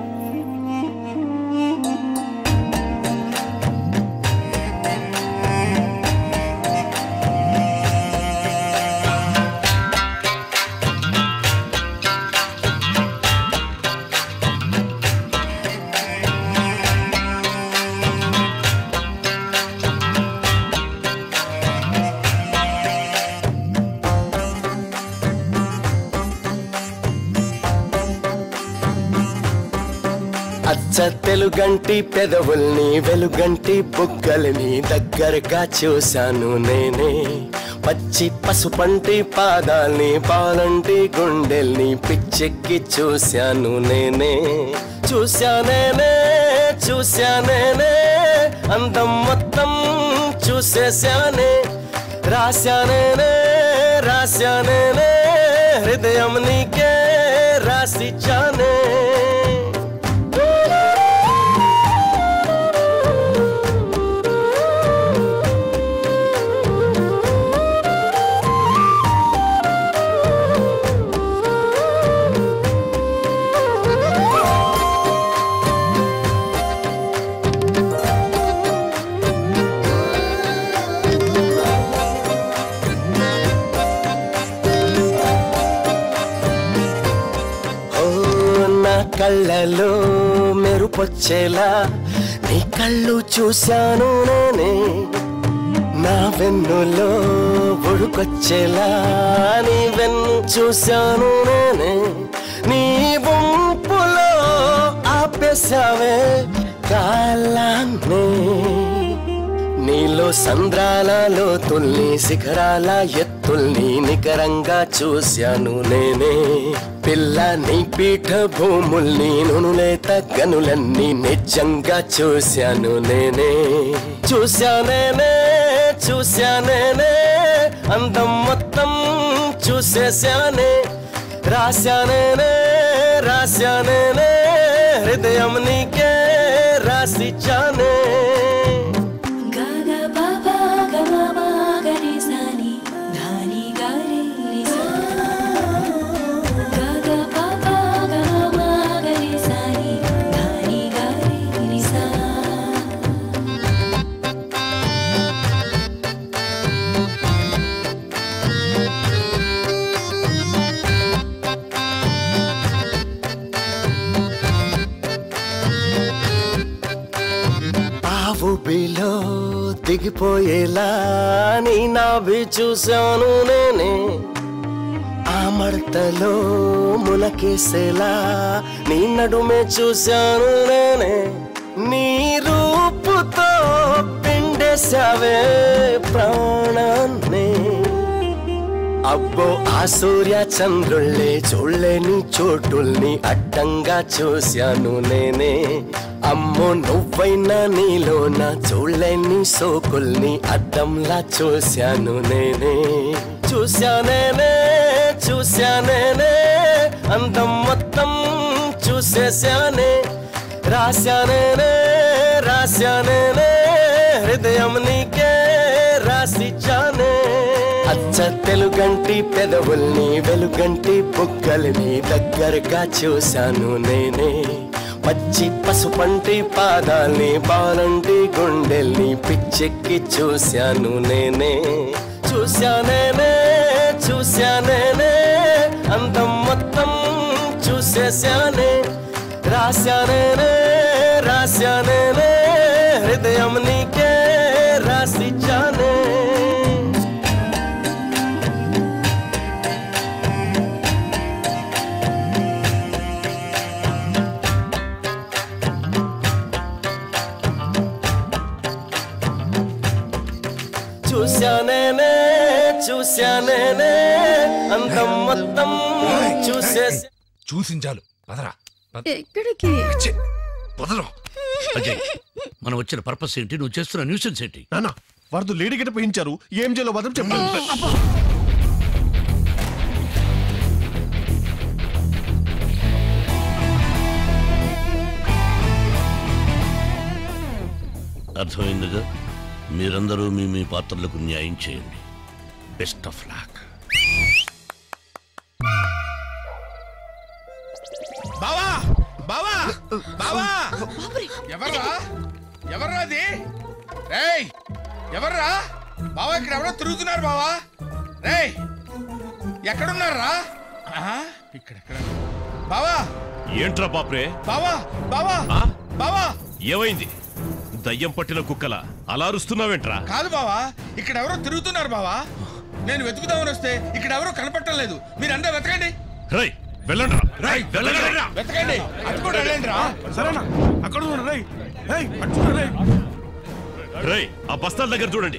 అచ్చ తెలుగంటి పెదవుల్ని వెలుగంటి బుగ్గల్ని దగ్గరగా చూశాను నేనే పచ్చి పసుపంటి పాదాల్ని పాలంటి గుండెల్ని పిచ్చెక్కి చూశాను నేనే చూశానేనే చూశానేనే అందం మొత్తం చూసేశానే రాశానేనే రాశానే హృదయం నీకే రాసిచ్చానే ఓ నా కళ్ళలో మెరుపొచ్చేలా నీ కళ్ళు చూశాను నేనే నా వెన్నులో ఉడుకొచ్చేలా నీ వెన్ను చూశాను నేనే నీ వంపులో ఆపేశావే కాలాన్నే నీలో సంద్రాలలో తుల్ని శిఖరాల ఎత్తుల్ని నికరంగా చూశాను నేనే పిల్ల నీ పీఠ భూముల్ని నునులేత గనులన్నీ నిజంగా చూశాను నేనే చూశానేనే చూశానేనే అందం మొత్తం చూసేశానే రాశానేనే రాశానేనే హృదయం నీకే రాసిచ్చానే గాగా బాబా గమా గరి సాని ధాని గారి రిసా గాగా బాబా గమా గరి సాని ధాని గారి రిసా ఆవు బిలో దిగిపోయేలా నీ నాభి చూశాను నేనే ఆ మడతలో మునకేసేలా నీ నడుమే చూశాను నేనే నీ రూపుతో పిండేశావే ప్రాణాన్ని అబ్బో ఆ సూర్య చంద్రుళ్ళే చూడలేని చోటుల్ని అడ్డంగా చూశాను నేనే అమ్మో నువ్వైనా నీలోన చూడలేని సోకుల్ని అద్దంలా చూశాను నేనే చూశానేనే చూశానేనే అందం మొత్తం చూసేశానే రాశానేనే రాశానేనే హృదయం నీకే రాసిచ్చానే అచ్చ తెలుగంటి పెదవుల్ని వెలుగంటి బుగ్గల్ని దగ్గరగా చూశాను నేనే పచ్చి పసుపంటి పాదాల్ని బాలంటి గుండెల్ని పిచ్చెక్కి చూశాను నేనే చూశానేనే చూశానేనే అందం మొత్తం చూసేశానే రాశానేనే రాశానేనే హృదయం నీకే రాసిచ్చానే చూశానేనే చూశానేనే అందం మొత్తం చూసేసా చూసించాలు పదరా పద. ఎక్కడికి ఛే, వదలం అజయ్ మనం వచ్చిన పర్పస్ ఏంటి నువ్వు చేస్తున్న న్యూసెన్స్ ఏంటి నాన్న వరద లేడీ గట్ట పోయించారు ఏం చేయాలో మాత్రం చెప్పండి అర్థమైందిగా మీరందరూ మీ మీ పాత్రలకు న్యాయం చేయండి బెస్ట్ ఆఫ్ లాక్ బావా బావా బావా ఎవర్రా ఎవర్రా అది రేయ్ ఎవర్రా బావా ఇక్కడ ఎవరో తిరుగుతున్నారు బావా రేయ్ ఎక్కడున్నారా ఆహా, ఇక్కడెక్కడ బావా ఏంట్రా బాప్రే బావా బావా బావా ఏమైంది దయ్యం పట్టిన కుక్కల అలా అరుస్తున్నావేంట్రా కాదు బావా ఇక్కడ ఎవరో తిరుగుతున్నారు బావా నేను వెతుకుదామని వస్తే ఇక్కడ ఎవరో కనపడటం లేదు మీరందరూ వెతకండి రై వెళ్ళండి రై వెళ్ళండి వెతకండి అటు కూడా వెళ్ళండి రా సరేనా అక్కడ చూడండి రై ఏయ్, అటు చూడండి రై రై ఆ బస్తాల దగ్గర చూడండి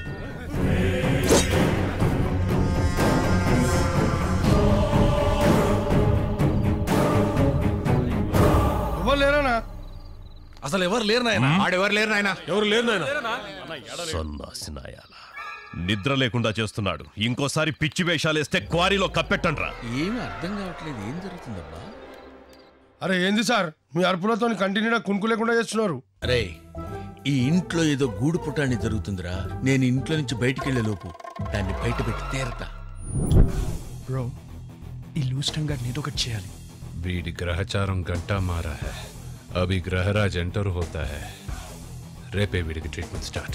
ఎవరు లేరానా అసలు ఎవరు లేరు నాయన ఆడెవరు లేరు నాయన ఎవరు లేరు నాయన సన్నాసినాయాల నిద్ర లేకుండా చేస్తున్నాడు ఇంకోసారి పిచ్చి వేషాలేస్తే క్వారీలో కప్పెట్టండ్రా ఏమీ అర్థం కావట్లేదు ఏం జరుగుతుందబ్బా అరే ఏంది సార్ మీ అరుపులతో కంటిన్యూగా కునుకు లేకుండా చేస్తున్నారు అరే ఈ ఇంట్లో ఏదో గూడు పుటాన్ని జరుగుతుందిరా నేను ఇంట్లో నుంచి బయటికి వెళ్ళే లోపు దాన్ని బయట పెట్టి తీరతా బ్రో ఈ లూస్ టంగ్ గారిని ఏదో ఒకటి చేయాలి వీడి గ్రహచారం గంటా మారా హై అభి గ్రహరాజ్ ఎంటర్ హోతా హై రేపే వీడికి ట్రీట్మెంట్ స్టార్ట్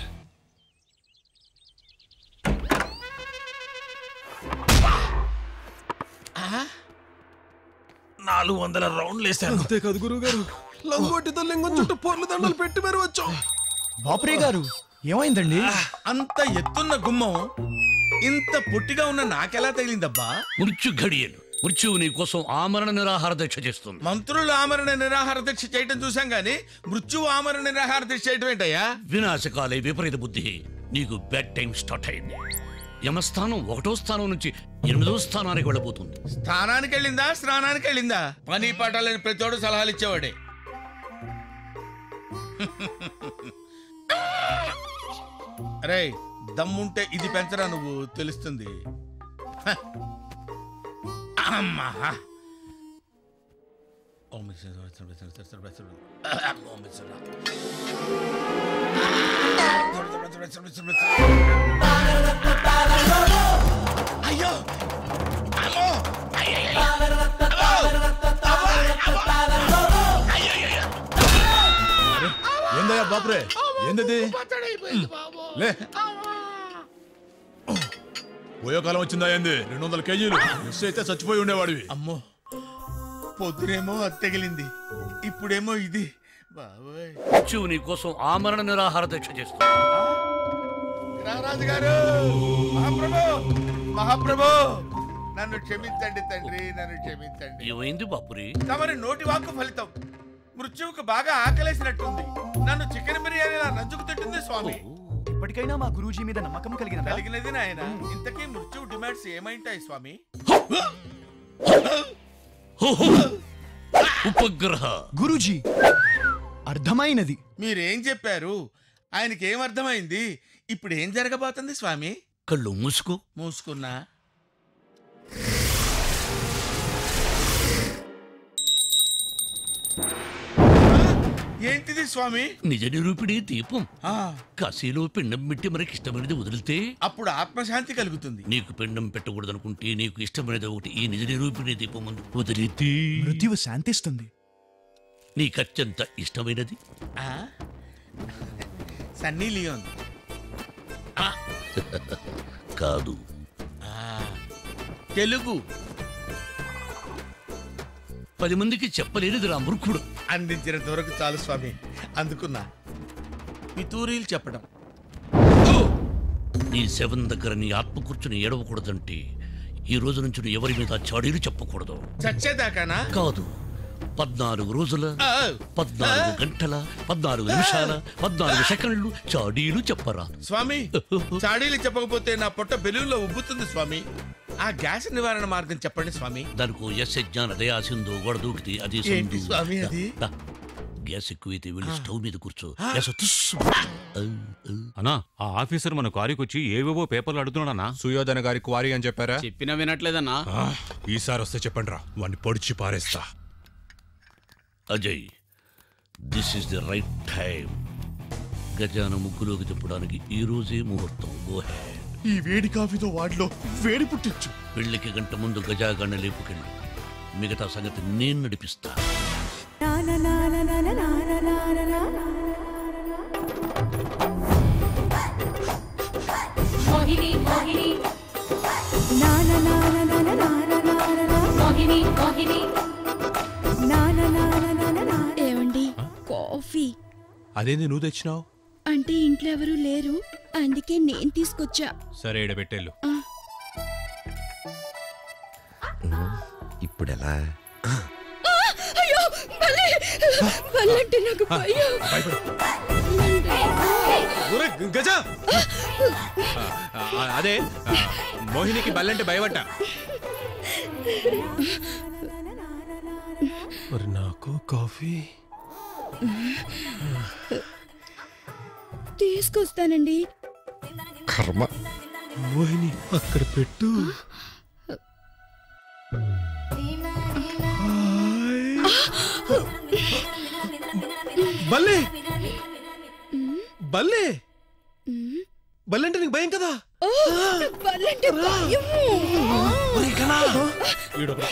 నాలుగు వందల రౌండ్లు వేసాను అంతేకాదు గురువు గారు లంగోటితో లింగం చుట్టూ పొర్లు దండలు పెట్టి మరి వచ్చాం బాపురే గారు ఏమైందండి అంత ఎత్తున్న గుమ్మం ఇంత పొట్టిగా ఉన్న నాకెలా తగిలిందబ్బా మృత్యు ఘడియలు మృత్యువు నీ కోసం ఆమరణ నిరాహార దీక్ష చేస్తుంది మంత్రులు ఆమరణ నిరాహార దీక్ష చేయటం చూసాం గానీ మృత్యువు ఆమరణ నిరాహార దీక్ష చేయటం ఏంటయ్యా వినాశకాలే విపరీత బుద్ధి నీకు బెడ్ టైం స్టార్ట్ అయింది యమస్థానం ఒకటో స్థానం నుంచి ఎనిమిదో స్థానానికి వెళ్ళబోతుంది స్థానానికి వెళ్ళిందా స్నానానికి వెళ్ళిందా పని పాఠాలని ప్రతివాడు సలహాలు ఇచ్చేవాడే అరే దమ్ముంటే ఇది పెంచరా నువ్వు తెలుస్తుంది హ. అమ్మా ఓం విష్ణు వత్సల వత్సల వత్సల వత్సల. ఓం విష్ణు వత్సల వత్సల వత్సల. అయ్యో అమ్మో ఏందయ్యా బాపురే ఏందది లే పోయే కాలం వచ్చిందా ఏంది రెండు వందల కేజీలు మిస్ అయితే చచ్చిపోయి ఉండేవాడివి అమ్మో పొద్దునేమో అది తగిలింది ఇప్పుడేమో ఇది బాబోయ్ మృత్యువు నీ కోసం ఆమరణ నిరాహార దీక్ష చేస్తుంది రారాజు గారు మహాప్రభు మహాప్రభు నన్ను క్షమించండి తండ్రి నన్ను క్షమించండి ఏమైంది బాపురి తమరి నోటి వాక్కు ఫలితం మృత్యువుకు బాగా ఆకలేసినట్టుంది నన్ను చికెన్ బిర్యానీలా నంచుకు తింటుంది స్వామి ఇప్పటికైనా మా గురూజీ మీద నమ్మకం కలిగిన కలిగినది నాయన ఇంతకీ మృత్యువు డిమాండ్స్ ఏమైంటాయి స్వామి ఉపగ్రహ గురూజీ అర్థమైనది మీరేం చెప్పారు ఆయనకి ఏం అర్థమైంది ఇప్పుడు ఏం జరగబోతుంది స్వామి కళ్ళు మూసుకో మూసుకున్నా ఏంటిది స్వామి నిజ నిరూపిణి దీపం కసిలో పిండం పెట్టి మనకి ఇష్టమైనది వదిలితే అప్పుడు ఆత్మశాంతి కలుగుతుంది నీకు పిండం పెట్టకూడదనుకుంటే నీకు ఇష్టమైనది ఒకటి ఈ నిజ నిరూపిణి దీపం ముందు వదిలితే మృత్యువు శాంతిస్తుంది నీకు అత్యంత ఇష్టమైనది ఆ? సన్నీ లియోన్ కాదు ఆ, తెలుగు పది మందికి చెప్పలేనిది రా మూర్ఖుడు అందించినంత వరకు చాలు స్వామి అందుకున్నా పితూరీలు చెప్పడం నీ శవం దగ్గర నీ ఆత్మ కూర్చుని ఏడవకూడదంటే ఈ రోజు నుంచి నువ్వు ఎవరి మీద చాడీలు చెప్పకూడదు చచ్చేదాకానా కాదు పద్నాలుగు రోజుల ఆ, పద్నాలుగు గంటల పద్నాలుగు నిమిషాల పద్నాలుగు సెకండ్లు చాడీలు చెప్పరా స్వామి చాడీలు చెప్పకపోతే నా పొట్ట బెలూన్లో ఉబ్బుతుంది స్వామి ఆ గ్యాస్ నివారణ మార్గం చెప్పండి స్వామి దానికో ఎస్ జ్ఞాన దయా సింధు గొడ దూకితే అది ఏంటి సింధు. స్వామి అది? దా, దా. గ్యాస్ ఎక్కువైతే వెళ్ళి ఆ. స్టవ్ మీద కూర్చో ఆ. గ్యాస్ తుస్సు. అన్నా ఆ ఆఫీసర్ మన క్వారీకి వచ్చి ఏవేవో పేపర్లు అడుగుతున్నాడన్నా సుయోధన గారి క్వారీ అని చెప్పారా చెప్పినా వినట్లేదన్నా ఆ, ఈసారి వస్తే చెప్పండి రా వాడిని పొడిచి పారేస్తా Ajay this is the right time గజాన ముగ్గులోకి తిప్పడానికి ఈ రోజే ముహూర్తం గో హెడ్ ఈ వేడి కాఫీతో వాడిలో వేడి పుట్టించు పెళ్లికి గంట ముందు గజాగండ లేపుకెళ్ళి మిగతా సంగతి నేను నడిపిస్తా మోహిని మోహిని నా నా నా నా నా నా నా నా నా నా మోహిని మోహిని నా నా నా నా నా నా నా ఏమండి కాఫీ అదేంది నువ్వు తెచ్చినావు అంటే ఇంట్లో ఎవరు లేరు అందుకే నేను తీసుకొచ్చా సరే ఇడ పెట్టేళ్ళు ఇప్పుడు ఎలా అయ్యో బల్లి బల్లి అంటే నాకు భయం గజ అదే ఆ, మోహినికి బల్లంటే భయపడ్డా మరి నాకు కాఫీ తీసుకొస్తానండి కర్మ మోహిని అక్కడ పెట్టు బల్లే బల్లే బల్లె అంటే నీకు భయం కదా బల్లంటే భయము. వీడొకడు.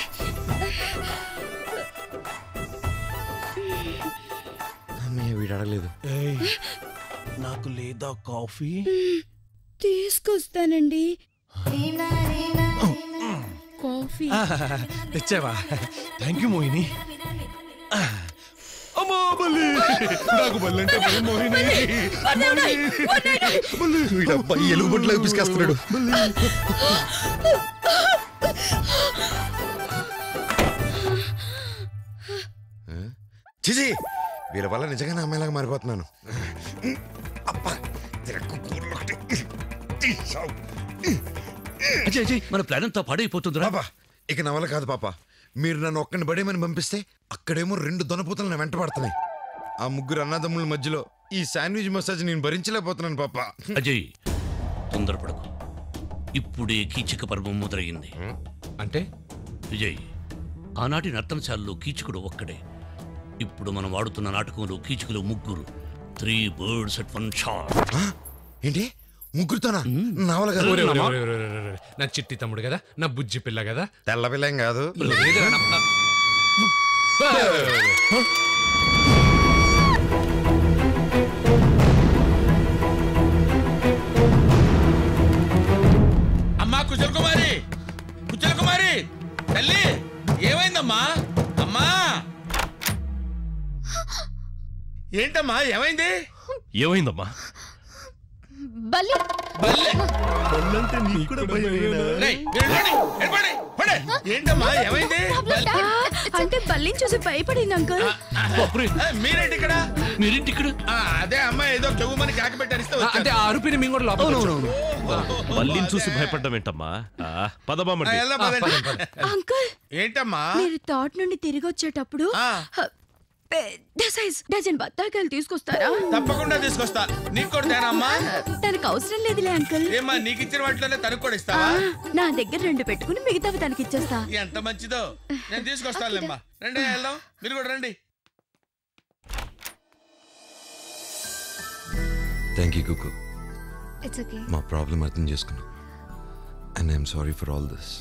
అమ్మయ్య వీడు అడగలేదు నాకు లేదా కాఫీ తీసుకొస్తానండి కాఫీ తెచ్చావా థ్యాంక్ యూ మోహిని అమ్మా బల్లి నాకు బల్లి అంటే భయం మోహిని బల్లి వీడబ్బా ఎలుగుబొట్లో పిసికేస్తున్నాడు చిచి వీళ్ళ వల్ల నిజంగానే అమ్మాయిలాగా మారిపోతున్నాను అబ్బా తిరక్కు కూరలు ఒకటి తీసావు. అజయ్ అజయ్ మన ప్లాన్ అంతా పాడైపోతుందిరా పాపా ఇక నా వల్ల కాదు పాప మీరు నన్ను ఒక్కని బడేమని పంపిస్తే అక్కడేమో రెండు దొనపూతలు నా వెంట పడుతున్నాయి ఆ ముగ్గురు అన్నదమ్ముల మధ్యలో ఈ శాండ్విచ్ మసాజ్ నేను భరించలేకపోతున్నాను పాప అజయ్ తొందరపడకు ఇప్పుడే కీచక పర్వం మొదలైంది అంటే విజయ్ ఆనాటి నర్తనశాలలో కీచకుడు ఒక్కడే ఇప్పుడు మనం వాడుతున్న నాటకంలో కీచకులు ముగ్గురు three birds at one shot ఏంటి ముగ్గురుతోనా నావల ఒరే, ఒరే, ఒరే, ఒరే, ఒరే, ఒరే. నా చిట్టి తమ్ముడు కదా నా బుజ్జి పిల్ల కదా తెల్ల పిల్లేం కాదు లేదురా, నా- అమ్మా కుశల కుమారి కుశల కుమారి తల్లి ఏమైందమ్మా అమ్మా ఏంటమ్మా ఏమైంది ఏమైందమ్మా బల్లి బల్లంటే నీకు కూడా ఏంటమ్మా ఏమైంది అంటే బల్లిని చూసి భయపడింది అంకుల్ ఆ, మీరేంటి ఇక్కడ మీరేంటి ఇక్కడ ఆ, అదే అమ్మాయి ఏదో చెవుమని కాకి పెట్టి అరిస్తే వచ్చాను. అంటే ఆ అరుపిని మేము కూడా లోపలికి వచ్చాం. బల్లిని చూసి భయపడ్డం ఏంటమ్మా ఆ, పదబామండి ఆ, వెళ్దాం, పదండి. అంకుల్ ఏంటమ్మా మీరు తోట నుండి తిరిగి వచ్చేటప్పుడు హ, పెద్ద సైజ్ డజన్ బత్తాకాయలు తీసుకొస్తారా తప్పకుండా తీసుకొస్తా నీకు కూడా తేనా అమ్మా తనకు అవసరం లేదులే అంకుల్ ఏమ్మా నీకు ఇచ్చిన వాటిలోనే తనకు కూడా ఆ, ఇస్తావా నా దగ్గర రెండు పెట్టుకుని మిగతావి తనకి ఇచ్చేస్తా ఎంత మంచిదో నేను తీసుకొస్తానులేమ్మా రండి వెళ్దాం మీరు కూడా రండి thank you Kuku it's okay మా ప్రాబ్లం అర్థం చేసుకున్నాం and I'm sorry for all this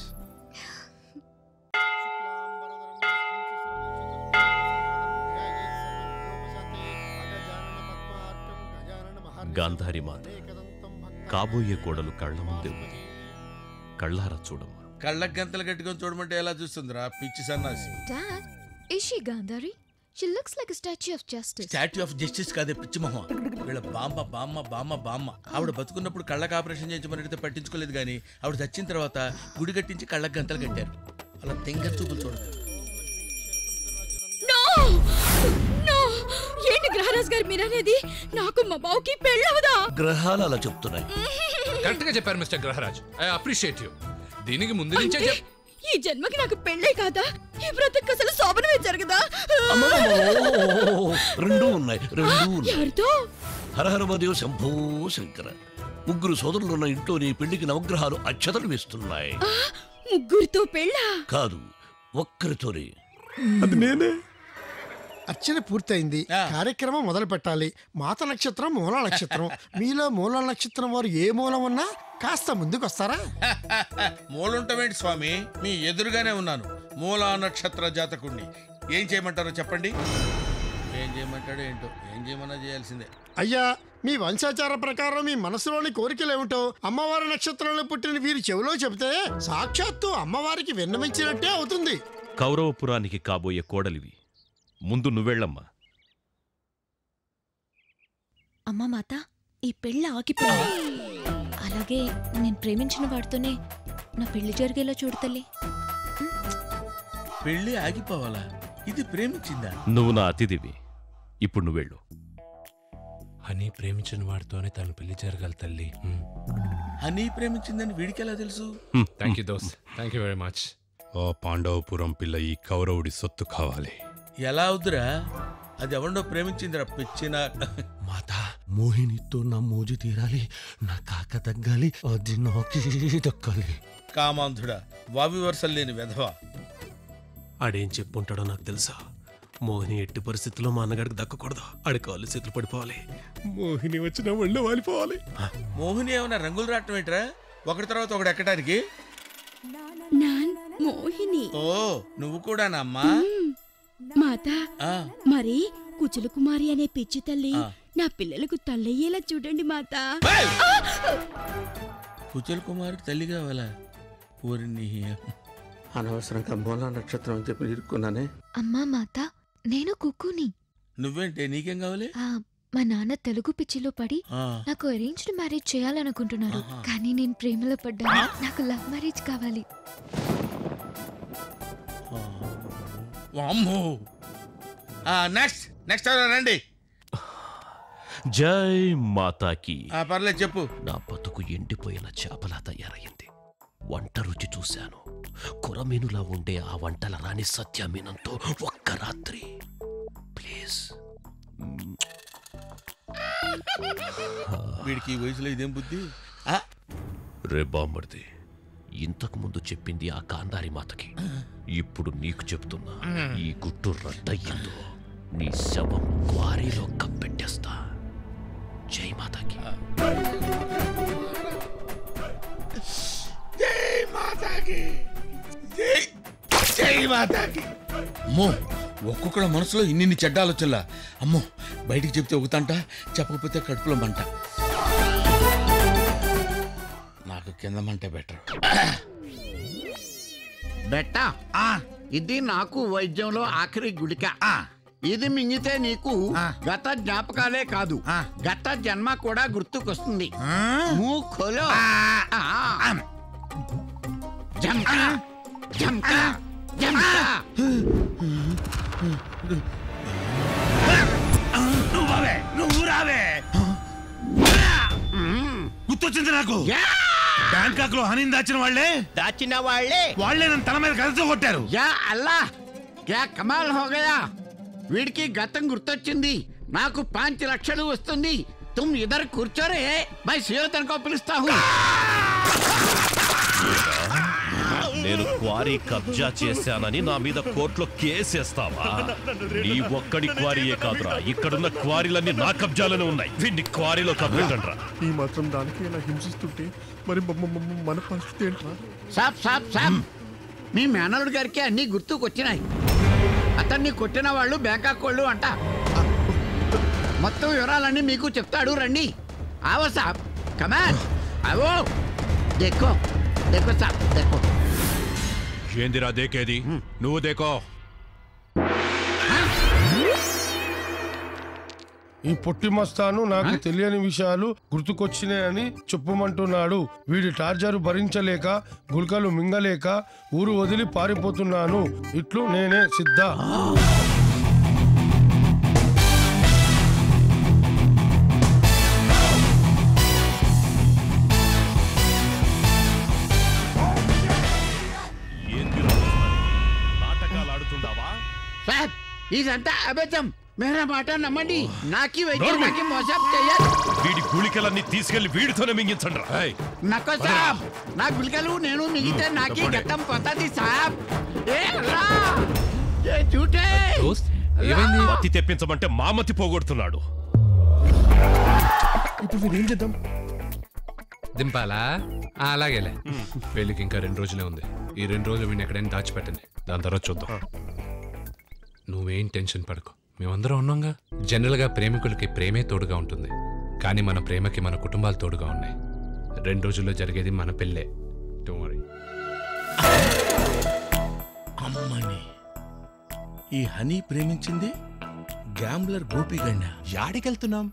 Gandhari మాత కాబోయే కోడలు కళ్ళ ముందే ఉంది కళ్ళారా చూడమ్మా కళ్ళకి గంతలు కట్టుకొని చూడమంటే ఎలా చూస్తుందిరా పిచ్చి సన్నాసి dad is she Gandhari she looks like statue of justice statue of justice కాదే పిచ్చి మొహం వీళ్ళ బామ్మ బామ్మ బామ్మ బామ్మ ఆవిడ బతుకున్నప్పుడు కళ్ళకి ఆపరేషన్ చేయించమని అడిగితే పట్టించుకోలేదు కానీ ఆవిడ చచ్చిన తర్వాత గుడి కట్టించి కళ్ళకి గంతలు కట్టారు అలా తెంగర్ చూపులు చూడదు నో నో ఏంటి గ్రహరాజ్ గారు మీరనేది నాకు మా బావుకి పెళ్ళవదా గ్రహాలు అలా చెప్తున్నాయి కరెక్ట్ గా చెప్పారు mister Grahraj I appreciate you దీనికి ముందు నుంచే అంటే చెప్ ఈ జన్మకి నాకు పెళ్ళే కాదా ఈ బ్రతుకు అసలు శోభనమే జరగదా రెండూ ఉన్నాయి రెండూ ఉన్నాయి ఎవరితో హరహరమదేవ్ శంభో శంకర ముగ్గురు సోదరులు ఉన్న ఇంట్లో నీ పెళ్లికి నవగ్రహాలు అక్షతలు వేస్తున్నాయి ముగ్గురితో పెళ్ళా కాదు ఒక్కరితోనే అది నేనే అర్చన పూర్తయింది కార్యక్రమం మొదలు పెట్టాలి మాత నక్షత్రం మూల నక్షత్రం మీలో మూల నక్షత్రం వారు ఏ మూలం ఉన్నా కాస్త ముందుకు వస్తారా మూలుంటమేంటి స్వామి మీ ఎదురుగానే ఉన్నాను మూలా నక్షత్ర జాతకుణ్ణి ఏం చేయమంటారో చెప్పండి ఏం చేయమంటాడో ఏంటో ఏం చేయమన్నా చేయాల్సిందే అయ్యా మీ వంశాచార ప్రకారం మీ మనసులోని కోరికలు ఏమిటో అమ్మవారి నక్షత్రంలో పుట్టిన వీరి చెవిలో చెబితే సాక్షాత్తు అమ్మవారికి విన్నమించినట్టే అవుతుంది కౌరవపురానికి కాబోయే కోడలివి ముందు నువ్వెళ్ళమ్మా అమ్మా మాత ఈ పెళ్ళి ఆగిపోయింది అలాగే నేను ప్రేమించిన వాడితోనే నా పెళ్లి జరిగేలా చూడు తల్లి పెళ్ళి ఆగిపోవాలా ఇది ప్రేమించిందా నువ్వు నా అతిథివి ఇప్పుడు నువ్వెళ్ళు హనీ ప్రేమించిన వాడితోనే తను పెళ్లి జరగాలి తల్లి హనీ ప్రేమించిందని వీడికి ఎలా తెలుసు థ్యాంక్ యూ దోస్త్ థ్యాంక్ యూ వెరీ మచ్ ఓ పాండవపురం పిల్ల ఈ కౌరవుడి సొత్తు కావాలి ఎలా అవుద్దురా అది ఎవరినో ప్రేమించిందిరా పిచ్చిన మాత మోహినితో నా మోజు తీరాలి నా కాక తగ్గాలి అది నాకే దక్కాలి కామాంధుడా వావి వరుసలు లేని వెధవ ఆడేం చెప్పుంటాడో నాకు తెలుసా మోహిని ఎట్టి పరిస్థితుల్లో మా అన్నగాడికి దక్కకూడదు ఆడి కాళ్ళు చేతులు పడిపోవాలి మోహిని వచ్చిన ఒళ్ళు వాలిపోవాలి మోహిని ఏమైనా రంగులు రావటం ఏంట్రా ఒకటి తర్వాత ఒకటి ఎక్కడానికి నాన్ మోహిని ఓ నువ్వు కూడానమ్మా మాత ఆ, మరి కుచుల కుమారి అనే పిచ్చి తల్లి ఆ. నా పిల్లలకు తల్లయ్యేలా చూడండి మాత కుచల్ కుమార్కి తల్లి కావాలా ఊరిని అనవసరంగా మూలా నక్షత్రం అని చెప్పి ఇరుక్కున్నానే అమ్మా మాత నేను కుక్కుని నువ్వేంటే నీకేం కావాలి ఆ, మా నాన్న తెలుగు పిచ్చిలో పడి ఆ. నాకు అరేంజ్డ్ మ్యారేజ్ చేయాలనుకుంటున్నారు ఆహా. కానీ నేను ప్రేమలో పడ్డాను నాకు లవ్ మ్యారేజ్ కావాలి అమ్మో నెక్స్ట్ నెక్స్ట్ ఎవరు రండి జై మాతాకి ఆ, పర్లేదు చెప్పు నా బతుకు ఎండిపోయిన చేపలా తయారయ్యింది వంట రుచి చూశాను కొరమీనులా ఉండే ఆ వంటల రాణి సత్యమీనంతో ఒక్క రాత్రి ప్లీజ్ వీడికి ఈ వయసులో ఇదేం బుద్ధి రే బామ్మర్ది ఇంతకు ముందు చెప్పింది ఆ కాందారి మాతకి ఇప్పుడు నీకు చెప్తున్నా ఈ గుట్టు రద్దయ్యిందో నీ శవం క్వారీలో కప్పెట్టేస్తా జై మాతాకి జై మాతాకి జై జై మాతాకి అమ్మో ఒక్కొక్కడు మనసులో ఇన్నిన్ని చెడ్డ ఆలోచనలా అమ్మో బయటికి చెప్తే ఒకతంట చెప్పకపోతే కడుపులో మంట నాకు కింద మంటే బెటర్ బెట్ట ఇది నాకు వైద్యంలో ఆఖరి గుళిక ఇది మింగితే నీకు గత జ్ఞాపకాలే కాదు గత జన్మ కూడా గుర్తుకొస్తుంది మూఖోలో జంకా జంకా జంకా నువ్వు రావే నువ్వు రావే గుర్తొచ్చింది నాకు బ్యాంకాక్ లో హనీని దాచిన వాళ్ళే దాచిన వాళ్ళే వాళ్ళే నన్ను తల మీద కలతో కొట్టారు యా అల్లా క్యా కమాల్ హో గయా వీడికి గతం గుర్తొచ్చింది నాకు పాంచ్ లక్షలు వస్తుంది తుమ్ ఇద్దరు కూర్చోరే మై సుయోధనకో పిలుస్తా హూ నేను క్వారీ కబ్జా చేశానని నా మీద కోర్టులో కేసేస్తావా నీ ఒక్కడి క్వారీయే కాదురా ఇక్కడున్న క్వారీలన్నీ నా కబ్జాలోనే ఉన్నాయి వీడిని క్వారీలో కబ్బెట్టండ్రా ఈ మాత్రం దానికి ఇలా హింసిస్తుంటే మరి మ- మ- మ- మన పరిస్థితి ఏంట్రా సాబ్ సాబ్ సాబ్ మీ మేనల్లుడు గారికి అన్ని గుర్తుకొచ్చినాయి అతన్ని కొట్టిన వాళ్ళు బ్యాంకాక్ వాళ్ళు అంట మొత్తం వివరాలన్నీ మీకు చెప్తాడు రండి ఆవో సాబ్ కమాన్ అవో దేఖో దేఖో సాబ్ దేఖో ఏందిరా దేకేది నువ్వు దేకో ఈ పొట్టి మస్తాను నాకు తెలియని విషయాలు గుర్తుకొచ్చినాయని చెప్పమంటున్నాడు వీడి టార్చరు భరించలేక గుల్కలు మింగలేక ఊరు వదిలి పారిపోతున్నాను ఇట్లు నేనే సిద్ధ ఏందిరా నాటకాలు ఆడుతుండావా సాబ్ ఇదంతా అబద్ధం మేరా మాట నమ్మండి నాకి వైద్యానికి మోసం చెయ్యదు వీడి గుళికలన్నీ తీసుకెళ్లి వీడితోనే మింగించండి నకో సాబ్ నా గుళికలు నేను మిగితే నాకి గతం పోతుంది సాబ్ ఏ అల్లా ఏ చూటే మతి తెప్పించమంటే మామతి పోగొడుతున్నాడు ఇప్పుడు వీడు ఏం చేద్దాం దింపాలా ఆ, అలాగేలే పెళ్ళికి ఇంకా రెండు రోజులే ఉంది ఈ రెండు రోజులు వీడిని ఎక్కడైనా దాచిపెట్టండి దాని తర్వాత చూద్దాం నువ్వేం టెన్షన్ పడకు మేమందరం ఉన్నాంగా జనరల్గా ప్రేమికులకి ప్రేమే తోడుగా ఉంటుంది కానీ మన ప్రేమకి మన కుటుంబాలు తోడుగా ఉన్నాయి రెండు రోజుల్లో జరిగేది మన పెళ్ళే Don't worry. అమ్మని ఈ హనీ ప్రేమించింది గ్యాంబ్లర్ గోపిగండ యాడికెళ్తున్నాం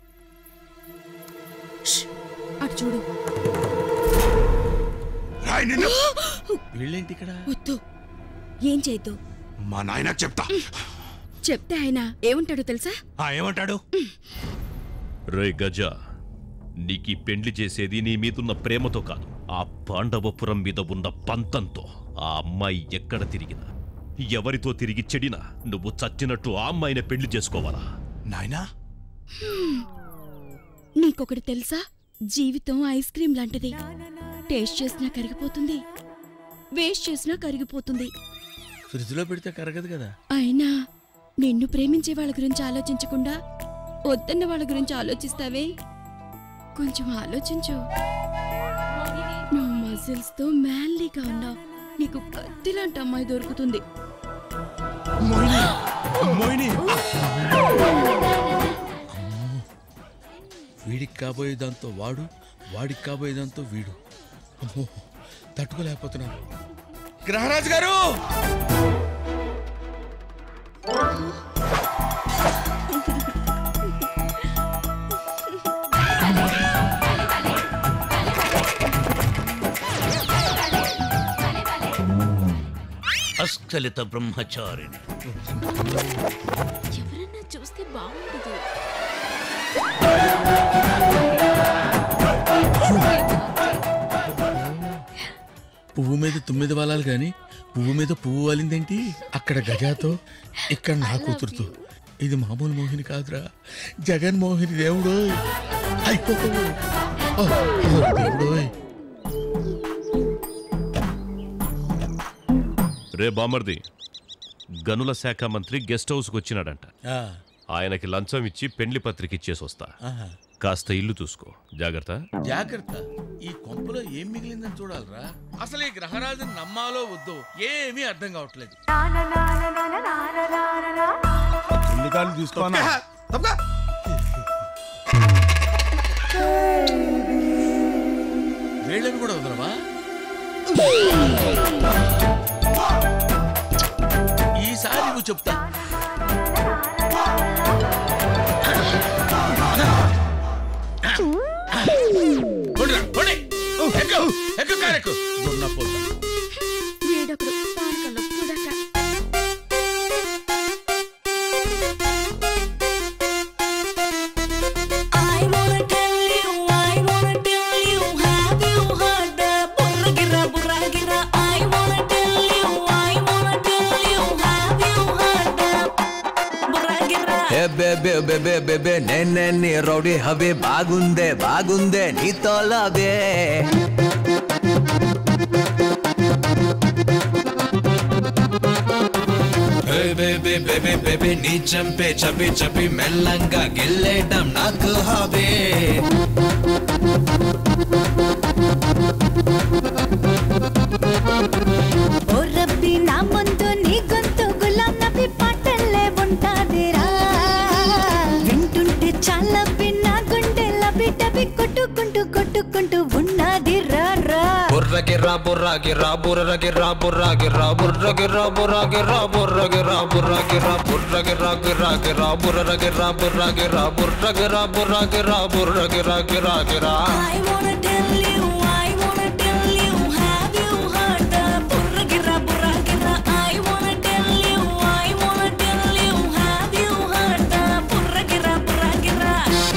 అటు చూడు వీళ్ళేంటి ఇక్కడ వద్దు ఏం చేయొద్దు మా నాయనకు చెప్తా చెప్తే ఆయన ఏమంటాడో తెలుసా ఆ ఏమంటాడు రే గజ నీకీ పెండ్లి చేసేది నీ మీదున్న ప్రేమతో కాదు ఆ పాండవపురం మీద ఉన్న పంతంతో ఆ అమ్మాయి ఎక్కడ తిరిగినా ఎవరితో తిరిగి చెడినా నువ్వు చచ్చినట్టు ఆ అమ్మాయిని పెళ్లి చేసుకోవాలా నాయనా నీకొకటి తెలుసా జీవితం ఐస్ క్రీం లాంటిది టేస్ట్ చేసినా కరిగిపోతుంది వేస్ట్ చేసినా కరిగిపోతుంది ఫ్రిడ్జ్లో పెడితే కరగదు కదా అయినా నిన్ను ప్రేమించే వాళ్ళ గురించి ఆలోచించకుండా వద్దన్న వాళ్ళ గురించి ఆలోచిస్తావే కొంచెం ఆలోచించు నువ్వు మజిల్స్ తో మ్యాన్లీగా ఉన్నావు నీకు కత్తిలాంటి అమ్మాయి దొరుకుతుంది వీడికి కాబోయేదాంతో వాడు వాడికి కాబోయేదాంతో వీడు అమ్మో తట్టుకోలేకపోతున్నాను గ్రహరాజు గారు అస్ఖలిత బ్రహ్మచారిణి ఎవరన్నా చూస్తే బాగుండదు పువ్వు మీద తుమ్మిది వాలాలి గాని పువ్వు మీద పువ్వు వాలిందేంటి అక్కడ గజాతో ఇక్కడ నా కూతురుతో ఇది మామూలు మోహిని కాదురా జగన్ మోహిని దేవుడు అయ్యో ఓ, ఓ, దేవుడోయ్. రే బామర్ది గనుల శాఖ మంత్రి గెస్ట్ హౌస్కి వచ్చినాడంట ఆ, ఆయనకి లంచం ఇచ్చి పెండ్లి పత్రిక ఇచ్చేసి వస్తా ఆహా. కాస్త ఇల్లు చూసుకో జాగ్రత్త జాగ్రత్త ఈ కొంపలో ఏం మిగిలిందని చూడాలరా అసలు ఈ గ్రహరాజుని నమ్మాలో వద్దో ఏమీ అర్థం కావట్లేదు ఎన్నికాలు తీసుకోనా వేళ్ళని కూడా వదలవా ఈసారి నువ్వు చెప్తా కొడురా, కొడి. ఎక్కు, ఎక్కు, కారెక్కు. దున్నపోత. వీడొకడు పానకంలో పుడక I wanna tell you, I wanna tell you, have you heard the burra gira burra gira? I wanna tell you, I wanna tell you, have you heard the burra gira? ఏ బేబే బేబే బేబే నేనే నీ రౌడీ హబీ బాగుందే బాగుందే నీతో లాగే ఏ బేబే బేబే బేబే నీ చంపే చపి చపి మెల్లంగా గెల్లేయటం నాకు హాబీ ఓ రబ్బీ నా ముందు నీ గొంతు గులాం నబీ పాటల్లే ఉంటాదిరా వింటుంటే చాలా నా గుండె లబి టబి కొట్టుకుంటూ కొట్టుకుంటూ ఉన్నది రా రా బుర్ర గిర్రా బుర్ర గిర్రా బుర్ర గిర్రా బుర్ర గిర్రా బుర్ర గిర్రా బుర్ర గిర్రా బుర్ర గిర్రా బుర్ర గిర్రా బుర్ర గిర్రా గిర్రా గిర్రా బుర్ర గిర్రా బుర్ర గిర్రా బుర్ర గిర్రా బుర్ర గిర్రా బుర్ర గిర్రా గిర్రా గిర్రా I wanna tell you, I wanna tell you, have you heard the burra gira burra gira? I wanna tell you, I wanna tell you, have you heard the burra gira burra gira?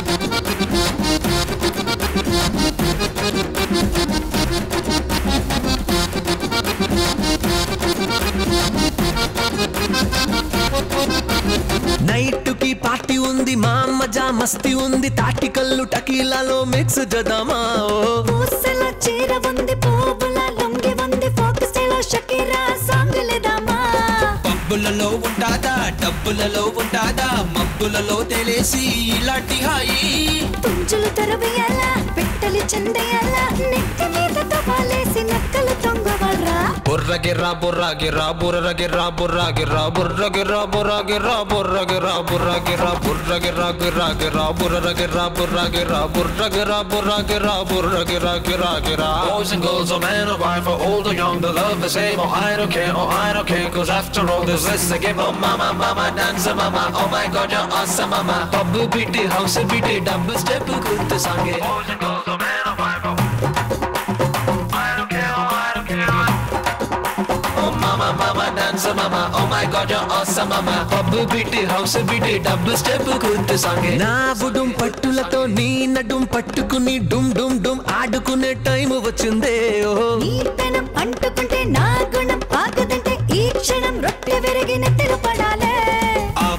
Night కి పార్టీ ఉంది మా అమ్మ జా మస్తి ఉంది తాటి కళ్ళు టకీలాలో మిక్స్ జదామా ఓ పూసల చీర ఉంది పువ్వుల లొంగి ఉంది ఫోకస్ లో షకీరా సాంగ్ లేదామా పబ్బులలో ఉంటాదా డబ్బులలో ఉంటాదా మబ్బులలో తెలిసి ఇలాంటి హాయి పుంజులు తరవేయాల పెట్టలి చెందేయాల నెత్తి మీద తపాలేసి నక్కలు తొంగవరా బుర్ర గిర్రా బుర్ర గిర్రా బుర్ర గిర్రా బుర్ర గిర్రా బుర్ర గిర్రా బుర్ర గిర్రా బుర్ర గిర్రా బుర్ర గిర్రా బుర్ర గిర్రా గిర్రా గిర్రా బుర్ర గిర్రా బుర్ర గిర్రా బుర్ర గిర్రా బుర్ర గిర్రా బుర్ర గిర్రా గిర్రా గిర్రా Boys and girls, or man or wife, or old or young, they love the same. Oh, I don't care, oh, I don't care, cause after all this, this a game. Oh, mama, mama, dance, mama, oh my god, you're awesome, mama. పబ్బు బిట్టి హౌస్ బిట్టి డబ్బు స్టెప్ గుర్తు సాంగే Boys and girls, or man or wife, or I don't care, oh, I don't care. ఓ మామా మామా డాన్స్ మామా oh my God you awesome మామా పబ్బు బిట్టి హౌస్ బిట్టి డబ్బు స్టెప్ గుర్తు సాంగే నా బుడుం పట్టులతో నీ నడుం పట్టుకుని డుమ్ డుమ్ డుమ్ ఆడుకునే టైం వచ్చిందే ఓ నీ పెనం అంటుకుంటే నా గుణం ఆగదంటే ఈ క్షణం రొట్టె విరిగి నెత్తిన పడాలే ఆవకాయ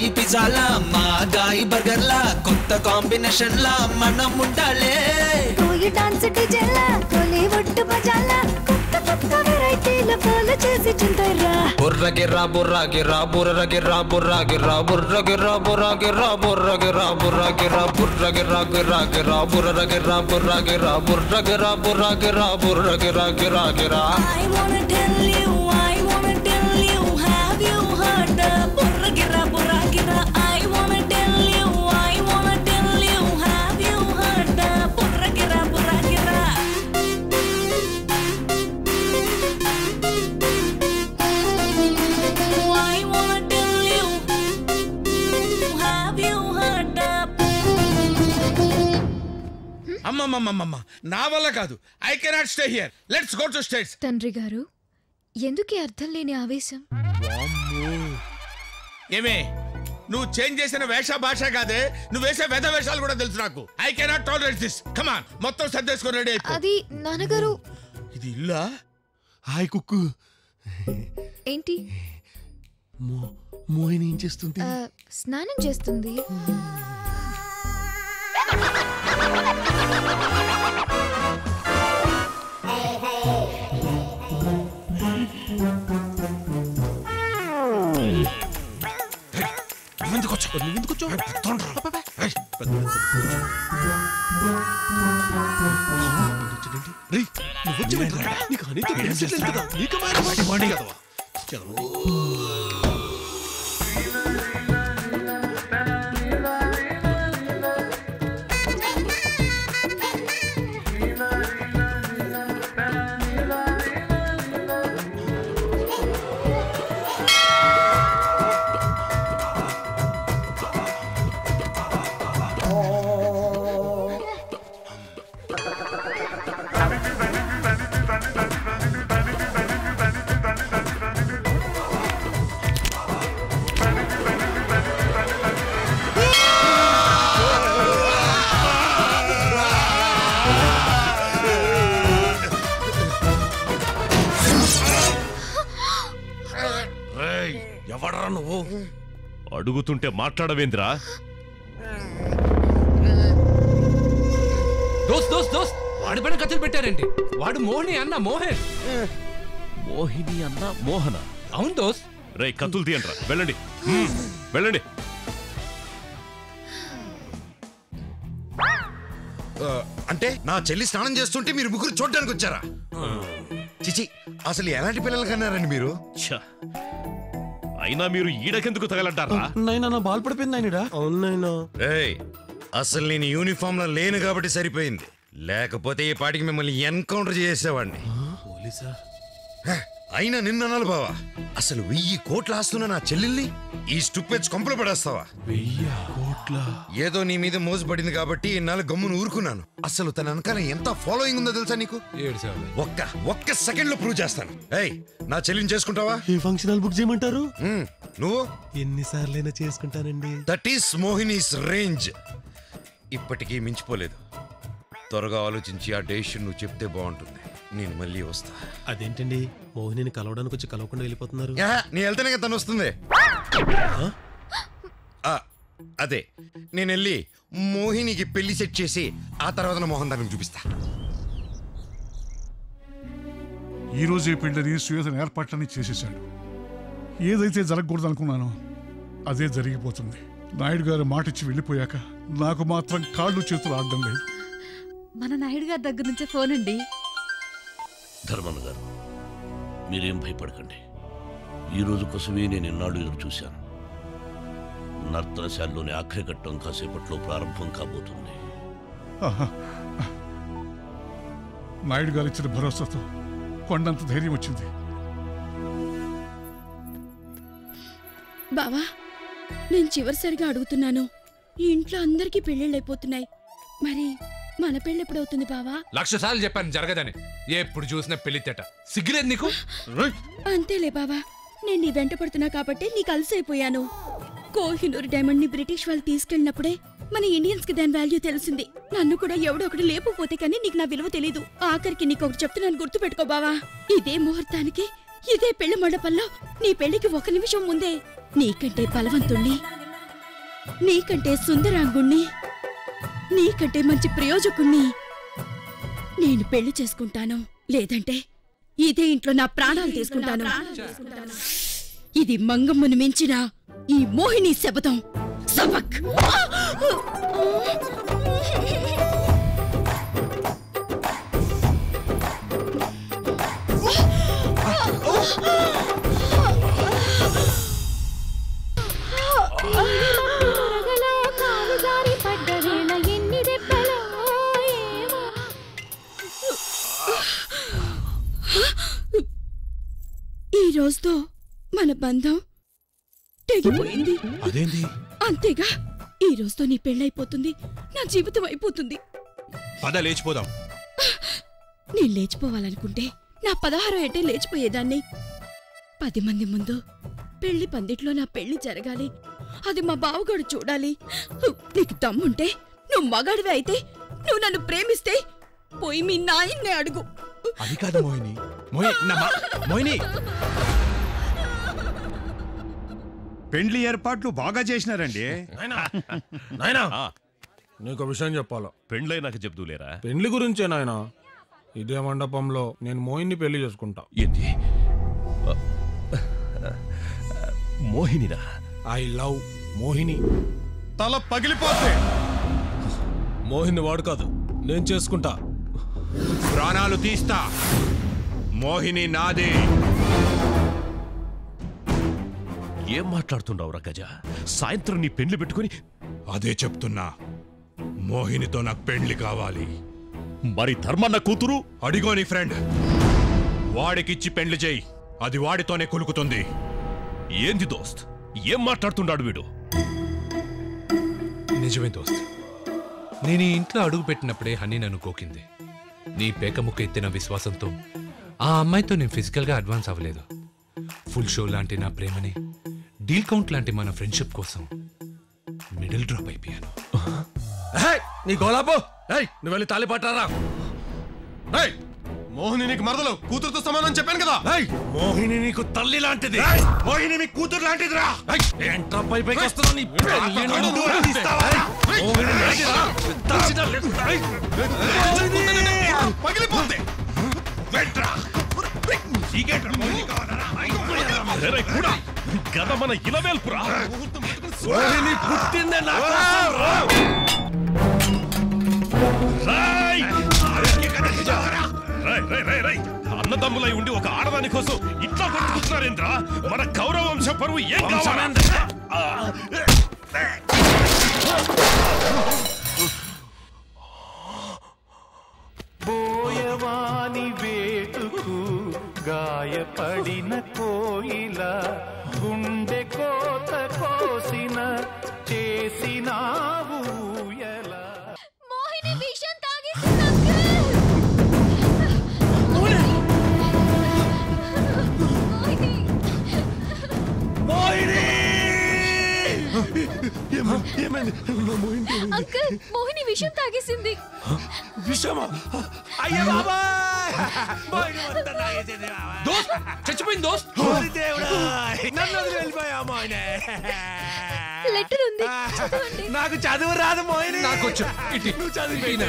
గాయి పిజ్జాలా మా గాయి బర్గర్లా కొత్త కాంబినేషన్ లా మనం ఉండాలే కోయి డాన్స్ డిజెలా కోలీవుడ్ బజాలా కొత్త కొత్త వెరైటీలు ఫాలో చేసి చుంటారా బుర్ర గిర్రా బుర్ర గిర్రా బుర్ర గిర్రా బుర్ర గిర్రా బుర్ర గిర్రా బుర్ర గిర్రా బుర్ర గిర్రా బుర్ర గిర్రా బుర్ర గిర్రా గిర్రా గిర్రా బుర్ర గిర్రా బుర్ర గిర్రా బుర్ర గిర్రా బుర్ర గిర్రా బుర్ర గిర్రా గిర్రా గిర్రా I wanna tell you, I wanna tell you, have you heard the burra gira burra gira? I wanna tell you, I wanna tell you, have you heard the burra gira burra gira? I wanna tell you, have you heard the అమ్మమ్మమ్మమ్మ నా వల్ల కాదు I cannot stay here let's go to States తండ్రి గారు ఎందుకే అర్థం లేని ఆవేశం ఏమే నువ్వు చేంజ్ చేసిన వేష భాష కాదే నువ్వు వేసే వేద వేషాలు కూడా తెలుసు నాకు I cannot tolerate this come on మొత్తం సర్దేసుకొని రెడీ అయిపో అది నాన్నగారు ఇది ఇల్లా హాయ్ కుక్కు ఏంటి మోహిని ఏం చేస్తుంది ఆ, స్నానం చేస్తుంది నువ్వెందుకు వచ్చావు నువ్వెందుకు వచ్చావు నీకు అనిత తెలిసట్లేదు కదా నీకు మాట మాట మాట కదవా ఎవడరా నువ్వు అడుగుతుంటే మాట్లాడవేంద్రా దోస్ దోస్ దోస్ వాడి పైన కత్తులు పెట్టారేంటి వాడు మోహిని అన్న మోహన్ మోహిని అన్న మోహన అవును దోస్ రే కత్తులు తీయండిరా వెళ్ళండి మ్మ్, వెళ్ళండి ఆ, అంటే నా చెల్లి స్నానం చేస్తుంటే మీరు ముగ్గురు చూడడానికి వచ్చారా చిచి అసలు ఎలాంటి పిల్లలు కన్నారండి మీరు ఛ, అయినా మీరు ఈడకెందుకు తగలంటారా నైనా నా బాల్ పడిపోయింది నాయనడా అవును నాయనా ఏయ్ అసలు నేను యూనిఫామ్ లో లేను కాబట్టి సరిపోయింది లేకపోతే ఈ పాటికి మిమ్మల్ని ఎన్కౌంటర్ చేసేవాడిని పోలీసా హ, అయినా నిన్న అనాలి బావా అసలు వెయ్యి కోట్ల ఆస్తున్న నా చెల్లెల్ని ఈ స్టూపెజ్ కొంపలు పడేస్తావా వెయ్యి కోట్ల ఏదో నీ మీద మోసపడింది కాబట్టి ఇన్నాళ్ళు గమ్మును ఊరుకున్నాను అసలు తన వెనకాల ఎంత ఫాలోయింగ్ ఉందో తెలుసా నీకు ఏడు సేవలు ఒక్క ఒక్క సెకండ్ లో ప్రూవ్ చేస్తాను ఏయ్ నా చెల్లిని చేసుకుంటావా ఏ ఫంక్షన్ హాల్ బుక్ చేయమంటారు మ్మ్, నువ్వు ఎన్నిసార్లైనా చేసుకుంటానండి దట్ ఈస్ మోహినీస్ రేంజ్ ఇప్పటికీ మించిపోలేదు త్వరగా ఆలోచించి ఆ డెసిషన్ నువ్వు చెప్తే బాగుంటుంది నేను మళ్ళీ వస్తా అదేంటండి మోహిని కలవడానికి వచ్చి కలవకుండా వెళ్ళిపోతున్నారు యా, నీ వెళ్తేనే కదా తను వస్తుంది ఆ, అదే నేను వెళ్ళి మోహినికి పెళ్లి సెట్ చేసి ఆ తర్వాత నా మోహన్ దానికి చూపిస్తా ఈ రోజే పెళ్ళని సుయోధన ఏర్పాట్లని చేసేశాడు ఏదైతే జరగకూడదు అనుకున్నానో అదే జరిగిపోతుంది నాయుడు గారు మాటిచ్చి వెళ్ళిపోయాక నాకు మాత్రం కాళ్ళు చేతులు ఆడడం లేదు మన నాయుడు గారి దగ్గర నుంచే ఫోన్ అండి ధర్మన్ గారు మీరేం భయపడకండి ఈ రోజు కోసమే నేను ఇన్నాళ్ళు ఎదురు చూశాను నర్తనశాలలోని ఆఖరి ఘట్టం కాసేపట్లో ప్రారంభం కాబోతుంది ఆహా. నాయుడు గారు ఇచ్చిన భరోసాతో కొండంత ధైర్యం వచ్చింది బావా నేను చివరిసారిగా అడుగుతున్నాను ఈ ఇంట్లో అందరికీ పెళ్ళిళ్ళు అయిపోతున్నాయి మరి మన పెళ్ళి ఎప్పుడవుతుంది బావా లక్ష సార్లు చెప్పాను జరగదని ఎప్పుడు చూసినా పెళ్లితేట సిగ్గులేదు నీకు అంతేలే బావా నేను నీ వెంట పడుతున్నా కాబట్టి నీకు అలసైపోయాను కోహినూర్ డైమండ్ ని బ్రిటిష్ వాళ్ళు తీసుకెళ్ళినప్పుడే మన ఇండియన్స్ కి దాని వాల్యూ తెలిసింది నన్ను కూడా ఎవడో ఒకటి లేకపోతే కానీ నీకు నా విలువ తెలీదు ఆఖరికి నీకు ఒకటి చెప్తున్నాను గుర్తు పెట్టుకో బావా ఇదే ముహూర్తానికి ఇదే పెళ్లి మండపంలో నీ పెళ్లికి ఒక నిమిషం ముందే నీకంటే బలవంతుణ్ణి నీకంటే సుందరాంగుణ్ణి నీకంటే మంచి ప్రయోజకుణ్ణి నేను పెళ్లి చేసుకుంటాను లేదంటే ఇదే ఇంట్లో నా ప్రాణాలు తీసుకుంటాను ఇది మంగమ్మను మించిన ఈ మోహిని శపథం సబక్ ఈ రోజుతో మన బంధం తెగిపోయింది అదేంది అంతేగా ఈ రోజుతో నీ పెళ్ళైపోతుంది నా జీవితం అయిపోతుంది పద లేచిపోదాం నేను లేచిపోవాలనుకుంటే నా పదహారో ఏటే లేచిపోయేదాన్ని పది మంది ముందు పెళ్లి పందిట్లో నా పెళ్లి జరగాలి అది మా బావగాడు చూడాలి నీకు దమ్ముంటే నువ్వు మగాడివి అయితే నువ్వు నన్ను ప్రేమిస్తే పోయి మీ నాయన్నే అడుగు అది కాదు మోహిని మోహి నా మా- మోహిని పెండ్లి ఏర్పాట్లు బాగా చేసినారండి నాయనా నీకు విషయం చెప్పాలా పెండ్లై నాకు చెప్దూలేరా పెళ్లి గురించే నాయనా ఇదే మండపంలో నేను మోహిని పెళ్లి చేసుకుంటా ఏంటి మోహినినా ఐ లవ్ మోహిని తల పగిలిపోతే మోహిని వాడు కాదు నేను చేసుకుంటా ప్రాణాలు తీస్తా మోహిని నాది ఏం మాట్లాడుతున్నావురా గజ సాయంత్రం నీ పెండ్లి పెట్టుకుని అదే చెప్తున్నా మోహినితో నాకు పెండ్లి కావాలి మరి ధర్మన్న కూతురు అడిగో నీ ఫ్రెండ్ వాడికిచ్చి పెండ్లి చేయి అది వాడితోనే కులుకుతుంది ఏంది దోస్త్ ఏం మాట్లాడుతున్నాడు వీడు నిజమే దోస్త్ నేను ఈ ఇంట్లో అడుగు పెట్టినప్పుడే హనీ నన్ను కోకింది నీ పేకముక్క ఎత్తిన విశ్వాసంతో ఆ అమ్మాయితో నేను ఫిజికల్గా అడ్వాన్స్ అవ్వలేదు ఫుల్ షో లాంటి నా ప్రేమని డీల్ కౌంట్ లాంటి మన ఫ్రెండ్షిప్ కోసం మిడిల్ డ్రాప్ అయిపోయాను ఏయ్, నీ గోలాపో ఏయ్ నువ్వు వెళ్ళి తాళి పట్టారా ఏయ్ మోహిని నీకు మరదలు కూతురుతో సమానం చెప్పాను కదా ఏయ్ మోహిని నీకు తల్లి లాంటిది మోహిని మీ కూతురు లాంటిదిరా ఏంట్రా పై పైకి వస్తున్నావు నీ పెళ్ళి నిన్ను దూరం తీస్తావా? మోహిని నాటిరా? దాచిన- ఏయ్, పగిలిపోతే వెంట్రా సీకెట్రా మోహిని కావాలరా రేయ్ కూడా గద మన ఇలవేల్పురా మోహిని పుట్టిందే నా కోసం రా. రాయ్! రాయ్, రాయ్, రాయ్, రాయ్. అన్నదమ్ములై ఉండి ఒక ఆడదాని కోసం ఇట్లా కొట్టుకుంటున్నారేంద్రా మన కౌరవ వంశ పరువు ఏం కావాలి బోయవాని వేటుకు గాయపడిన కోయిల గుండె కోత కోసిన చేసినావు ఊయల మోహిని విషం అంకుల్ మోహిని విషం తాగేసింది విషమా అయ్య దోస్త్ చచ్చిపోయింది దోస్త్ నన్ను వదిలి వెళ్ళిపోయా మోహిని లెటర్ ఉంది చదవండి నాకు చదువు రాదు మోహిని నాకు వచ్చు. ఇటు. నువ్వు చదివిపోయినా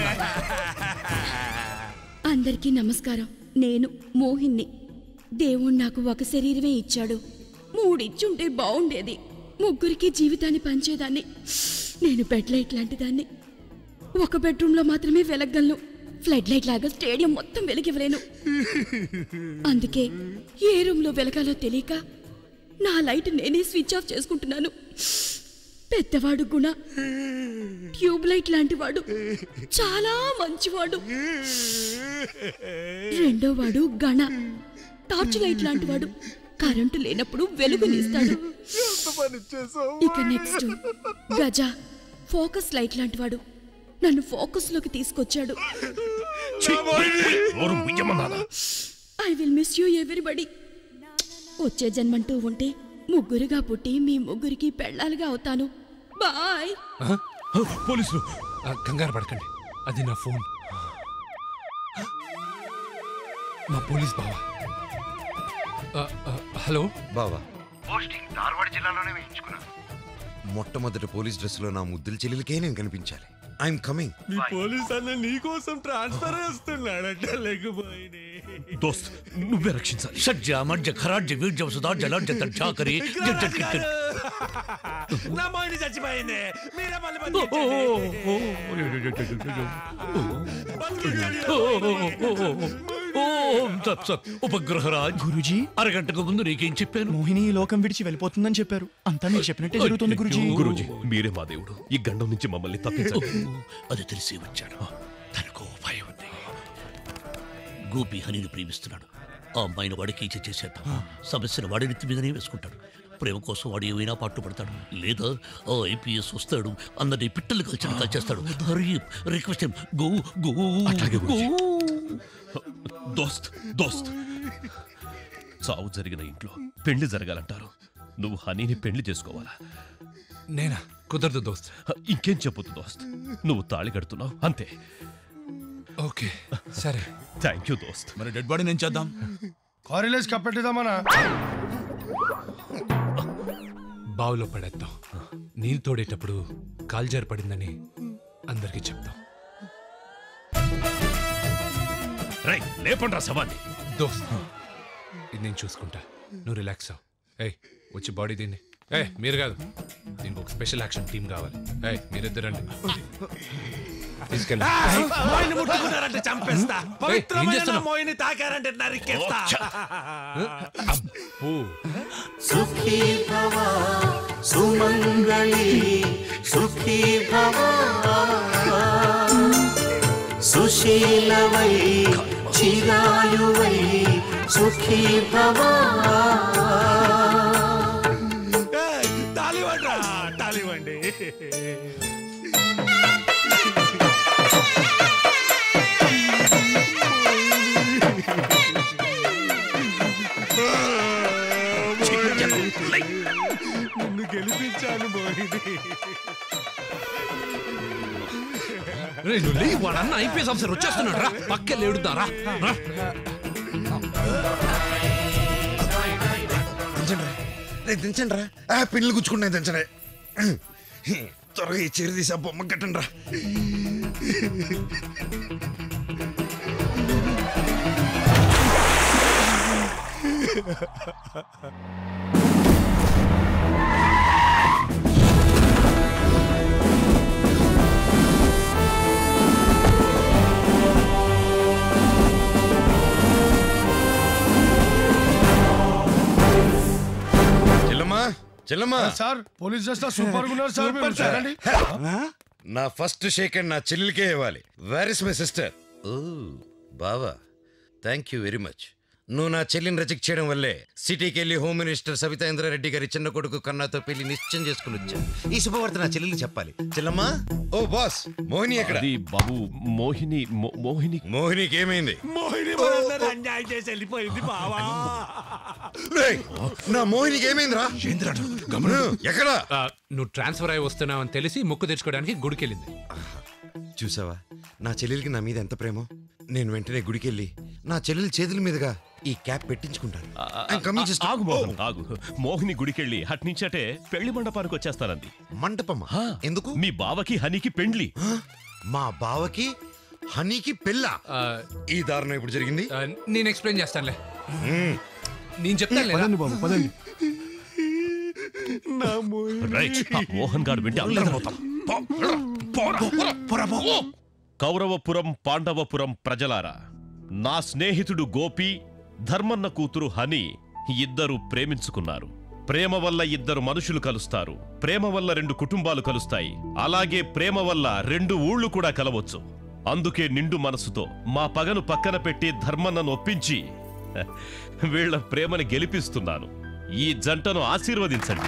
అందరికీ నమస్కారం నేను మోహిన్ని దేవుడు నాకు ఒక శరీరమే ఇచ్చాడు మూడిచ్చుంటే బాగుండేది ముగ్గురికి జీవితాన్ని పంచేదాన్ని నేను బెడ్ లైట్ లాంటి దాన్ని ఒక బెడ్రూమ్లో మాత్రమే వెలగలను ఫ్లడ్ లైట్ లాగా స్టేడియం మొత్తం వెలిగివ్వలేను అందుకే ఏ రూమ్లో వెలగాలో తెలియక నా లైట్ నేనే స్విచ్ ఆఫ్ చేసుకుంటున్నాను పెద్దవాడు గుణ ట్యూబ్ లైట్ లాంటి వాడు చాలా మంచివాడు రెండో వాడు గణ టార్చ్ లైట్ లాంటి వాడు కరెంటు లేనప్పుడు వెలుగునిస్తాడు ఇక నెక్స్ట్ గజ ఫోకస్ లైట్ లాంటి వాడు నన్ను ఫోకస్ లోకి తీసుకొచ్చాడు నోరు ముయ్యమన్నానా? I will miss you everybody వచ్చే జన్మంటూ ఉంటే ముగ్గురుగా పుట్టి మీ ముగ్గురికి పెళ్ళాలుగా అవుతాను బాయ్ పోలీసులు కంగారు పడకండి అది నా ఫోన్ మా పోలీస్ బావా ఆ, ఆ, హలో బావా పోస్టింగ్ ధార్వాడ జిల్లాలోనే వేయించుకున్నాను మొట్టమొదటి పోలీస్ డ్రెస్ లో నా ముద్దుల చెల్లెలకే నేను కనిపించాలి ఐఎమ్ కమింగ్ మీ పోలీస్ అన్న నీ కోసం ట్రాన్స్ఫర్ వస్తున్నాడట లేకపోయినే దోస్త్ నువ్వే రక్షించాలి షడ్జ మధ్య ఖరాడ్జ వీర్జం సుధా జలాడ్జ తర్జాకరి జడ్జ కిట్టడి నా మైండ్ చచ్చిపోయింది మీరే మళ్ళీ ఓ, ఓ, ఓ, ఓ, సత్ సత్ ఉపగ్రహరాజ్ గురుజీ అరగంటకు ముందు నీకేం చెప్పాను మోహిని ఈ లోకం విడిచి వెళ్ళిపోతుందని చెప్పారు అంతా మీరు చెప్పినట్టే జరుగుతుంది గురుజీ గురుజీ మీరే మా దేవుడు ఈ గండం నుంచి మమ్మల్ని తప్పించండి అది తెలిసి వచ్చాను తనకు భయం ఉంది గోపి హనిని ప్రేమిస్తున్నాడు ఆ అమ్మాయిని వాడికి ఇచ్చి చేసేద్దాం సమస్యను వాడి నెత్తి మీదనే వేసుకుంటాడు ప్రేమ కోసం వాడు ఏమైనా పట్టుబడతాడు లేదా ఆ ఐపీఎస్ వస్తాడు అందరినీ పిట్టలు కలిసి కలిచేస్తాడు హరి రిక్వెస్ట్ గో గో అట్లాగే గో దోస్త్ దోస్త్ చావు జరిగిన ఇంట్లో పెళ్లి జరగాలంటారు నువ్వు హనీని పెళ్లి చేసుకోవాలా నేనా కుదరదు దోస్త్ ఇంకేం చెప్పొద్దు దోస్త్ నువ్వు తాళి కడుతున్నావు అంతే ఓకే సరే థ్యాంక్ యూ దోస్త్ మరి డెడ్ బాడీ నేను చేద్దాం కారిలేజ్ కప్పెట్టిదామనా బావులో పడేద్దాం నీళ్ళు తోడేటప్పుడు కాల్జారు పడిందని అందరికీ చెప్తాం రై లేపండ్రా శవాన్ని దోస్త్ ఇది నేను చూసుకుంటా నువ్వు రిలాక్స్ అవ్ ఏయ్ వచ్చి బాడీ దీన్ని ఏ మీరు కాదు దీనికి ఒక స్పెషల్ యాక్షన్ టీం కావాలి ఏయ్ మీరిద్దరండి తీసుకెళ్ళి మోయిని ముట్టుకున్నారంటే చంపేస్తా ఏయ్, ఏం పవిత్రమైన నా చేస్తున్నావ్? మోయిని తాకారంటే నరికేస్తా అబ్బో సుఖీ భవ సుమంగళి సుఖీ భవ సుశీలవై చిరాయువై సుఖీ భవ తాలివండ్రా తాలివండి నిన్ను గెలిపించాను మోహిని రేయ్, నువ్వు లేయ్, వాడన్న ఐపీఎస్ ఆఫీసర్ వచ్చేస్తున్నాడు రా పక్కే లేడుదారా దించండి రే దించండి రా ఆ పిల్లలు గుచ్చుకున్నాయి దించండి త్వరగా ఈ చీర తీసి ఆ బొమ్మ కట్టండి రా చెల్లమ్మా చెల్లమ్మా సార్ పోలీస్ చేస్తా సూపర్ ఉన్నారు సార్ మీరు సార్. చూడండి. నా ఫస్ట్ షేక్ అండ్ నా చెల్లెలికే ఇవ్వాలి వేర్ ఇస్ మై సిస్టర్ ఓ బావా థ్యాంక్ యూ వెరీ మచ్ నువ్వు నా చెల్లిని రిజెక్ట్ చేయడం వల్లే సిటీకి వెళ్ళి హోమ్ మినిస్టర్ సవితా ఇంద్రారెడ్డి గారి చిన్న కొడుకు కన్నాతో పెళ్లి నిశ్చయం చేసుకుని వచ్చా ఈ శుభవార్త నా చెల్లెలు చెప్పాలి చెల్లమ్మా ఓ బాస్ మోహిని ఎక్కడ అది బాబు మోహిని మో- మోహిని మోహినికి ఏమైంది మోహిని మనందరూ అన్యాయం చేసి వెళ్ళిపోయింది బావా రేయ్, నా మోహినికి ఏమైందిరా ఎక్కడ ఆ, నువ్వు ట్రాన్స్ఫర్ అయి వస్తున్నావు అని తెలిసి మొక్కు తెచ్చుకోవడానికి గుడికి వెళ్ళింది చూసావా నా చెల్లెలికి నా మీద ఎంత ప్రేమో నేను వెంటనే గుడికెళ్ళి నా చెల్లెలి చేతుల మీదుగా ఈ క్యాప్ పెట్టించుకుంటాను I'm coming just- ఆగు మోహన్ ఆగు మోహిని గుడికెళ్ళి అట్నుంచటే పెళ్లి మండపానికి వచ్చేస్తానంది మంటపమా ఎందుకు మీ బావకి హనీకి పెండ్లి మా బావకి హనీకి పెళ్ళ ఈ దారుణం ఇప్పుడు జరిగింది ఆ, నేను ఎక్స్ప్లెయిన్ చేస్తానులే నేను చెప్తాను పదండి బాబు పదండి నా మోహిని రైట్ ఆ మోహన్ గారు వింటే అందరం అవుతాం పో, పోరా, పోరా, పోరా, పో. కౌరవపురం పాండవపురం ప్రజలారా నా స్నేహితుడు గోపి ధర్మన్న కూతురు హని ఇద్దరు ప్రేమించుకున్నారు ప్రేమ వల్ల ఇద్దరు మనుషులు కలుస్తారు ప్రేమ వల్ల రెండు కుటుంబాలు కలుస్తాయి అలాగే ప్రేమ వల్ల రెండు ఊళ్ళు కూడా కలవచ్చు అందుకే నిండు మనసుతో మా పగను పక్కన పెట్టి ధర్మన్నను ఒప్పించి వీళ్ళ ప్రేమని గెలిపిస్తున్నాను ఈ జంటను ఆశీర్వదించండి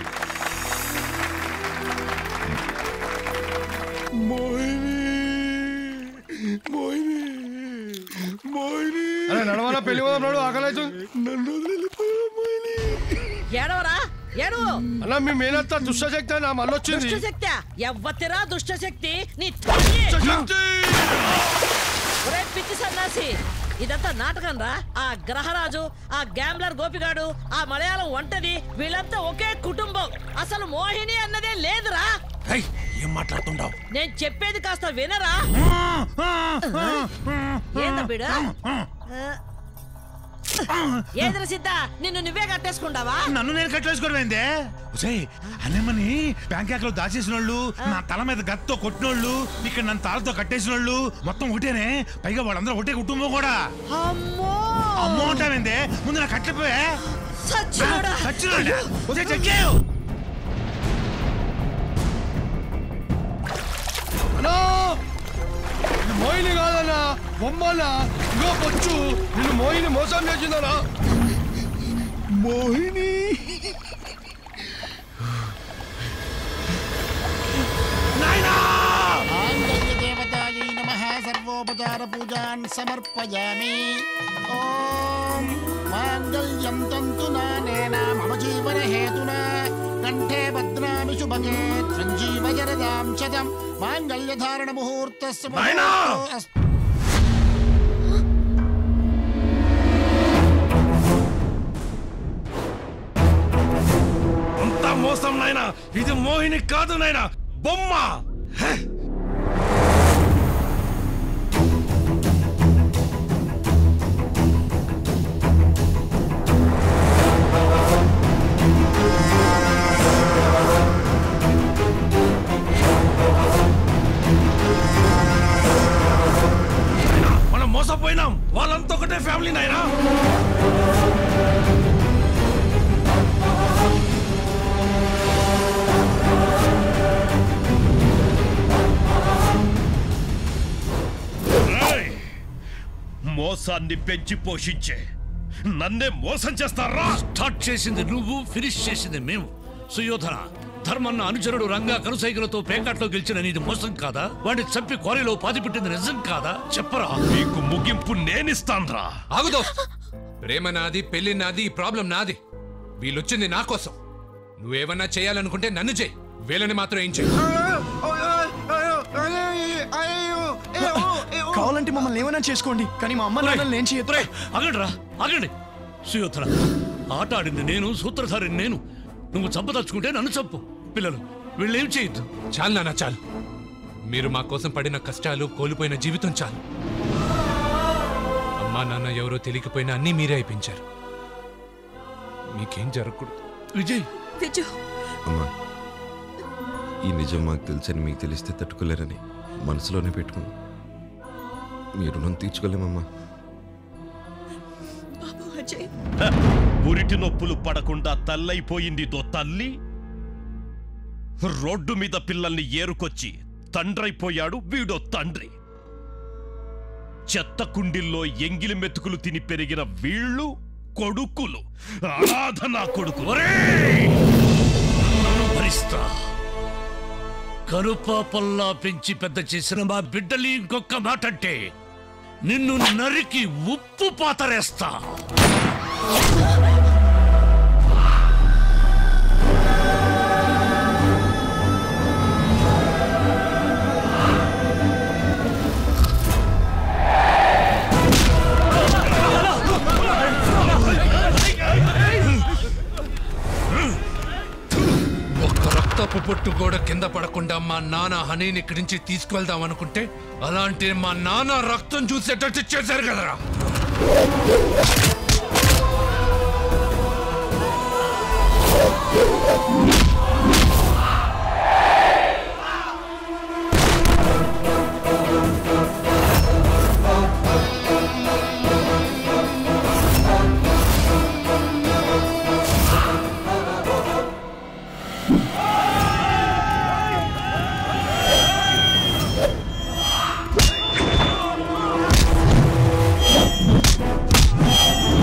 మోహిని మోహిని మోహిని అరే నడవరా పెళ్లి పోదాం నడు ఆకలి నన్ను వదిలిపోయా మోహిని ఏడవరా ఏడు అన్న మీ మేనత్త దుష్టశక్తి నా మళ్ళొచ్చింది దుష్టశక్తి ఎవ్వతిరా దుష్టశక్తి నీ తల్లి. ఒరే పిచ్చి సన్నాసి ఇదంతా నాటకం రా ఆ గ్రహరాజు ఆ గ్యాంబ్లర్ గోపిగాడు ఆ మలయాళం వంటది వీళ్ళంతా ఒకే కుటుంబం అసలు మోహిని అన్నదే లేదురా ఏం మాట్లాడుతుండవు నేను చెప్పేది కాస్త వినరా ఏందా బీడు ఏంద్ర సిద్ధ నిన్ను నువ్వే కట్టేసుకుంటావా నన్ను నేను కట్టేసుకోవడం ఏందే ఒసేయ్ అన్నమ్మని బ్యాంకాక్ లో దాచేసిన వాళ్ళు నా తల మీద గత్తో కొట్టినోళ్ళు ఇక్కడ నన్ను తాళతో కట్టేసిన వాళ్ళు మొత్తం ఒకటేనే పైగా వాళ్ళందరూ ఒకటే కుటుంబం కూడా అమ్మో అమ్మో అంటావేందే ముందు నా కట్టపోయే సచ్చినోడా. సచ్చినోడా ఒసేయ్ చెక్కేయు అన్నా ఇది మోయిని కాదన్నా బొమ్మనా ఇంకో పొచ్చు నిన్ను మోయిని మోసం చేసిందనా మోహిని దేవతాయై నమః సర్వోపచార పూజాన్ సమర్పయామి ఓం మాంగళ్యం తంతు నానేన మమ జీవన హేతునా కంఠే భద్రామి శుభగే సంజీవ జరదాం శతం మాంగళ్య ధారణ ముహూర్తస్య నాయనా! ముహూర్తో అస్తు. అంతా మోసం నాయనా ఇది మోహిని కాదు నాయనా బొమ్మ హే! నాయనా, మనం మోసపోయినాం వాళ్ళంతా ఒకటే ఫ్యామిలీ నాయనా ఏయ్! మోసాన్ని పెంచి పోషించే నన్నే మోసం చేస్తారా స్టార్ట్ చేసింది నువ్వు ఫినిష్ చేసింది మేము సుయోధన ధర్మన్న అనుచరుడు రంగా కనుసైగలతో పేకాట్లో గెలిచిన నీది మోసం కాదా వాడిని చంపి క్వారీలో పాతిపెట్టింది నిజం కాదా చెప్పరా నీకు ముగింపు నేనిస్తాన్రా ఆగు దోస్త్ ప్రేమ నాది పెళ్లి నాది ఈ ప్రాబ్లం నాది వీళ్ళొచ్చింది నా కోసం నువ్వేమన్నా చేయాలనుకుంటే నన్ను చేయి వీళ్ళని మాత్రం ఏం చేయి కావాలంటే మమ్మల్ని ఏమైనా చేసుకోండి కానీ మా అమ్మ నాన్నల్ని ఏం చేయదు ఆగండి రా ఆగండి సుయోధన ఆట ఆడింది నేను సూత్రధారిని నేను నువ్వు చంపదలుచుకుంటే నన్ను చంపు పిల్లలు వీళ్ళేం చేయొద్దు చాలు నాన్న చాలు మీరు మా కోసం పడిన కష్టాలు కోల్పోయిన జీవితం చాలు అమ్మా నాన్న ఎవరో తెలియకపోయినా అన్నీ మీరే అయిపించారు మీకేం జరగకూడదు విజయ్ విజయ్ అమ్మా ఈ నిజం మాకు తెలుసని మీకు తెలిస్తే తట్టుకోలేరని మనసులోనే పెట్టుకుని మీ రుణం తీర్చుకోలేమమ్మా బాబు అజయ్ హ! పురిటి నొప్పులు పడకుండా తల్లైపోయింది దో తల్లి రోడ్డు మీద పిల్లల్ని ఏరుకొచ్చి తండ్రైపోయాడు వీడో తండ్రి చెత్త కుండిల్లో ఎంగిలి మెతుకులు తిని పెరిగిన వీళ్ళు కొడుకులు అనాథ నా కొడుకు భరిస్తా కరుపాపల్లా పెంచి పెద్ద చేసిన మా బిడ్డలి ఇంకొక మాట అంటే నిన్ను నరికి ఉప్పు పాతరేస్తా ఒక్క రక్తపు పొట్టు కూడా కింద పడకుండా మా నాన్న హనీని ఇక్కడి నుంచి తీసుకువెళ్దాం అనుకుంటే అలాంటి మా నాన్న రక్తం చూసేటట్టు చేశారు కదరా ఆ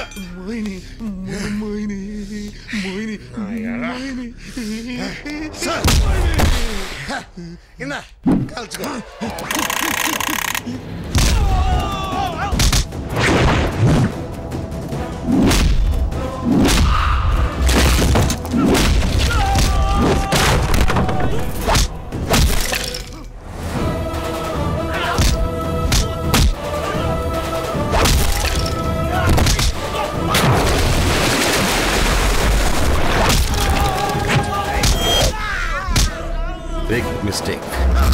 మోహిని మోహిని మోహిని మోహిని సార్ ఇన్నా కాల్చుకో బిగ్ మిస్టేక్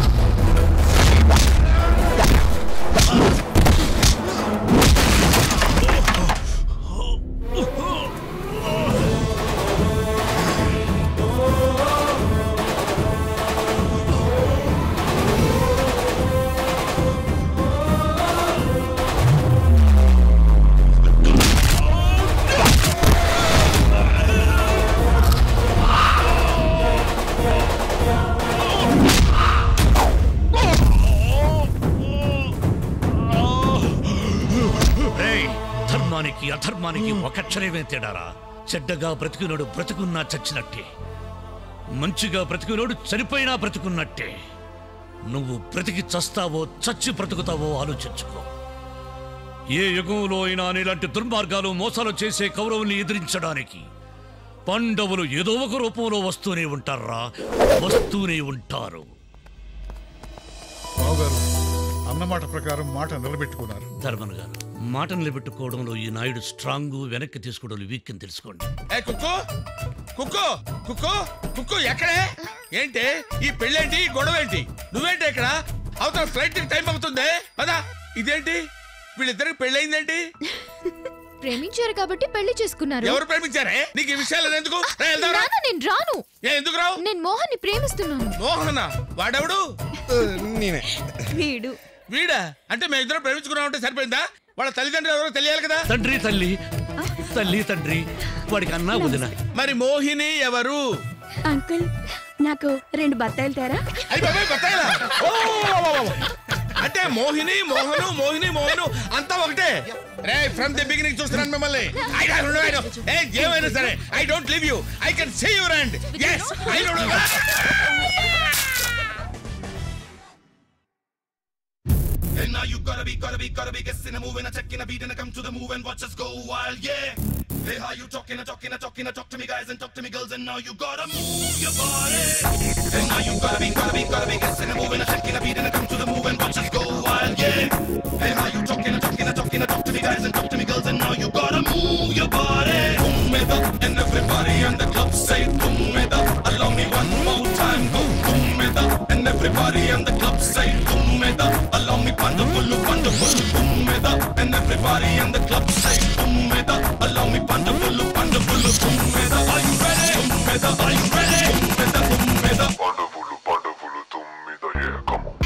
రేయ్, ధర్మానికి అధర్మానికి ఒక అక్షరమే తేడారా చెడ్డగా బ్రతికినోడు బ్రతుకున్నా చచ్చినట్టే మంచిగా బ్రతికినోడు చనిపోయినా బ్రతుకున్నట్టే నువ్వు బ్రతికి చస్తావో చచ్చి బ్రతుకుతావో ఆలోచించుకో ఏ యుగంలో అయినా ఇలాంటి దుర్మార్గాలు మోసాలు చేసే కౌరవుల్ని ఎదిరించడానికి పాండవులు ఏదో ఒక రూపంలో వస్తూనే ఉంటారా వస్తూనే ఉంటారు బావగారు అన్నమాట ప్రకారం మాట నిలబెట్టుకున్నారు ధర్మన్ గారు మాట నిలబెట్టుకోవడంలో ఈ నాయుడు స్ట్రాంగ్ వెనక్కి తీసుకోవడంలో వీక్ అని తెలుసుకోండి ఏ కుక్కో కుక్కో కుక్కో కుక్కో ఎక్కడే ఏంటి ఈ పెళ్ళేంటి ఈ గొడవ ఏంటి నువ్వేంటి ఇక్కడ అవతల ఫ్లైట్ టైం అవుతుంది పదా ఇదేంటి వీళ్ళిద్దరికి పెళ్ళయిందేంటి ప్రేమించారు కాబట్టి పెళ్లి చేసుకున్నారు ఎవరు ప్రేమించారే నీకు ఈ విషయాలు ఎందుకు రా, వెళ్దాం రా. నాన్న, నేను రాను ఏ ఎందుకు రావు నేను మోహన్ ని ప్రేమిస్తున్నాను మోహన వాడెవడు నేనే వీడు వీడా అంటే మేము ఇద్దరు ప్రేమించుకున్నాం అంటే సరిపోయిందా వాళ్ళ తల్లిదండ్రులు ఎవరో తెలియాలి కదా తండ్రి తల్లి తల్లి తండ్రి వాడికి అన్నా వదిన మరి మోహిని ఎవరు అంకుల్ నాకు రెండు బత్తాయిలు తేరా అయ్యి బాబాయ్ బత్తాయిలా? ఓ, ఓ, ఓ, ఓ, ఓ. అంటే మోహిని మోహను మోహిని మోహను అంతా ఒకటే రే ఫ్రమ్ ది బిగినింగ్ చూస్తున్నాను మిమ్మల్ని I don't know I don't ఏ ఏమైనా సరే I don't leave you I can see your and yes I don't know And now you gotta be, gotta be, gotta be guessing a move and a checking a beat and a come to the move and watch us go wild, yeah. Hey, how you talking, a talking, a talking, a talk to me guys and talk to me girls and now you gotta move your body. And now you gotta be, gotta be, gotta be guessing a move and a checking a beat and a come to the move and watch us go wild, yeah. Hey, how you talking, a talking, a talking, a talk to me guys and talk to me girls and now you gotta move your body. Boom it up and everybody on the club say boom it up. Allow me one more time, go boom it up and everybody on the club say boom it up. Allow me wonderful, wonderful, boom it up and everybody on the club say boom it up. Allow me wonderful, wonderful, boom it up. Are you ready? Boom it up. Are you ready? Boom it up, boom it up. Wonderful, wonderful, boom it up. Yeah, come on.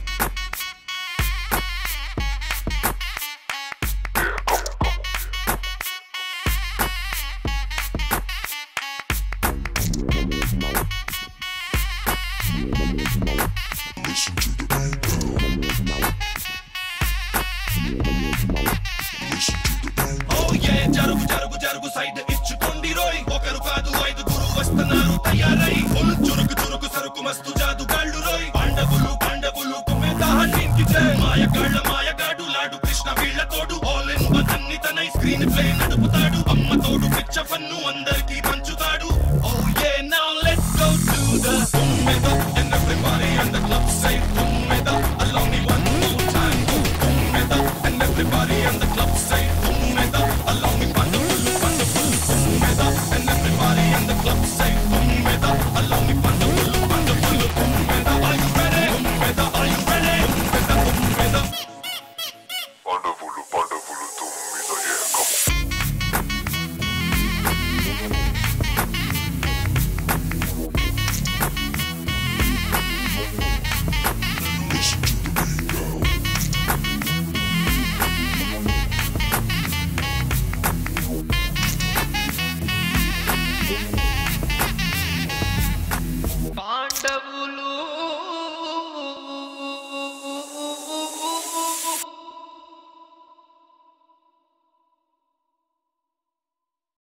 Oh yeah, జరుగు జరుగు జరుగు సైడ్ ఇచ్చుకోండి రోయ్ ఒకరు కాదు ఐదుగురు వస్తున్నారు తయారై ఫుల్ చురుకు చురుకు సరుకు మస్తు జాదు గాళ్ళు రోయ్ పాండవులు పాండవులు కుమ్మేదాహానికి మాయగాళ్ళ మాయగాడు లాడు కృష్ణ వీళ్ళ తోడు ఆల్ ఇన్ వన్ అన్ని తనై స్క్రీన్ ప్లే నడుపుతాడు అమ్మ తోడు పిచ్చ ఫన్ను అందరికీ